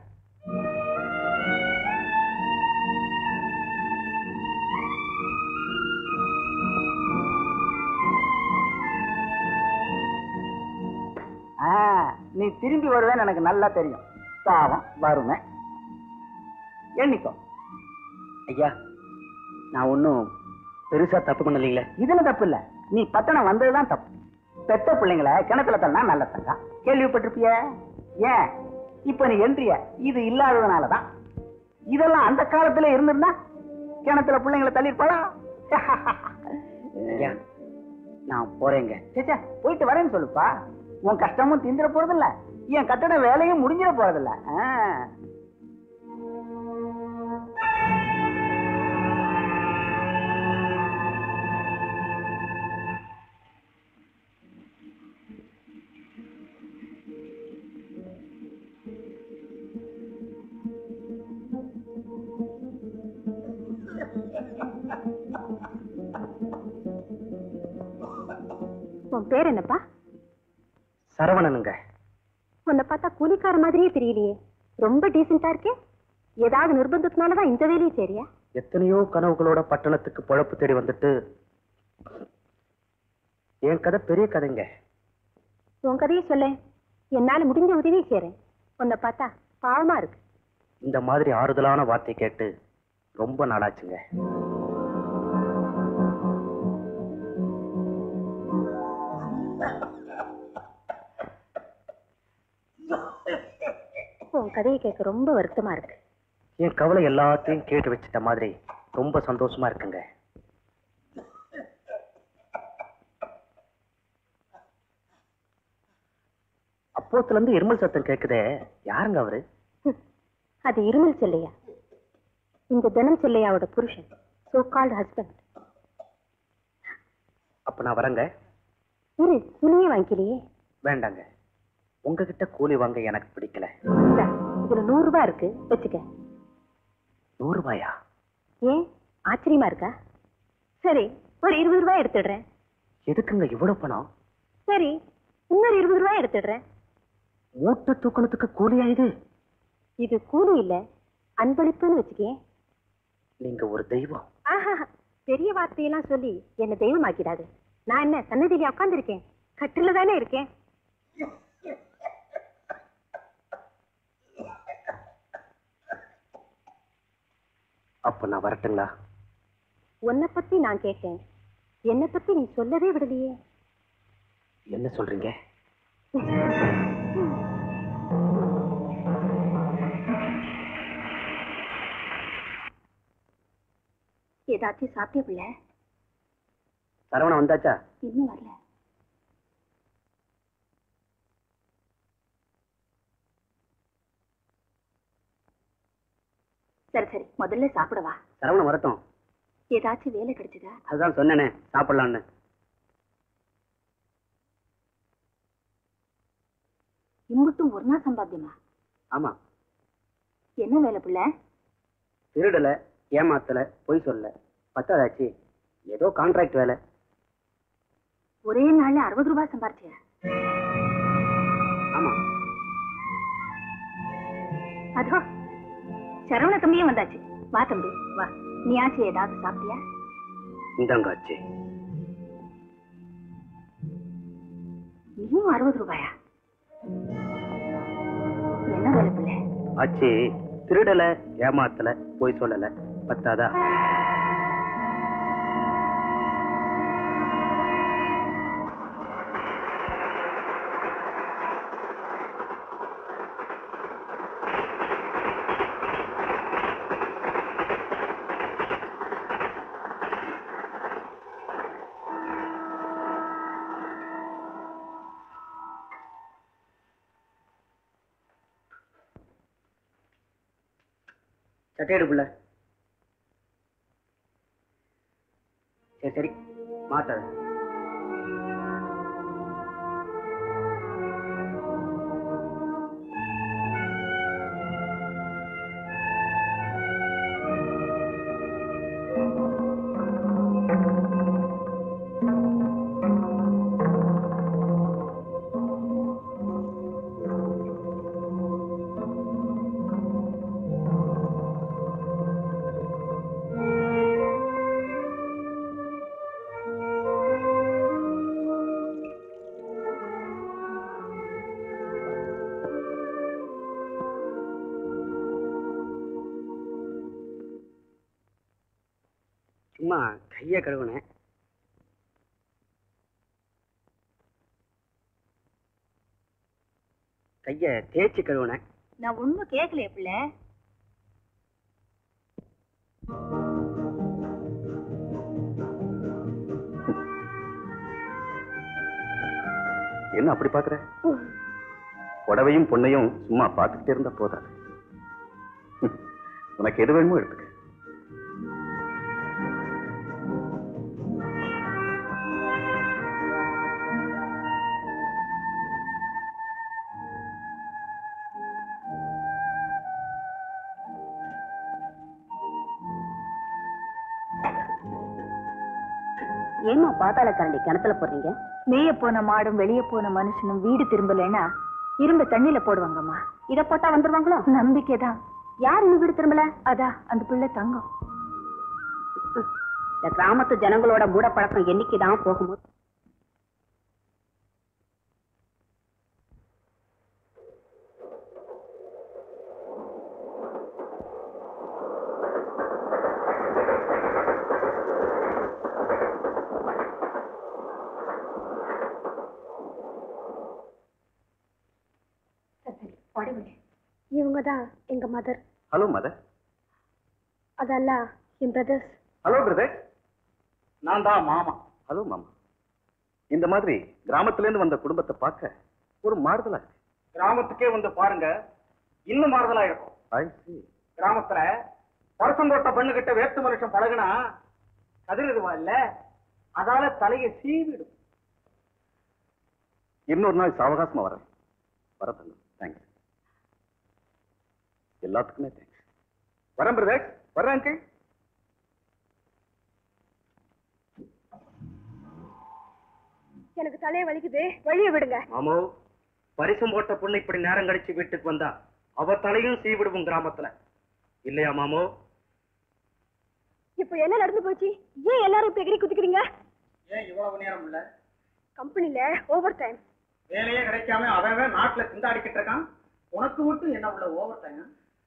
ஆ, நீ திரும்பி வருவேன்னு எனக்கு நல்லா தெரியும் பாவம் வருவேன் எண்ணிக்கோ ஐயா நான் ஒன்றும் பெருசா தப்பு பண்ணலீங்களே இதுல தப்பு இல்ல நீ பட்டணம் வந்ததுதான் தப்பு பெத்த பிள்ளைங்களை கிணத்துல தள்ளா நல்ல தங்கா கேள்விப்பட்டிருப்பிய ஏன் இப்ப நீ என்றிய இது இல்லாததுனாலதான் இதெல்லாம் அந்த காலத்துல இருந்திருந்தா கிணத்துல பிள்ளைங்களை தள்ளிருப்பாளா ஐயா நான் போறேங்க சேச்சா போயிட்டு வரேன்னு சொல்லுப்பா உன் கஷ்டமும் தீந்துட போறதில்ல என் கட்டட வேலையும் முடிஞ்சிட போறதில்ல ஆ. உன் பேர் என்னப்பா சரவணனுங்க உன்னை பார்த்தா கூலிக்கார மாதிரியே தெரியலையே ரொம்ப டீசெண்டா இருக்கே ஏதாவது நிர்பந்தத்தினாலதான் இந்த வேலையை சரியா எத்தனையோ கனவுகளோட பட்டணத்துக்கு பொழப்பு தேடி வந்துட்டு என் கதை பெரிய கதைங்க உன் கதையை சொல்ல என்னால முடிஞ்ச உதவி செய்றேன் உன்னை பார்த்தா பாவமா இருக்கு இந்த மாதிரி ஆறுதலான வார்த்தை கேட்டு ரொம்ப நாளாச்சுங்க உன் கதையை கேட்க ரொம்ப வருத்தமா இருக்கு என் கவலை எல்லாத்தையும் கேட்டு வச்சிட்ட மாதிரி ரொம்ப சந்தோஷமா இருக்குங்க அப்போத்துல இருந்து இருமல் சத்தம் கேக்குதே யாருங்க அவரு ஹம், அது இருமல் செல்லையா இந்த தினம் செல்லையாவோட புருஷன் சோ கால்டு ஹஸ்பண்ட் அப்ப நான் வரேங்க இரு துணியே வாங்கிக்கலையே வேண்டாங்க உங்ககிட்ட கூலி வாங்க எனக்கு பிடிக்கல இந்தா, இதுல நூறு ரூபாய் இருக்கு வச்சுக்க நூறு ரூபாயா ஏன் ஆச்சரியமா இருக்கா சரி ஒரு இருபது ரூபாய் எடுத்துடுறேன் எதுக்குங்க இவ்வளவு பணம் சரி இன்னொரு இருபது ரூபாய் எடுத்துடுறேன் மூட்டை தூக்கணத்துக்கு கூலியா இது இது கூலி இல்ல அன்பளிப்புன்னு வச்சுக்கேன் நீங்க ஒரு தெய்வம் ஆஹா பெரிய வார்த்தையெல்லாம் சொல்லி என்ன தெய்வமாக்கிடாது நான் என்ன சன்னதியில உட்காந்துருக்கேன் கட்டில தானே இருக்கேன் அப்ப நான் வரட்டுங்களா உன்னை பத்தி நான் கேட்டேன் என்னை பத்தி நீ சொல்லவே விடலையே என்ன சொல்றீங்க ஏதாச்சும் சாப்பிட்டே பிள்ளை சரவணன் வந்தாச்சா இன்னும் வரல சரி சரி முதல்ல சாப்பிடவா சரவணன் வரட்டும் ஏதாச்சும் வேலை கிடைச்சதா அதுதான் சொன்னேனே சாப்பிடலான்னு இம்புட்டும் ஒரு நாள் சம்பாத்தியமா ஆமா என்ன வேலை பிள்ளை திருடல ஏமாத்தல பொய் சொல்ல பத்தாதாச்சு ஏதோ கான்ட்ராக்ட் வேலை ஒரே நாள்ல அறுபது ரூபாய் சம்பாரிச்சியா ஆமா அதோ சரவண தம்பியும் வந்தாச்சு வா தம்பி வா நீயாச்சும் ஏதாவது சாப்பிட்டியா இந்தாங்க ஆச்சு இன்னும் அறுபது ரூபாயா என்ன வேலை பிள்ளை ஆச்சு திருடல ஏமாத்தல பொய் சொல்லல பத்தாதா சட்டை எடுப்புல சரி சரி மாட்டாத சும்மா கையை கழுவுனேன் கைய தேய்ச்சி கழுவுனேன் நான் ஒண்ணும் கேட்கலையே பிள்ளை என்ன அப்படி பாக்குற புடவையும் பொண்ணையும் சும்மா பார்த்துக்கிட்டே இருந்தா போதாது உனக்கு எது வேணுமோ எடுத்துக்க ஏமா பாதாள கரண்டி கிணத்துல போடுறீங்க மேய போன மாடும் வெளிய போன மனுஷனும் வீடு திரும்பலைன்னா இரும்ப தண்ணியில போடுவாங்கம்மா இத போட்டா வந்துருவாங்களோ நம்பிக்கைதான் யார் இன்னும் வீடு திரும்பல அதா அந்த பிள்ளை தங்கம் இந்த கிராமத்து ஜனங்களோட மூடப்பழக்கம் என்னைக்குதான் போகுமோ இவங்க தான் எங்க மதர் ஹலோ மதர் அதெல்லாம் என் பிரதர்ஸ் ஹலோ பிரதர் நான் தான் மாமா ஹலோ மாமா இந்த மாதிரி கிராமத்துல இருந்து வந்த குடும்பத்தை பார்க்க ஒரு மாறுதலா இருக்கு கிராமத்துக்கே வந்து பாருங்க இன்னும் மாறுதலா இருக்கும் I see. கிராமத்துல பரசம் போட்ட பெண்ணுகிட்ட வேத்து மனுஷன் பழகுனா கதிரிடுவா இல்ல அதால தலையை சீவிடும் இன்னொரு நாள் சாவகாசமா வரேன் வர தங்க தேங்க்ஸ் எல்லாத்துக்குமே தேங்க்ஸ் வரேன் பிரதர் வரேன் அங்கிள் எனக்கு தலையை வலிக்குது வழிய விடுங்க மாமோ பரிசம் போட்ட பொண்ணு இப்படி நேரம் கழிச்சு வீட்டுக்கு வந்தா அவ தலையும் சீவிடுவோம் கிராமத்துல இல்லையா மாமோ இப்போ என்ன நடந்து போச்சு ஏன் எல்லாரும் இப்ப எகிரி குதிக்கிறீங்க ஏன் இவ்வளவு நேரம் இல்ல கம்பெனில ஓவர் டைம் வேலையே கிடைக்காம அவன் நாட்டுல திண்டாடிக்கிட்டு இருக்கான் உனக்கு மட்டும் என்ன உள்ள ஓவர் டைம்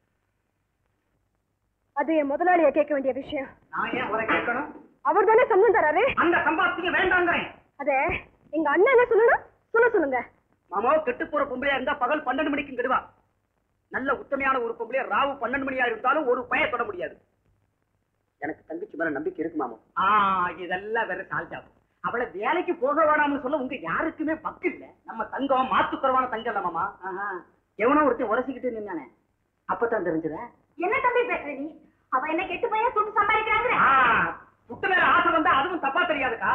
அது என் முதலாளிய கேட்க வேண்டிய விஷயம் நான் ஏன் அவரை கேட்கணும் அவர் தானே சம்பளம் தராரு அந்த சம்பாத்தியம் வேண்டாங்கிறேன் அதே எங்க அண்ணன் என்ன சொல்லணும் சொல்ல சொல்லுங்க மாமா கெட்டு போற பொம்பளையா இருந்தா பகல் பன்னெண்டு மணிக்கு கெடுவா நல்ல உத்தமையான ஒரு பொம்பளையா ராவு பன்னெண்டு மணியா இருந்தாலும் ஒரு பய தொட முடியாது எனக்கு தங்கச்சி மேல நம்பிக்கை இருக்கு மாமா ஆ இதெல்லாம் வேற சால்ஜாகும் அவளை வேலைக்கு போக வேணாம்னு சொல்ல உங்க யாருக்குமே பக்கு இல்ல நம்ம தங்கம் மாத்துக்குறவான தங்கம் இல்ல மாமா ஆஹா. எவனோ ஒருத்தன் உரசிக்கிட்டு நின்னானே அப்பதான் தெரிஞ்சத என்ன தம்பி பேசுற நீ அவ என்ன கெட்டு பையன் சுட்டு சம்பாதிக்கிறாங்க புட்டு மேல ஆசை வந்தா அதுவும் தப்பா தெரியாதுக்கா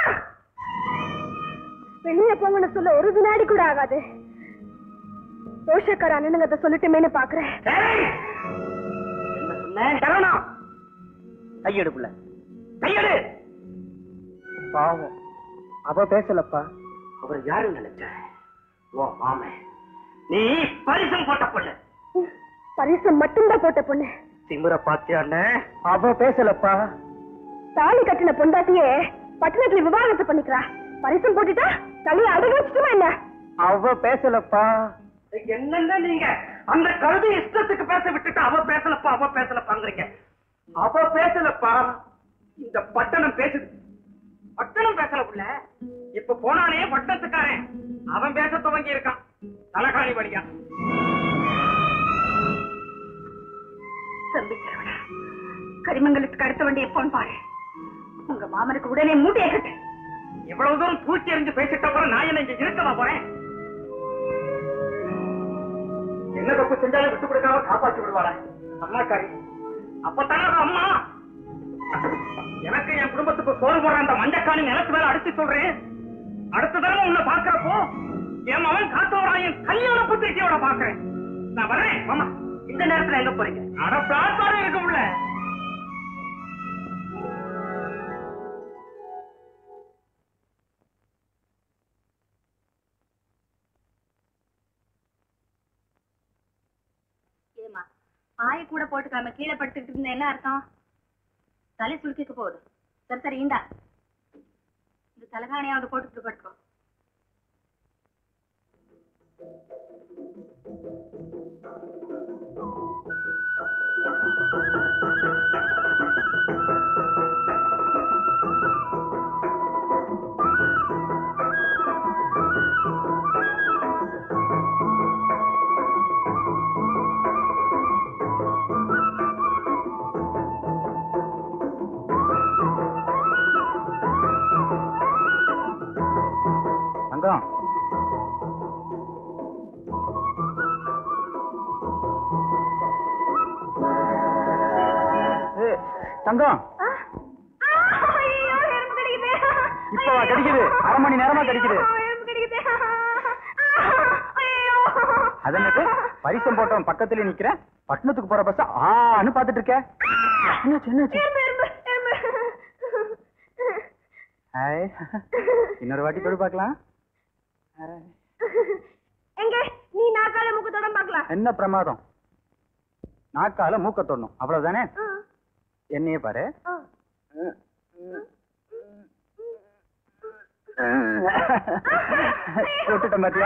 வெளியே போங்கன்னு சொல்ல ஒரு வினாடி கூட ஆகாது ரோஷக்கார அண்ணனுங்க அதை சொல்லட்டுமேனு பாக்குறேன் ஏய்! என்ன சொன்ன சரவணா கையெடுப்புல கையெடு பாவம் அவ பேசலப்பா அவர் யாரு நினைச்ச ஓ மாமே நீ பரிசம் போட்ட பொண்ணு பரிசம் மட்டும்தான் போட்ட பொண்ணு திமுற பாத்தியா அவ பேசலப்பா தாலி கட்டின பொண்டாட்டியே பட்டணத்துல விவாகரத்து பண்ணிக்கிறா பரிசம் போட்டுட்டா தலையை அடகு வச்சுட்டுமா என்ன அவ பேசலப்பா என்னங்க நீங்க அந்த கழுதை இஷ்டத்துக்கு பேச விட்டுட்டு அவ பேசலப்பா அவ பேசலப்பாங்கிறீங்க அவ பேசலப்பா இந்த பட்டணம் பேசுது பட்டணம் பேசல புள்ள இப்ப போனானே பட்டணத்துக்காரன் அவன் பேச துவங்கி இருக்கான் தலகாணி வழியா தம்பி சரவணா கரிமங்கலத்துக்கு அடுத்த வண்டி எப்போன்னு பாரு உங்க மாமனுக்கு உடனே மூட்டையை கட்டு இவ்வளவு தூரம் தூக்கி எறிஞ்சு பேசிட்ட அப்புறம் நான் என்ன இங்க இருக்கவா போறேன் என்ன தப்பு செஞ்சாலும் விட்டு கொடுக்காம காப்பாற்றி விடுவாரா அம்மாக்காரி அப்பத்தானே அவ அம்மா எனக்கு என் குடும்பத்துக்கு சோறு போடுற அந்த மஞ்சக்காணி நிலத்து மேல அடிச்சு சொல்றேன் அடுத்த தடவை உன்னை பாக்குறப்போ என் மகன் காத்தவரா என் கல்யாண பத்திரிக்கையோட பாக்குறேன் நான் வர்றேன் மாமா இந்த நேரத்துல எங்க போறீங்க அட பிளாட்பாரம் இருக்க உள்ள ஏமா பாய கூட போட்டுக்காம கீழே படுத்துக்கிட்டு இருந்த என்ன அர்த்தம் தலை சுருக்கிக்க போகுது சரி சரி இந்தா இந்த தலகாணியாவது போட்டுக்கிட்டு படுக்கோ தங்கம் தங்கம் ஆ? ஆ, ஐயோ, எறும்பு கடிக்குது. இப்பவா கடிக்குது? அரை மணி நேரமா கடிக்குது. ஐயோ, எறும்பு கடிக்குது. ஆ, ஐயோ. அதனது பரிசம் போட்டவன் பக்கத்துல நிக்கிறேன் பட்டணத்துக்கு போற பஸ் ஆன்னு பாத்துட்டு இருக்க என்னாச்சு என்னாச்சு எறும்பு, எறும்பு, எறும்பு. ஹாய் இன்னொரு வாட்டி தொடு பார்க்கலாம் ஹாய். எங்க நீ நாக்கால மூக்கு தொட பார்க்கலாம் என்ன பிரமாதம் நாக்கால மூக்க தொடணும் அவ்வளவுதானே ஆ, என்னையே பாரு ஆ. விட்டுட்டேன் பாத்தியா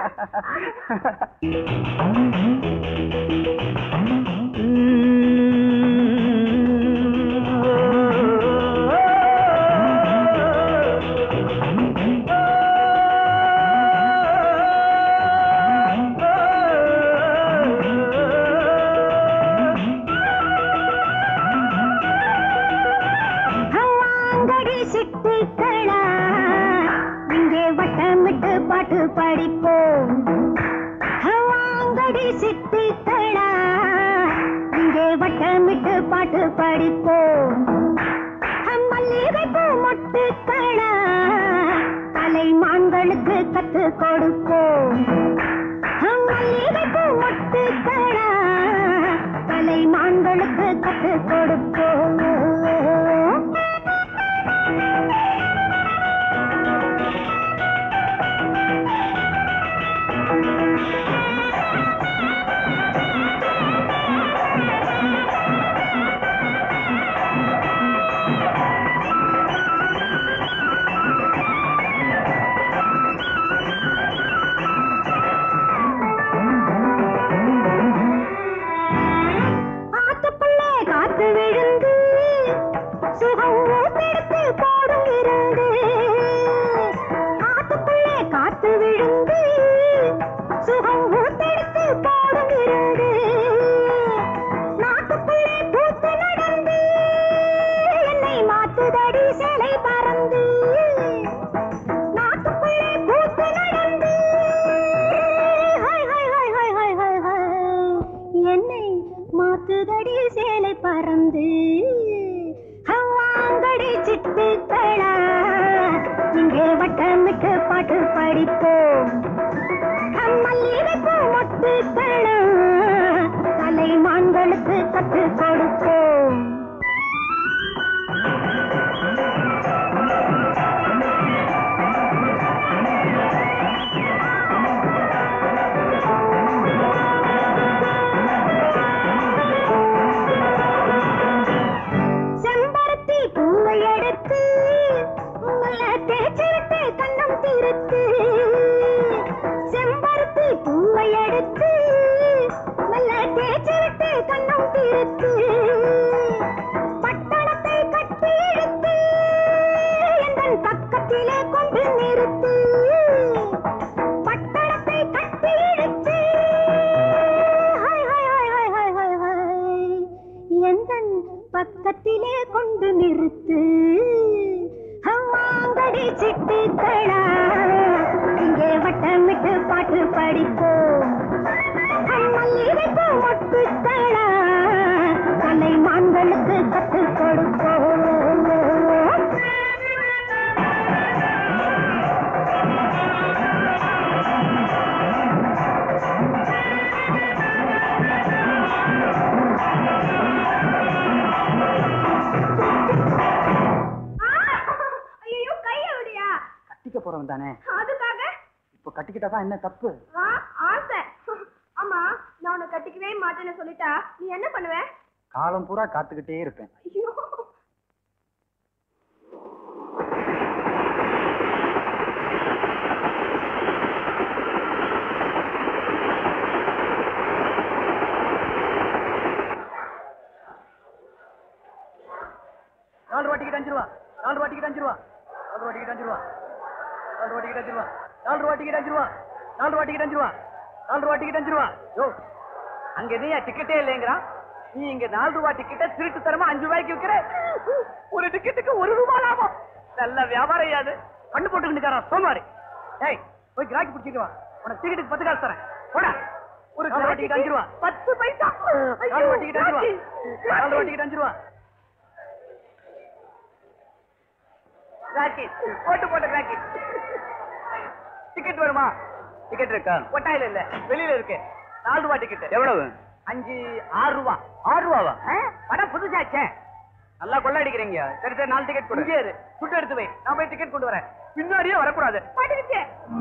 அவாங்கடி சிட்டுக்களா இங்கே வட்டமிட்டு பாட்டு படிப்போம் அவாங்கடி சிட்டுக்களா இங்கே வட்டமிட்டு பாட்டு படிப்போம் மல்லிகை பூ மொட்டுக்களா தலைமான்களுக்கு கத்து கொடுப்போம் மல்லிகை பூ மொட்டுக்களா தலைமான்களுக்கு கத்து கொடுப்போம் ஆத்துக்குள்ளே காத்து விழுந்து சுகம் ஊத்தெடுத்து போடும் இருந்து ஆத்துக்குள்ளே காத்து விழுந்து சுகம் ஊத்தெடுத்து போடும் இருந்து நாட்டுக்குள்ளே பூத்து நடந்து என்னை மாத்துதடி சிலை பறந்து நாட்டுக்குள்ளே பூத்து நடந்து hi hi hi hi hi hi hi என்னை மாத்துதடி சேலை பறந்து வாங்கடி சிட்டுக்களா இங்கே வட்டமிட்டு பாட்டு படிப்போம் மல்லிகை பூ மொட்டுக்களா தலைமான்களுக்கு கத்து கொடுப்போம் செம்பருத்தி பூவை எடுத்து உங்களை தேய்ச்சி விட்டு கண்ணம் திருத்து செம்பருத்தி பூவை எடுத்து மெல்ல தேய்ச்சி விட்டு கண்ணம் திருத்து பட்டணத்தை கட்டி இழுத்து எங்கள் பக்கத்திலே கொண்டு நிறுத்து பட்டணத்தை கட்டி இழுத்து hi hi hi hi hi hi hi எந்தன் பக்கத்திலே கொண்டு நிறுத்து வாங்கடி சிட்டுக்களா இங்கே வட்டமிட்டு பாட்டு படிப்போம் மல்லிகை பூ மொட்டுக்களா தலைமான்களுக்கு கத்து கொடுப்போம் ஐயோ கைய விடியா கட்டிக்க போறவன் தானே அதுக்காக இப்ப கட்டிக்கிட்டாதான் என்ன தப்பு ஆ, ஆசை ஆமா நான் உன்னை கட்டிக்கவே மாட்டேன்னு சொல்லிட்டா நீ என்ன பண்ணுவ காலம் பூரா காத்துக்கிட்டே இருப்பேன் ஐயோ நாலு ரூபா டிக்கெட் அஞ்சு ரூபா நாலு ரூபா டிக்கெட் அஞ்சு ரூபா நாலு ரூபா டிக்கெட் அஞ்சு ரூபா நாலு ரூபா டிக்கெட் அஞ்சு ரூபா நாலு ரூபா டிக்கெட் அஞ்சு ரூபா நாலு ரூபா டிக்கெட் அஞ்சு ரூபா நாலு ரூபா டிக்கெட் அஞ்சு ரூபா யோ அங்க எதையா டிக்கெட்டே இல்லைங்கிறான் நீ இங்க நாலு ரூபா டிக்கெட்டை திருட்டு தரமா அஞ்சு ரூபாய்க்கு விற்கிற ஒரு டிக்கெட்டுக்கு ஒரு ரூபா லாபம் நல்ல வியாபாரம் ஐயாது கண்ணு போட்டு நிக்கிறான் சோமாரி ஏய் போய் கிராக்கி பிடிச்சிட்டு வா உனக்கு டிக்கெட்டுக்கு பத்து காசு தரேன் போடா ஒரு நாலு ரூபா டிக்கெட் அஞ்சு ரூபா பத்து பைசா நாலு ரூபா டிக்கெட் அஞ்சு ரூபா நாலு ரூபா டிக்கெட் அஞ்சு ரூபா ராக்கி போட்டு போட்ட ராக்கி டிக்கெட் வேணுமா டிக்கெட் இருக்கா கொட்டாயில இல்ல வெளியில இருக்கு நாலு ரூபா டிக்கெட் எவ்வளவு அஞ்சு ஆறு ரூபா ஆறு ரூபாவா ஆ, படம் புதுசாச்சே நல்லா கொள்ளாடிக்கிறீங்க சரி சரி நாலு டிக்கெட் கொடு இங்கே இரு துட்டு எடுத்து வை நான் போய் டிக்கெட் கொண்டு வரேன் பின்னாடியே வரக்கூடாது மாட்டிக்கிச்சு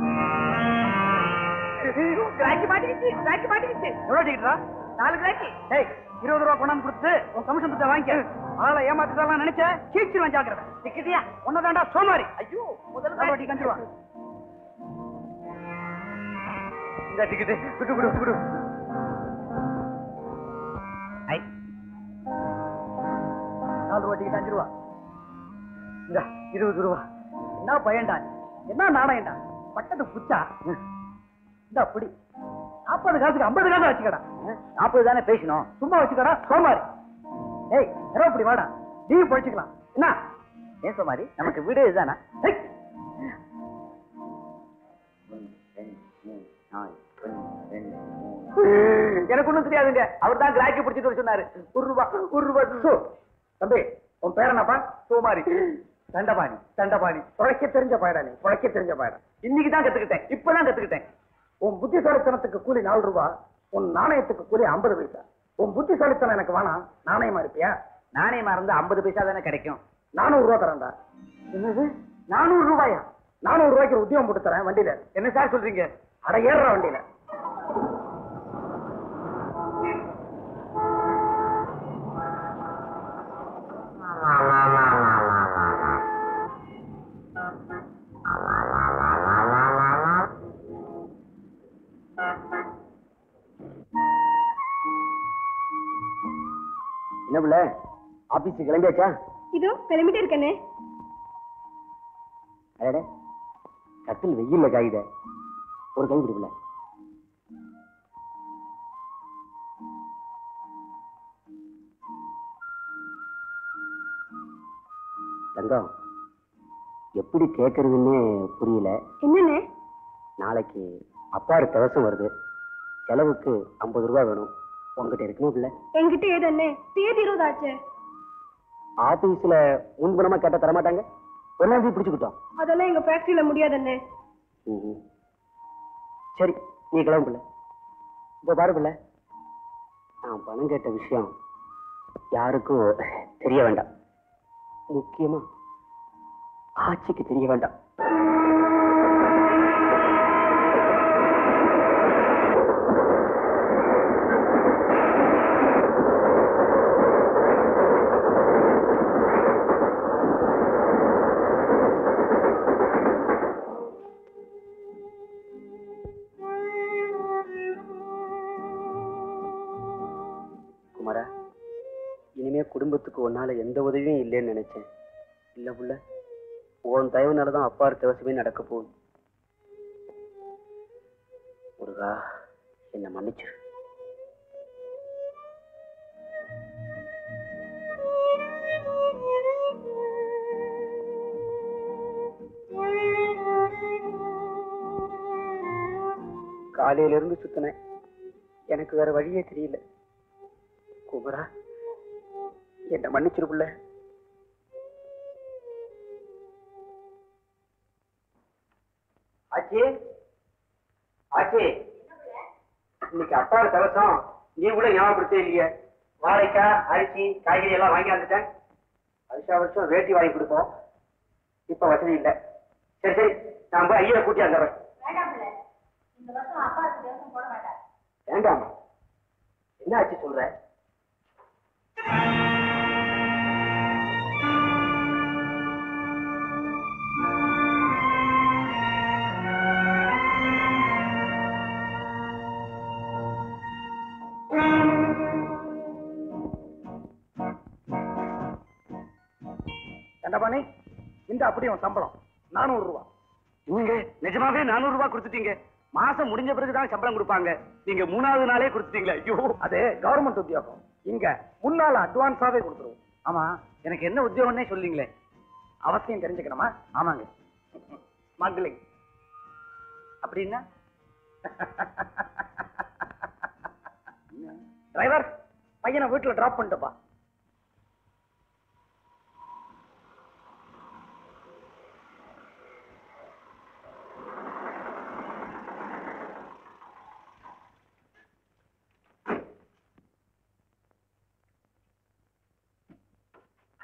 கிராக்கி மாட்டிக்கிச்சு கிராக்கி மாட்டிக்கிச்சு எவ்வளவு டிக்கெட்டா நாலு கிராக்கி ஏய் இருபது ரூபா கொண்டாந்து கொடுத்து உன் கமிஷன் கொடுத்த வாங்கிக்க அதனால ஏமாத்திட்டாலாம் நினைச்ச சீச்சிருவேன் ஜாக்கிரதை டிக்கெட்டியா ஒன்னதாண்டா சோமாரி ஐயோ முதல்ல வாட்டி கஞ்சிருவா இந்த டிக்கெட் விட்டு விடு விடு ஐ நாலு ரூபா டிக்கெட் அஞ்சு ரூபா இந்த இருபது ரூபா என்ன பயன்டா என்ன நாணயம்டா பட்டத்து புச்சா இந்த அப்படி நாற்பது காசுக்கு ஐம்பது காசு வச்சுக்கடா நாற்பது தானே பேசணும் சும்மா வச்சுக்கடா சோமாரி ஏய் யாரோ அப்படி வாடா நீ படிச்சுக்கலாம் என்ன ஏன் சோமாரி நமக்கு வீடு இதுதானா ஏய். எனக்கு ஒண்ணும் தெரியாதுங்க அவர் தான் கிராக்கி பிடிச்சிட்டு வர சொன்னாரு ஒரு ரூபா ஒரு ரூபா சோ தம்பி உன் பேர் என்னப்பா சோமாரி தண்டபாணி தண்டபாணி உழைக்க தெரிஞ்ச பாயடா நீ உழைக்க தெரிஞ்ச பாயடா இன்னைக்கு தான் கத்துக்கிட்டேன் இப்பதான் கத்துக்கிட்டேன் உன் புத்திசாலித்தனத்துக்கு கூலி நாலு ரூபா உன் நாணயத்துக்கு கூலி ஐம்பது பைசா உன் புத்திசாலித்தனம் எனக்கு வேணாம் நாணயமா இருப்பியா நாணயமா இருந்தா ஐம்பது பைசா தானே கிடைக்கும் நானூறு ரூபா தரேன்டா என்னது நானூறு ரூபாயா நானூறு ரூபாய்க்கு ஒரு உத்தியோகம் போட்டு தரேன் வண்டியில என்ன சார் சொல்றீங்க அட ஏறுற வண்டியில என்ன பிள்ளை ஆபீஸ் கிளம்பியாச்சா இதோ கிளம்பிட்டு இருக்கேனே அடடே கட்டில் வெயில்ல காயுத ஒரு கை பிடிக்கல தங்கம் எப்படி கேட்கறதுன்னு புரியல என்னண்ணே நாளைக்கு அப்பாரு கவசம் வருது செலவுக்கு ஐம்பது ரூபா வேணும் உங்ககிட்ட இருக்குமா பிள்ளை என்கிட்ட ஏதண்ணே தேதி இருபது ஆச்சே ஆபீஸ்ல முன்பணமா கேட்ட தரமாட்டாங்க ஒன்னாந்தி பிடிச்சுக்கிட்டோம் அதெல்லாம் எங்க ஃபேக்டரியில முடியாதண்ணே ம்ஹும். சரி நீ கிளம்பு பிள்ளை இப்போ பாரு பிள்ளை நான் பணம் கேட்ட விஷயம் யாருக்கும் தெரிய வேண்டாம் முக்கியமா ஆட்சிக்கு தெரிய வேண்டாம் குமாரா இனிமே குடும்பத்துக்கு உன்னால எந்த உதவியும் இல்லைன்னு நினைச்சேன் இல்ல புள்ள உன் தயவுனாலதான் அப்பா தவசமே நடக்க போகுது முருகா என்ன மன்னிச்சிரு காலையில இருந்து சுத்தினேன் எனக்கு வேற வழியே தெரியல குமரா என்ன மன்னிச்சிரு புள்ள ஆச்சி ஆச்சி இன்னைக்கு அப்பாவோட தவசம் நீ கூட ஞாபகப்படுத்தே இல்லையே வாழைக்காய் அரிசி காய்கறி எல்லாம் வாங்கி வந்துட்டேன் வருஷா வருஷம் வேட்டி வாங்கி கொடுப்போம் இப்ப வசதி இல்லை சரி சரி நான் போய் ஐயா கூட்டி வந்துடுறேன் வேண்டாமா என்ன ஆச்சு சொல்ற தண்டபாணி இந்த அப்படியே உன் சம்பளம் நானூறு ரூபா நீங்க நிஜமாவே நானூறு ரூபாய் கொடுத்துட்டீங்க மாசம் முடிஞ்ச பிறகுதான் சம்பளம் கொடுப்பாங்க நீங்க மூணாவது நாளே கொடுத்துட்டீங்களா ஐயோ அது கவர்மெண்ட் உத்தியோகம் இங்க முன்னால அட்வான்ஸாவே கொடுத்துருவோம் ஆமா எனக்கு என்ன உத்தியோகம்னே சொல்லிங்களே அவசியம் தெரிஞ்சுக்கணுமா ஆமாங்க ஸ்மக்லிங் அப்படின்னா டிரைவர் பையனை வீட்டுல டிராப் பண்ணிட்டுப்பா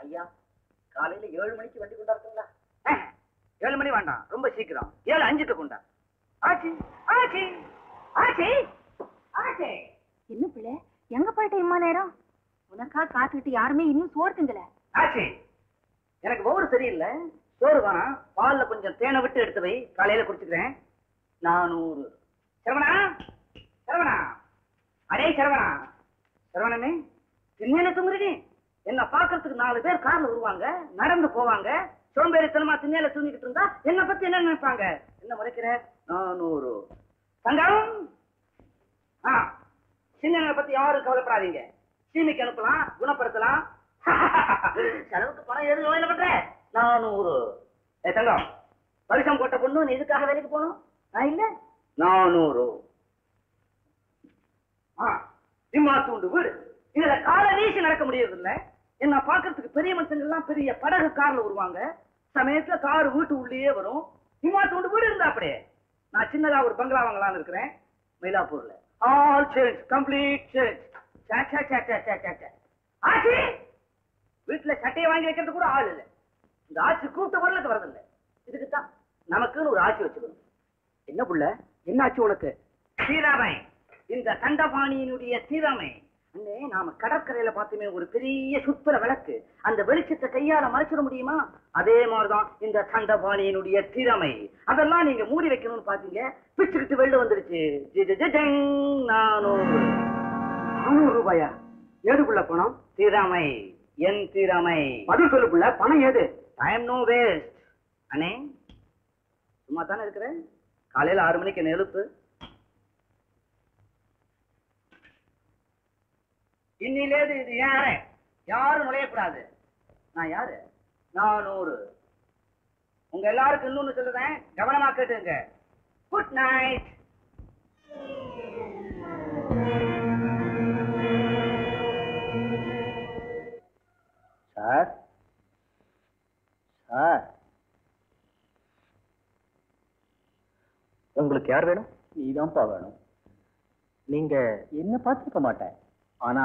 ஐயா காலையில ஏழு மணிக்கு வண்டி கொண்டாடுங்களா ஏழு மணி வேண்டாம் ரொம்ப சீக்கிரம் ஏழு அஞ்சுக்கு கொண்டா ஆச்சி ஆச்சி ஆச்சி ஆச்சி என்ன பிள்ளை எங்க போயிட்ட இம்மா நேரம் உனக்கா காத்துக்கிட்டு யாருமே இன்னும் சோறு திங்கல ஆச்சி எனக்கு ஒவ்வொரு சரியில்லை சோறு வேணாம் பால்ல கொஞ்சம் தேனை விட்டு எடுத்து வை காலையில குடிச்சுக்கிறேன் நானூறு சரவணா சரவணா அடே சரவணா சரவணனே திண்ணேல தூங்குறீங்க என்ன பாக்குறதுக்கு நாலு பேர் கார்ல வருவாங்க நடந்து போவாங்க சோம்பேறித்தனமா திண்ணேல தூங்கிட்டு இருந்தா என்ன பத்தி என்ன நினைப்பாங்க என்ன முறைக்கிற நானூறு தங்கம் ஆ சின்னங்களை பத்தி யாரும் கவலைப்படாதீங்க சீமைக்கு அனுப்பலாம் குணப்படுத்தலாம் செலவுக்கு பணம் எதுவும் என்ன பண்ற நானூறு ஏ தங்கம் வருஷம் போட்ட பொண்ணு நீ இதுக்காக வேலைக்கு போகணும் நான் இல்ல நானூறு ஆ திம்மா தூண்டு வீடு இதுல கால வீசி நடக்க முடியறது இல்ல என்ன பாக்குறதுக்கு பெரிய மனுஷங்க எல்லாம் பெரிய படகு கார்ல வருவாங்க சமயத்துல கார் வீட்டு உள்ளேயே வரும் திம்மா தூண்டு வீடு இருந்தா அப்படியே நான் சின்னதா ஒரு பங்களா வாங்கலாம்னு இருக்கிறேன் மயிலாப்பூர்ல ஆல் சேஞ்ச் கம்ப்ளீட் சேஞ்ச் ஆச்சி வீட்டுல சட்டையை வாங்கி வைக்கிறது கூட ஆள் இல்ல இந்த ஆட்சி கூட்ட வரலுக்கு வரதில்லை இதுக்கு தான் நமக்குன்னு ஒரு ஆட்சி வச்சுக்கணும் என்ன புள்ள என்ன ஆச்சு உனக்கு சீராமை இந்த தண்டபாணியினுடைய சீராமை அண்ணே நாம கடற்கரையில பார்த்துமே ஒரு பெரிய சுத்தர விளக்கு அந்த வெளிச்சத்தை கையால மறைச்சிட முடியுமா அதே மாதிரிதான் இந்த தண்டபாணியினுடைய திறமை அதெல்லாம் நீங்க மூடி வைக்கணும்னு பாத்தீங்க பிச்சுக்கிட்டு வெளில வந்துருச்சு ஜி, ஜி, ஜி, ஜிங், நானூறு நானூறு ரூபாயா ஏதுக்குள்ள பணம் திறமை என் திறமை பதில் சொல்லுக்குள்ள பணம் ஏது டைம் நோ வேஸ்ட் அண்ணே சும்மா தானே இருக்கிறேன் காலையில ஆறு மணிக்கு என்ன எழுப்பு இன்னிலேது இது யாரு யாரும் நுழையக்கூடாது நான் யாரு நானூறு உங்க எல்லாருக்கும் இன்னொன்னு சொல்லுறேன் கவனமா கேட்டுங்க குட் நைட் சார் சார் உங்களுக்கு யார் வேணும் நீதான்ப்பா வேணும் நீங்க என்ன பார்த்துருக்க மாட்டேன் ஆனா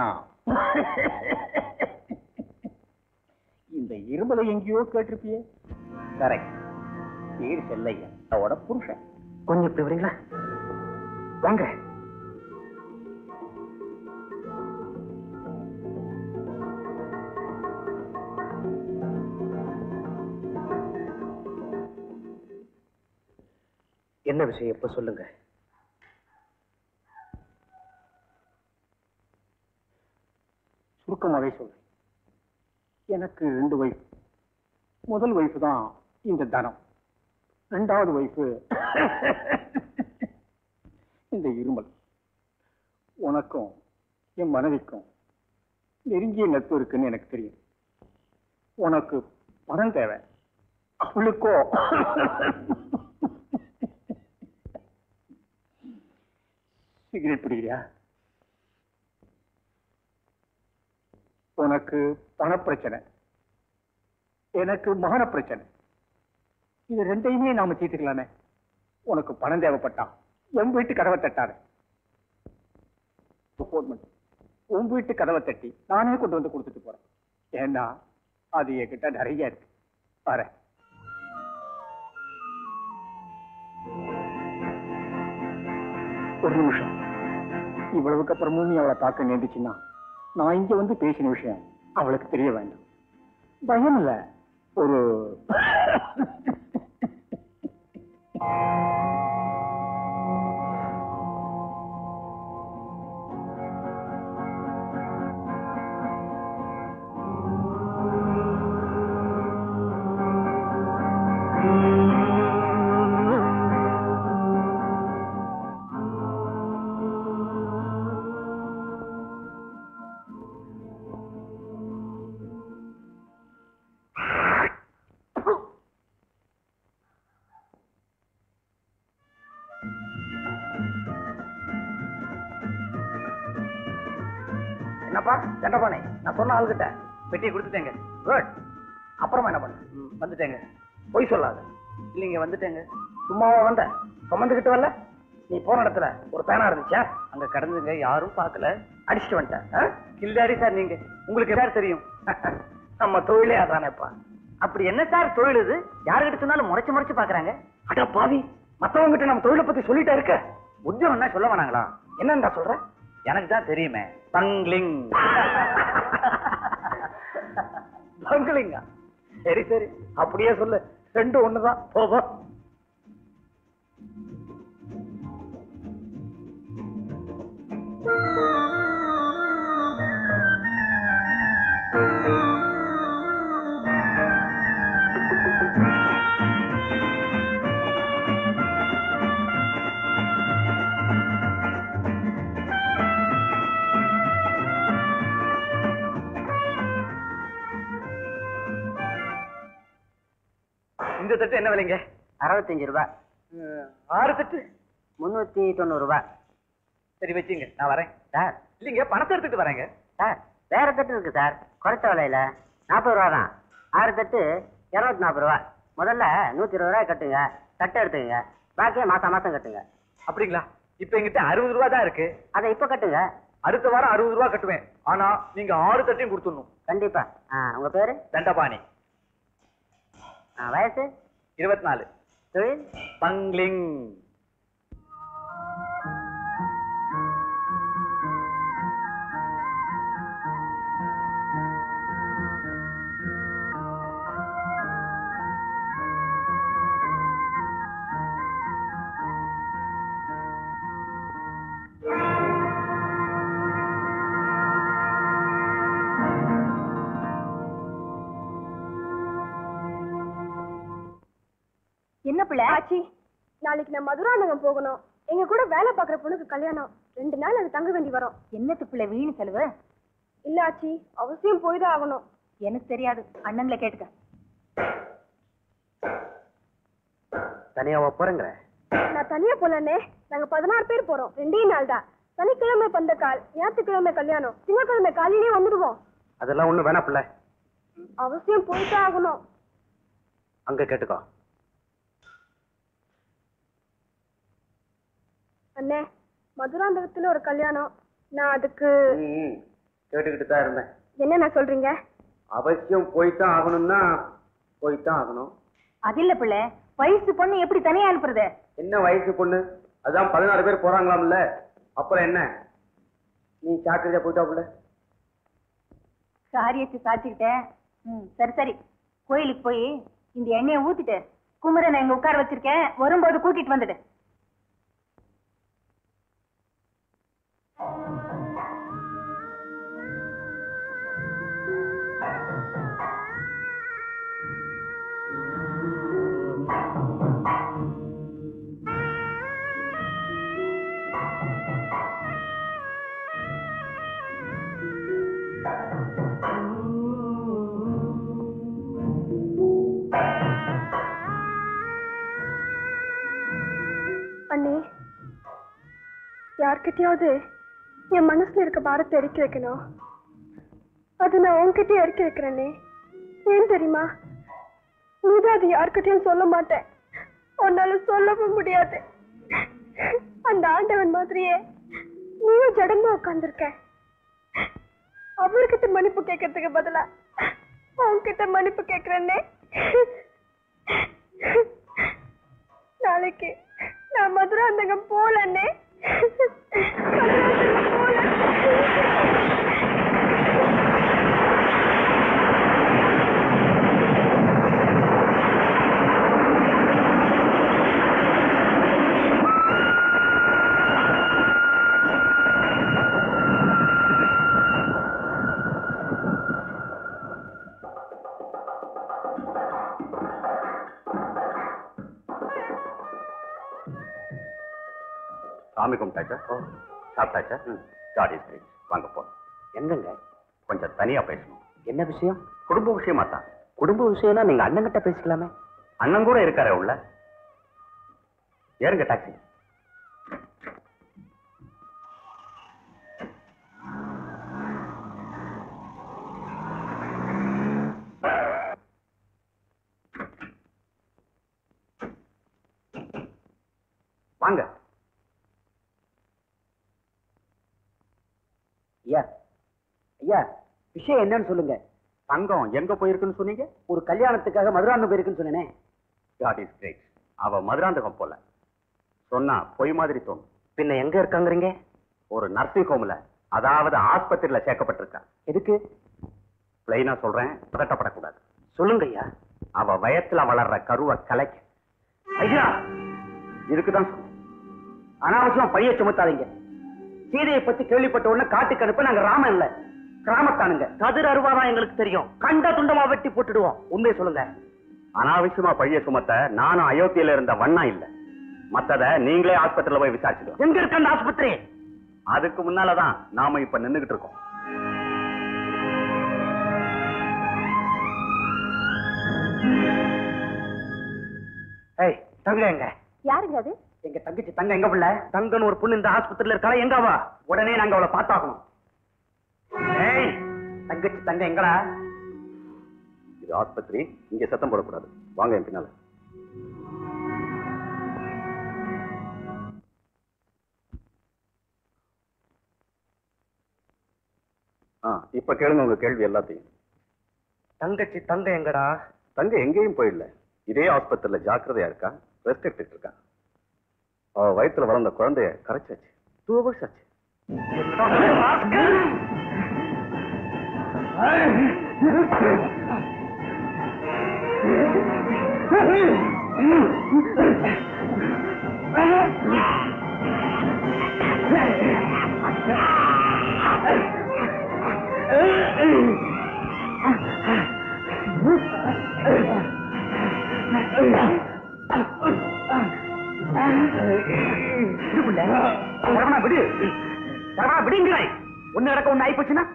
இந்த இருமலை எங்கேயோ கேட்டிருப்பியே கரெக்ட் பேர் செல்லையா அவட புருஷன் கொஞ்சம் இப்படி வரீங்களா வாங்க என்ன விஷயம் இப்ப சொல்லுங்க சுருக்கமாவே சொல்றேன் எனக்கு ரெண்டு ஒய்ஃப் முதல் ஒய்ஃப் தான் இந்த தனம் ரெண்டாவது ஒய்ஃப் இந்த இருமல் உனக்கும் என் மனைவிக்கும் நெருங்கிய நட்பு இருக்குன்னு எனக்கு தெரியும் உனக்கு பணம் தேவை அவளுக்கோ சிகரெட் பிடிக்கிறியா உனக்கு பணப்பிரச்சனை எனக்கு மகன பிரச்சனை இது ரெண்டையுமே நாம தீர்த்துக்கலாமே உனக்கு பணம் தேவைப்பட்டா என் வீட்டு கதவை தட்டாரு ஃபோன் பண்ணு உன் வீட்டு கதவை தட்டி நானே கொண்டு வந்து கொடுத்துட்டு போறேன் ஏன்னா அது என்கிட்ட நிறைய இருக்கு வரேன் ஒரு நிமிஷம் இவ்வளவுக்கு அப்புறமும் நீ அவளை பார்க்க நேர்ந்துச்சுன்னா நான் இங்க வந்து பேசின விஷயம் அவளுக்கு தெரிய வேண்டாம் பயம் இல்ல ஒரு என்னப்பா தண்டபாணி நான் சொன்ன ஆளுகிட்ட பெட்டியை கொடுத்துட்டேங்க குட் அப்புறமா என்ன பண்ண வந்துட்டேங்க பொய் சொல்லாத இல்லைங்க வந்துட்டேங்க சும்மாவா வந்த சுமந்துக்கிட்டு வரல நீ போன இடத்துல ஒரு பேனா இருந்துச்சா அங்க கடந்துங்க யாரும் பார்க்கல அடிச்சுட்டு வந்துட்டேன் கில்லாடி சார் நீங்க உங்களுக்கு யார் தெரியும் நம்ம தொழிலே அதானேப்பா அப்படி என்ன சார் தொழில் இது யாருக்கிட்ட சொன்னாலும் முறைச்சு முறைச்சு பாக்குறாங்க அட பாவி மத்தவங்க கிட்ட நம்ம தொழிலை பத்தி சொல்லிட்டே இருக்க உத்தியோகம்னா சொல்ல வேணாங்களா என்னடா சொல்ற எனக்கு தான் தெரியுமே பங்க்லிங் பங்களிங்க சரி சரி அப்படியே சொல்லு ரெண்டும் ஒண்ணுதான் போவோம் இந்த தட்டு என்ன விலைங்க அறுபத்தஞ்சு ரூபாய் அஹ், ஆறு தட்டு முன்னூத்தி தொண்ணூறு ரூபாய் சரி வச்சுங்க நான் வரேன் சார் இல்லைங்க பணத்தை எடுத்துட்டு வரேங்க சார் வேற தட்டு இருக்கு சார் குறைச்ச விலையில நாற்பது ரூபா தான் ஆறு தட்டு இரநூத்தி நாற்பது ரூபா முதல்ல நூத்தி இருபது ரூபாய் கட்டுங்க தட்டு எடுத்துக்கங்க பாக்கியை மாசம் மாசம் கட்டுங்க அப்படிங்களா இப்ப எங்கிட்ட அறுபது ரூபா தான் இருக்கு அதை இப்ப கட்டுங்க அடுத்த வாரம் அறுபது ரூபா கட்டுவேன் ஆனா நீங்க ஆறு தட்டையும் கொடுத்துடணும் கண்டிப்பா ஆ, உங்க பேரு தண்டபாணி ஆ, வயசு இருபத்தி நாலு தொழில் பங்க்லிங் என்ன பிள்ளை ஆச்சி நாளைக்கு நான் மதுராந்தகம் போகணும் எங்க கூட வேலை பார்க்குற பொண்ணுக்கு கல்யாணம் ரெண்டு நாள் அது தங்க வேண்டி வரும் என்னத்து பிள்ளை வீண் செலவு இல்ல ஆச்சி அவசியம் போய் தான் ஆகணும் எனக்கு தெரியாது அண்ணன்ல கேட்டுக்க தனியாவா போறேங்கிற நான் தனியா போலனே நாங்க பதினாறு பேர் போறோம் ரெண்டே நாள் தான் சனிக்கிழமை பந்தக்கால் ஞாயிற்றுக்கிழமை கல்யாணம் திங்கக்கிழமை காலையிலேயே வந்துடுவோம் அதெல்லாம் ஒண்ணும் வேணாம் பிள்ளை அவசியம் போய் தான் ஆகணும் அங்க கேட்டுக்கோ அண்ணே மதுராந்தகத்துல ஒரு கல்யாணம் நான் அதுக்கு கேட்டுக்கிட்டு தான் இருந்தேன் என்ன நான் சொல்றீங்க அவசியம் போய்தான் ஆகணும்னா போய்தான் ஆகணும் அது இல்ல பிள்ளை வயசு பொண்ணு எப்படி தனியா அனுப்புறது என்ன வயசு பொண்ணு அதான் பதினாறு பேர் போறாங்களாம்ல அப்புறம் என்ன நீ சாக்கிரதையா போயிட்டா புள்ள காரியத்தை சாச்சிக்கிட்டேன் ம் சரி சரி கோயிலுக்கு போய் இந்த எண்ணெயை ஊத்திட்டு குமரனை இங்க உட்கார வச்சிருக்கேன் வரும்போது கூட்டிட்டு வந்துடு அண்ணே யார்கிட்டயாவது என் மனசுல இருக்க பாரத்தை இறக்கி வைக்கணும் அது நான் உன்கிட்டயே இறக்கி வைக்கிறேனே ஏன் தெரியுமா நீதான் அது யார்கிட்டயும் சொல்ல மாட்டேன் உன்னால சொல்லவும் முடியாது அந்த ஆண்டவன் மாதிரியே நீயும் ஜடமா உட்கார்ந்திருக்க அவர்கிட்ட மன்னிப்பு கேட்கறதுக்கு பதிலா உன்கிட்ட மன்னிப்பு கேட்கிறேன்னே நாளைக்கு நான் மதுராந்தகம் போலன்னே மதுராந்தகம் போல சாமி கும்பிட்டாச்சா சாப்பிட்டாச்சா காட் இஸ் கிரேட் வாங்க போ என்னங்க கொஞ்சம் தனியா பேசணும் என்ன விஷயம் குடும்ப விஷயமா தான் குடும்ப விஷயம்னா நீங்க அண்ணங்கிட்ட பேசிக்கலாமே அண்ணன் கூட இருக்காரே உள்ள ஏறுங்க டாக்ஸி வாங்க ஐயா ஐயா விஷயம் என்னன்னு சொல்லுங்க தங்கம் எங்க போயிருக்குன்னு சொன்னீங்க ஒரு கல்யாணத்துக்காக மதுராந்தம் போயிருக்குன்னு சொன்னேனே காட் இஸ் கிரேட் அவ மதுராந்தகம் போல சொன்னா பொய் மாதிரி தோணும் பின்ன எங்க இருக்காங்கறீங்க ஒரு நர்சிங் ஹோம்ல அதாவது ஆஸ்பத்திரியில சேர்க்கப்பட்டிருக்கா எதுக்கு பிளைனா சொல்றேன் பதட்டப்படக்கூடாது சொல்லுங்க ஐயா அவ வயத்துல வளர்ற கருவை கலைக்க ஐயா இதுக்குதான் சொன்னேன் அனாவசியம் பழிய சுமத்தாதீங்க சீதையை பத்தி கேள்விப்பட்ட உடனே காட்டுக்கு அனுப்ப நாங்க ராமன் இல்ல கிராமத்தானுங்க கதிர் அருவாதான் எங்களுக்கு தெரியும் கண்ட துண்டமா வெட்டி போட்டுடுவோம் உண்மையை சொல்லுங்க அனாவசியமா பழிய சுமத்த நானும் அயோத்தியில இருந்த வண்ணா இல்ல மத்தத நீங்களே ஆஸ்பத்திரியில போய் விசாரிச்சுக்கலாம் எங்க இருக்க அந்த ஆஸ்பத்திரி அதுக்கு முன்னாலதான் நாம இப்ப நின்னுகிட்டு இருக்கோம் ஏய் தங்க எங்க யாருங்க அது எங்க தங்கச்சி தங்க எங்க பிள்ளை தங்கன்னு ஒரு பொண்ணு இந்த ஆஸ்பத்திரியில இருக்கா எங்க அவ உடனே நாங்க அவளை பார்த்தாகணும் ஏய் தங்கச்சி தங்க எங்கடா இது ஆஸ்பத்திரி இங்க சத்தம் போடக்கூடாது வாங்க என் பின்னால ஆ இப்ப கேளுங்க உங்க கேள்வி எல்லாத்தையும் தங்கச்சி தங்க எங்கடா தங்க எங்கேயும் போயிடல இதே ஆஸ்பத்திரியில ஜாக்கிரதையா இருக்கா ரெஸ்ட் எடுத்துட்டு இருக்கா அவ வயித்துல வளர்ந்த குழந்தைய கரைச்சாச்சு டூ ஹவர்ஸ் ஆச்சு சரவணா விடு சரவணா விடுங்கிறாய் ஒண்ணு நடக்க ஒண்ணு ஆயிப்போச்சுன்னா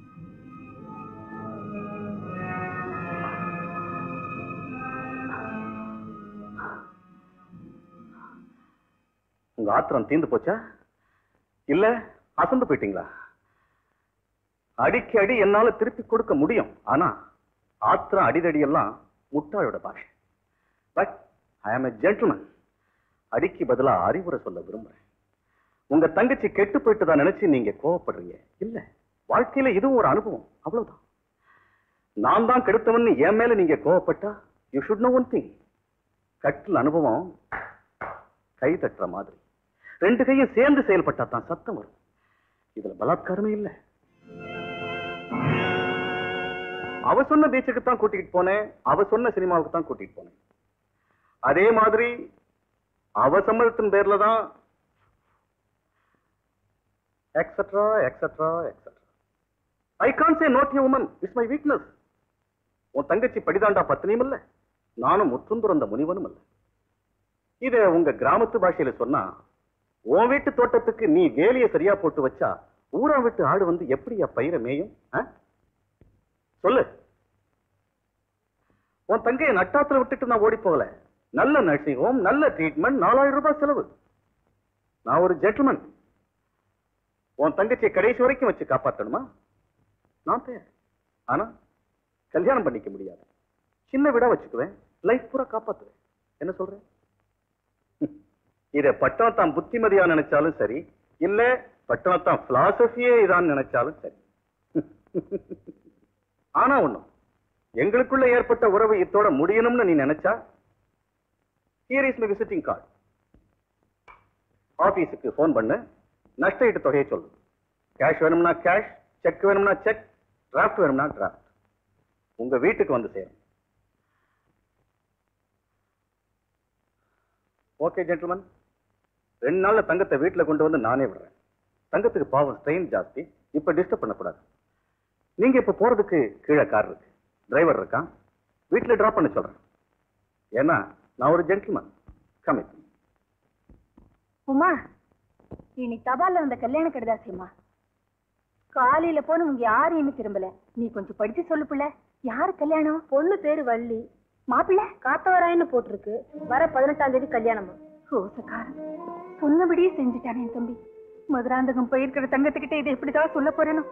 உங்க ஆத்திரம் தீந்து போச்சா இல்ல அசந்து போயிட்டீங்களா அடிக்கு அடி என்னால திருப்பி கொடுக்க முடியும் ஆனா ஆத்திரம் அடிதடி எல்லாம் முட்டாளோட பாஷை பட் ஐ ஆம் a gentleman அடிக்கு பதிலா அறிவுரை சொல்ல விரும்புறேன் உங்க தங்கச்சி கெட்டு போயிட்டு நினைச்சு நீங்க கோவப்படுறீங்க இல்ல வாழ்க்கையில இதுவும் ஒரு அனுபவம் அவ்வளவுதான் நான் தான் கெடுத்தவன் என் மேல நீங்க கோவப்பட்டா you should know one thing கட்டில் அனுபவம் கை தட்டுற மாதிரி ரெண்டு கையும் சேர்ந்து செயல்பட்டா தான் சத்தம் வரும் இதுல பலாத்காரமே இல்ல அவ சொன்ன பீச்சுக்கு தான் கூட்டிட்டு போனேன் அவ சொன்ன சினிமாவுக்கு தான் கூட்டிட்டு போனேன் அதே மாதிரி அவ சம்மதத்தின் பேர்ல தான் etcetera etcetera etcetera I can say not you woman it's my weakness உன் தங்கச்சி படிதாண்டா பத்தினியும் இல்ல நானும் முற்றும் துறந்த முனிவனும் இல்ல இத உங்க கிராமத்து பாஷையில சொன்னா உன் வீட்டு தோட்டத்துக்கு நீ வேலியை சரியா போட்டு வச்சா ஊரா விட்டு ஆடு வந்து எப்படியா பயிர மேயும் ஆ? சொல்லு உன் தங்கைய நட்டாத்துல விட்டுட்டு நான் ஓடி போகல நல்ல நர்சிங் ஹோம் நல்ல ட்ரீட்மெண்ட் நாலாயிரம் ரூபாய் செலவு நான் ஒரு ஜென்டில்மேன் உன் தங்கச்சியை கடைசி வரைக்கும் வச்சு காப்பாத்தணுமா நான் தயார் ஆனா கல்யாணம் பண்ணிக்க முடியாது சின்ன விடா வச்சுக்குவேன் லைஃப் பூரா காப்பாத்துவேன் என்ன சொல்ற இத பட்டணத்தான் புத்திமதியா நினைச்சாலும் சரி இல்ல பட்டணத்தான் பிலாசபியே இதான் நினைச்சாலும் சரி ஆனா ஒண்ணும் எங்களுக்குள்ள ஏற்பட்ட உறவு இத்தோட முடியணும்னு நீ நினைச்சா here is my visiting card ஆபீஸுக்கு ஃபோன் பண்ணு நஷ்ட ஈட்டு தொகையை சொல்லு கேஷ் வேணும்னா கேஷ் செக் வேணும்னா செக் டிராஃப்ட் வேணும்னா டிராஃப்ட் உங்க வீட்டுக்கு வந்து சேரும் ஓகே ஜென்டில்மன் ரெண்டு நாள்ல தங்கத்தை வீட்டுல கொண்டு வந்து நானே விடுறேன் தங்கத்துக்கு பாவம் ஸ்ட்ரெயின் ஜாஸ்தி இப்ப டிஸ்டர்ப் பண்ணக்கூடாது நீங்க இப்ப போறதுக்கு கீழே கார் இருக்கு டிரைவர் இருக்கான் வீட்டுல டிராப் பண்ண சொல்றேன் ஏன்னா நான் ஒரு ஜென்டில்மன் கமிட் உமா இனி தபால்ல வந்த கல்யாண கடிதாசியம்மா காலையில போன உங்க யாரும் இன்னும் திரும்பல நீ கொஞ்சம் படிச்சு சொல்லு பிள்ளை யாரு கல்யாணம் பொண்ணு பேரு வள்ளி மாப்பிள்ளை காத்தவராயன்னு போட்டிருக்கு வர பதினெட்டாம் தேதி கல்யாணமா ரோசக்காரன் சொன்னபடியே செஞ்சுட்டானே என் தம்பி மதுராந்தகம் போயிருக்கிற தங்கத்துக்கிட்ட இதை எப்படிதான் சொல்ல போறேனோ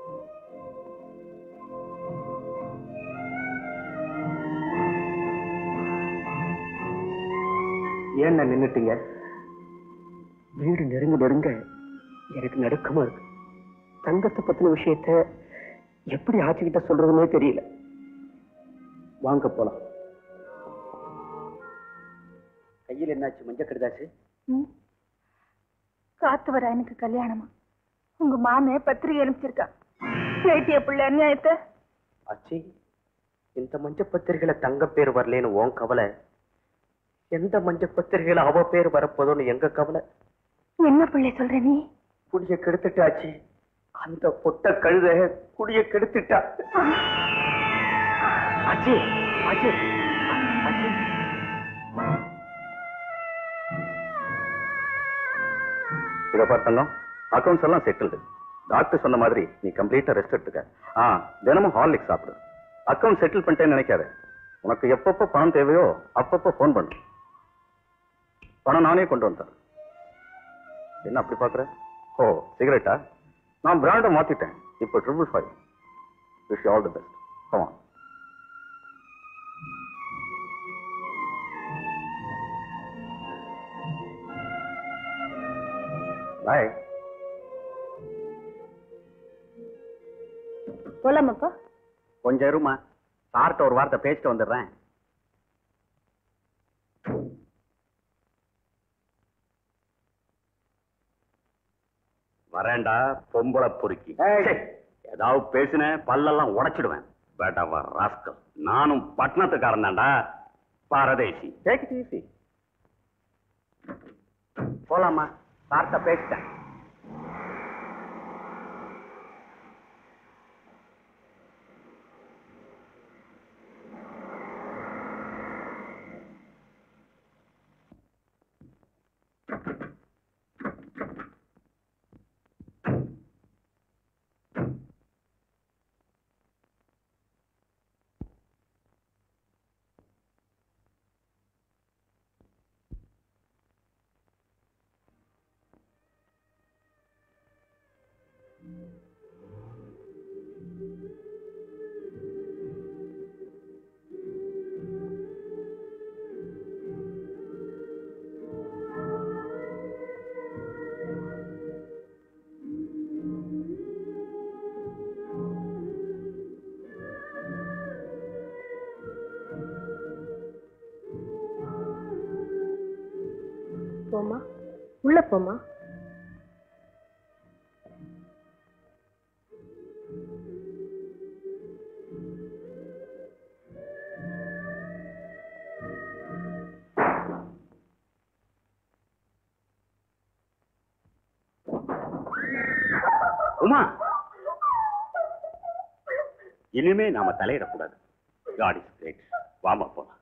ஏன் நின்னுட்டீங்க வீடு நெருங்க நெருங்க எனக்கு நடுக்கமா இருக்கு தங்கத்தை பத்தின விஷயத்த எப்படி ஆச்சுக்கிட்ட சொல்றதுன்னே தெரியல வாங்க போலாம் கையில் என்னாச்சு மஞ்சள் கடிதாச்சு ம். காத்து வர எனக்கு கல்யாணமா உங்க மாமே பத்திரிகை அனுப்பிச்சிருக்கா பேட்டிய பிள்ளை அநியாயத்தை ஆச்சி இந்த மஞ்ச பத்திரிகையில தங்க பேர் வரலேன்னு உன் கவலை எந்த மஞ்ச பத்திரிகையில அவ பேர் வரப்போதோன்னு எங்க கவலை என்ன பிள்ளை சொல்ற நீ குடிய கெடுத்துட்டாச்சு அந்த பொட்ட கழுத குடிய கெடுத்துட்டா ஆச்சி ஆச்சி ஆச்சி இத பார்த்தோம் அக்கௌண்ட்ஸ் எல்லாம் செட்டில்டு டாக்டர் சொன்ன மாதிரி நீ கம்ப்ளீட்டா ரெஸ்ட் எடுத்துக்க ஆ தினமும் ஹார்லிக் சாப்பிடு அக்கௌண்ட் செட்டில் பண்ணிட்டேன்னு நினைக்காத உனக்கு எப்பப்போ பணம் தேவையோ அப்பப்போ ஃபோன் பண்ணு பணம் நானே கொண்டு வந்தேன் என்ன அப்படி பாக்குற ஓ சிகரெட்டா நான் பிராண்டை மாத்திட்டேன் இப்போ triple five wish all the best come on boy போலாமாப்பா கொஞ்சம் இருமா சார்ட்ட ஒரு வார்த்தை பேசிட்டு வந்துடுறேன் வரேன்டா பொம்பளை பொறுக்கி ச்சே, ஏதாவது பேசின பல்லெல்லாம் உடைச்சிடுவேன் பேட்டாவா ராஸ்கல் நானும் பட்டணத்துக்காரன் தான்டா பாரதேசி டேக் இட் ஈஸி போலாமா சார்ட்ட பேசிட்டேன் போமா உள்ள போமா உமா இனிமே நாம தலையிடக்கூடாது காட் இஸ் கிரேட் வாமா போலாம்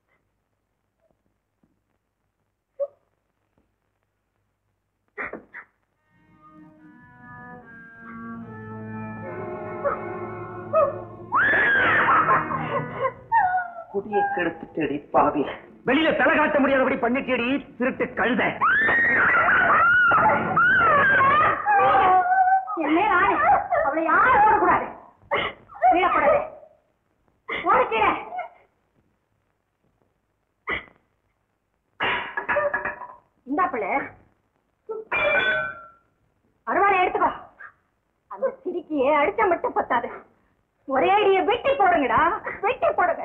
குடியை கெடுத்துட்டடி பாவி வெளியில தலை காட்ட முடியாதபடி பண்ணிட்டடி திருட்டு கழுத என்ன ஆளு அவளை யாரும் போடக்கூடாது வீழப்படாது ஓடிக்கிற இந்தா பிள்ளை அருவாளை எடுத்துக்கோ அந்த சிரிக்கியே அடிச்சா மட்டும் பத்தாது ஒரே அடிய வெட்டி போடுங்கடா வெட்டி போடுங்க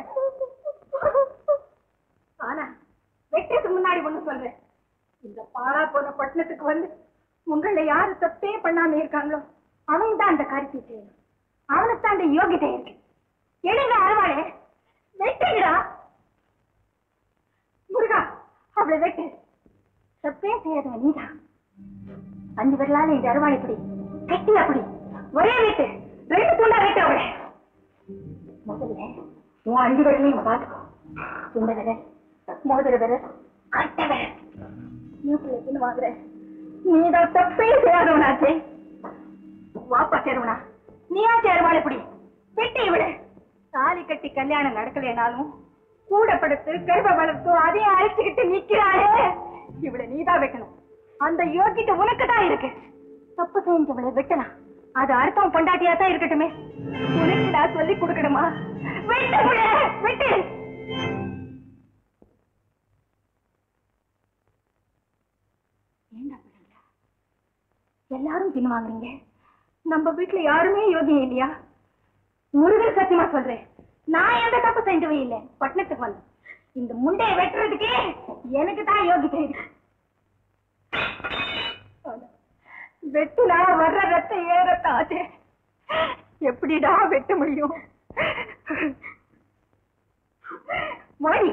ஆனா வெட்டுறதுக்கு முன்னாடி ஒண்ணு சொல்றேன் இந்த பாலா போன பட்டணத்துக்கு வந்து உங்கள யாரு தப்பே பண்ணாம இருக்காங்களோ அவங்க தான் அந்த காரியத்தை செய்யணும் அவனுக்கு தான் அந்த யோகிதை இருக்கு எடுங்க அருவாளே வெட்டுங்கடா முருகா அவளை வெட்டு தப்பே செய்யாத நீதான் அஞ்சு விரலால இந்த அருவாளை பிடி கட்டி அப்படி ஒரே வெட்டு ரெண்டு துண்டா வெட்டு அவளை முதல்ல உன் அஞ்சு விரலையும் பார்த்துக்கோ துண்ட விரல் மோதிர விரல் கட்ட விரல் நீ வாங்குற நீதான் தப்பே செய்யாதவனாச்சே வாப்பா சேருவனா நீயா சேருவாள் இப்படி வெட்டி விடு தாலி கட்டி கல்யாணம் நடக்கலைனாலும் கூட படுத்து கருப்ப வளர்த்து அதையும் அழைச்சுக்கிட்டு நிக்கிறாளே இவளை நீதான் வெட்டணும் அந்த யோகிட்ட உனக்கு தான் இருக்கு தப்பு செஞ்சவளை வெட்டலாம் அது அர்த்தம் பொண்டாட்டியா தான் இருக்கட்டுமே உனக்கு நான் சொல்லி கொடுக்கணுமா வெட்டு புள்ள, வெட்டு ஏண்டா பிள்ளைங்களா எல்லாரும் பின்வாங்குறீங்க நம்ம வீட்டுல யாருமே யோகியம் இல்லையா முருகன் சத்தியமா சொல்றேன் நான் எந்த தப்பு செஞ்சவே இல்லை பட்டணத்துக்கு வந்து இந்த முண்டையை வெட்டுறதுக்கே எனக்கு தான் யோகிதை இருக்கு வெட்டுனா வர்ற ரத்தம் ஏறத்தாச்சு எப்படிடா வெட்ட முடியும் மாடி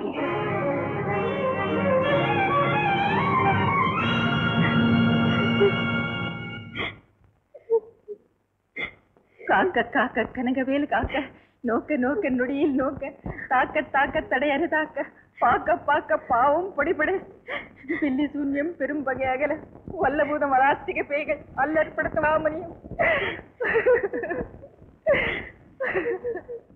காக்க காக்க கனகவேல் காக்க நோக்க நோக்க நொடியில் நோக்க தாக்க தாக்க தடையறு தாக்க பாக்க பாக்க பாவம் பொடிபடு பில்லி சூன்யம் பெரும் பகை அகல வல்லபூதம் அலாஸ்திக பேய்கள் அல்லற்படுத்த மாமணியும்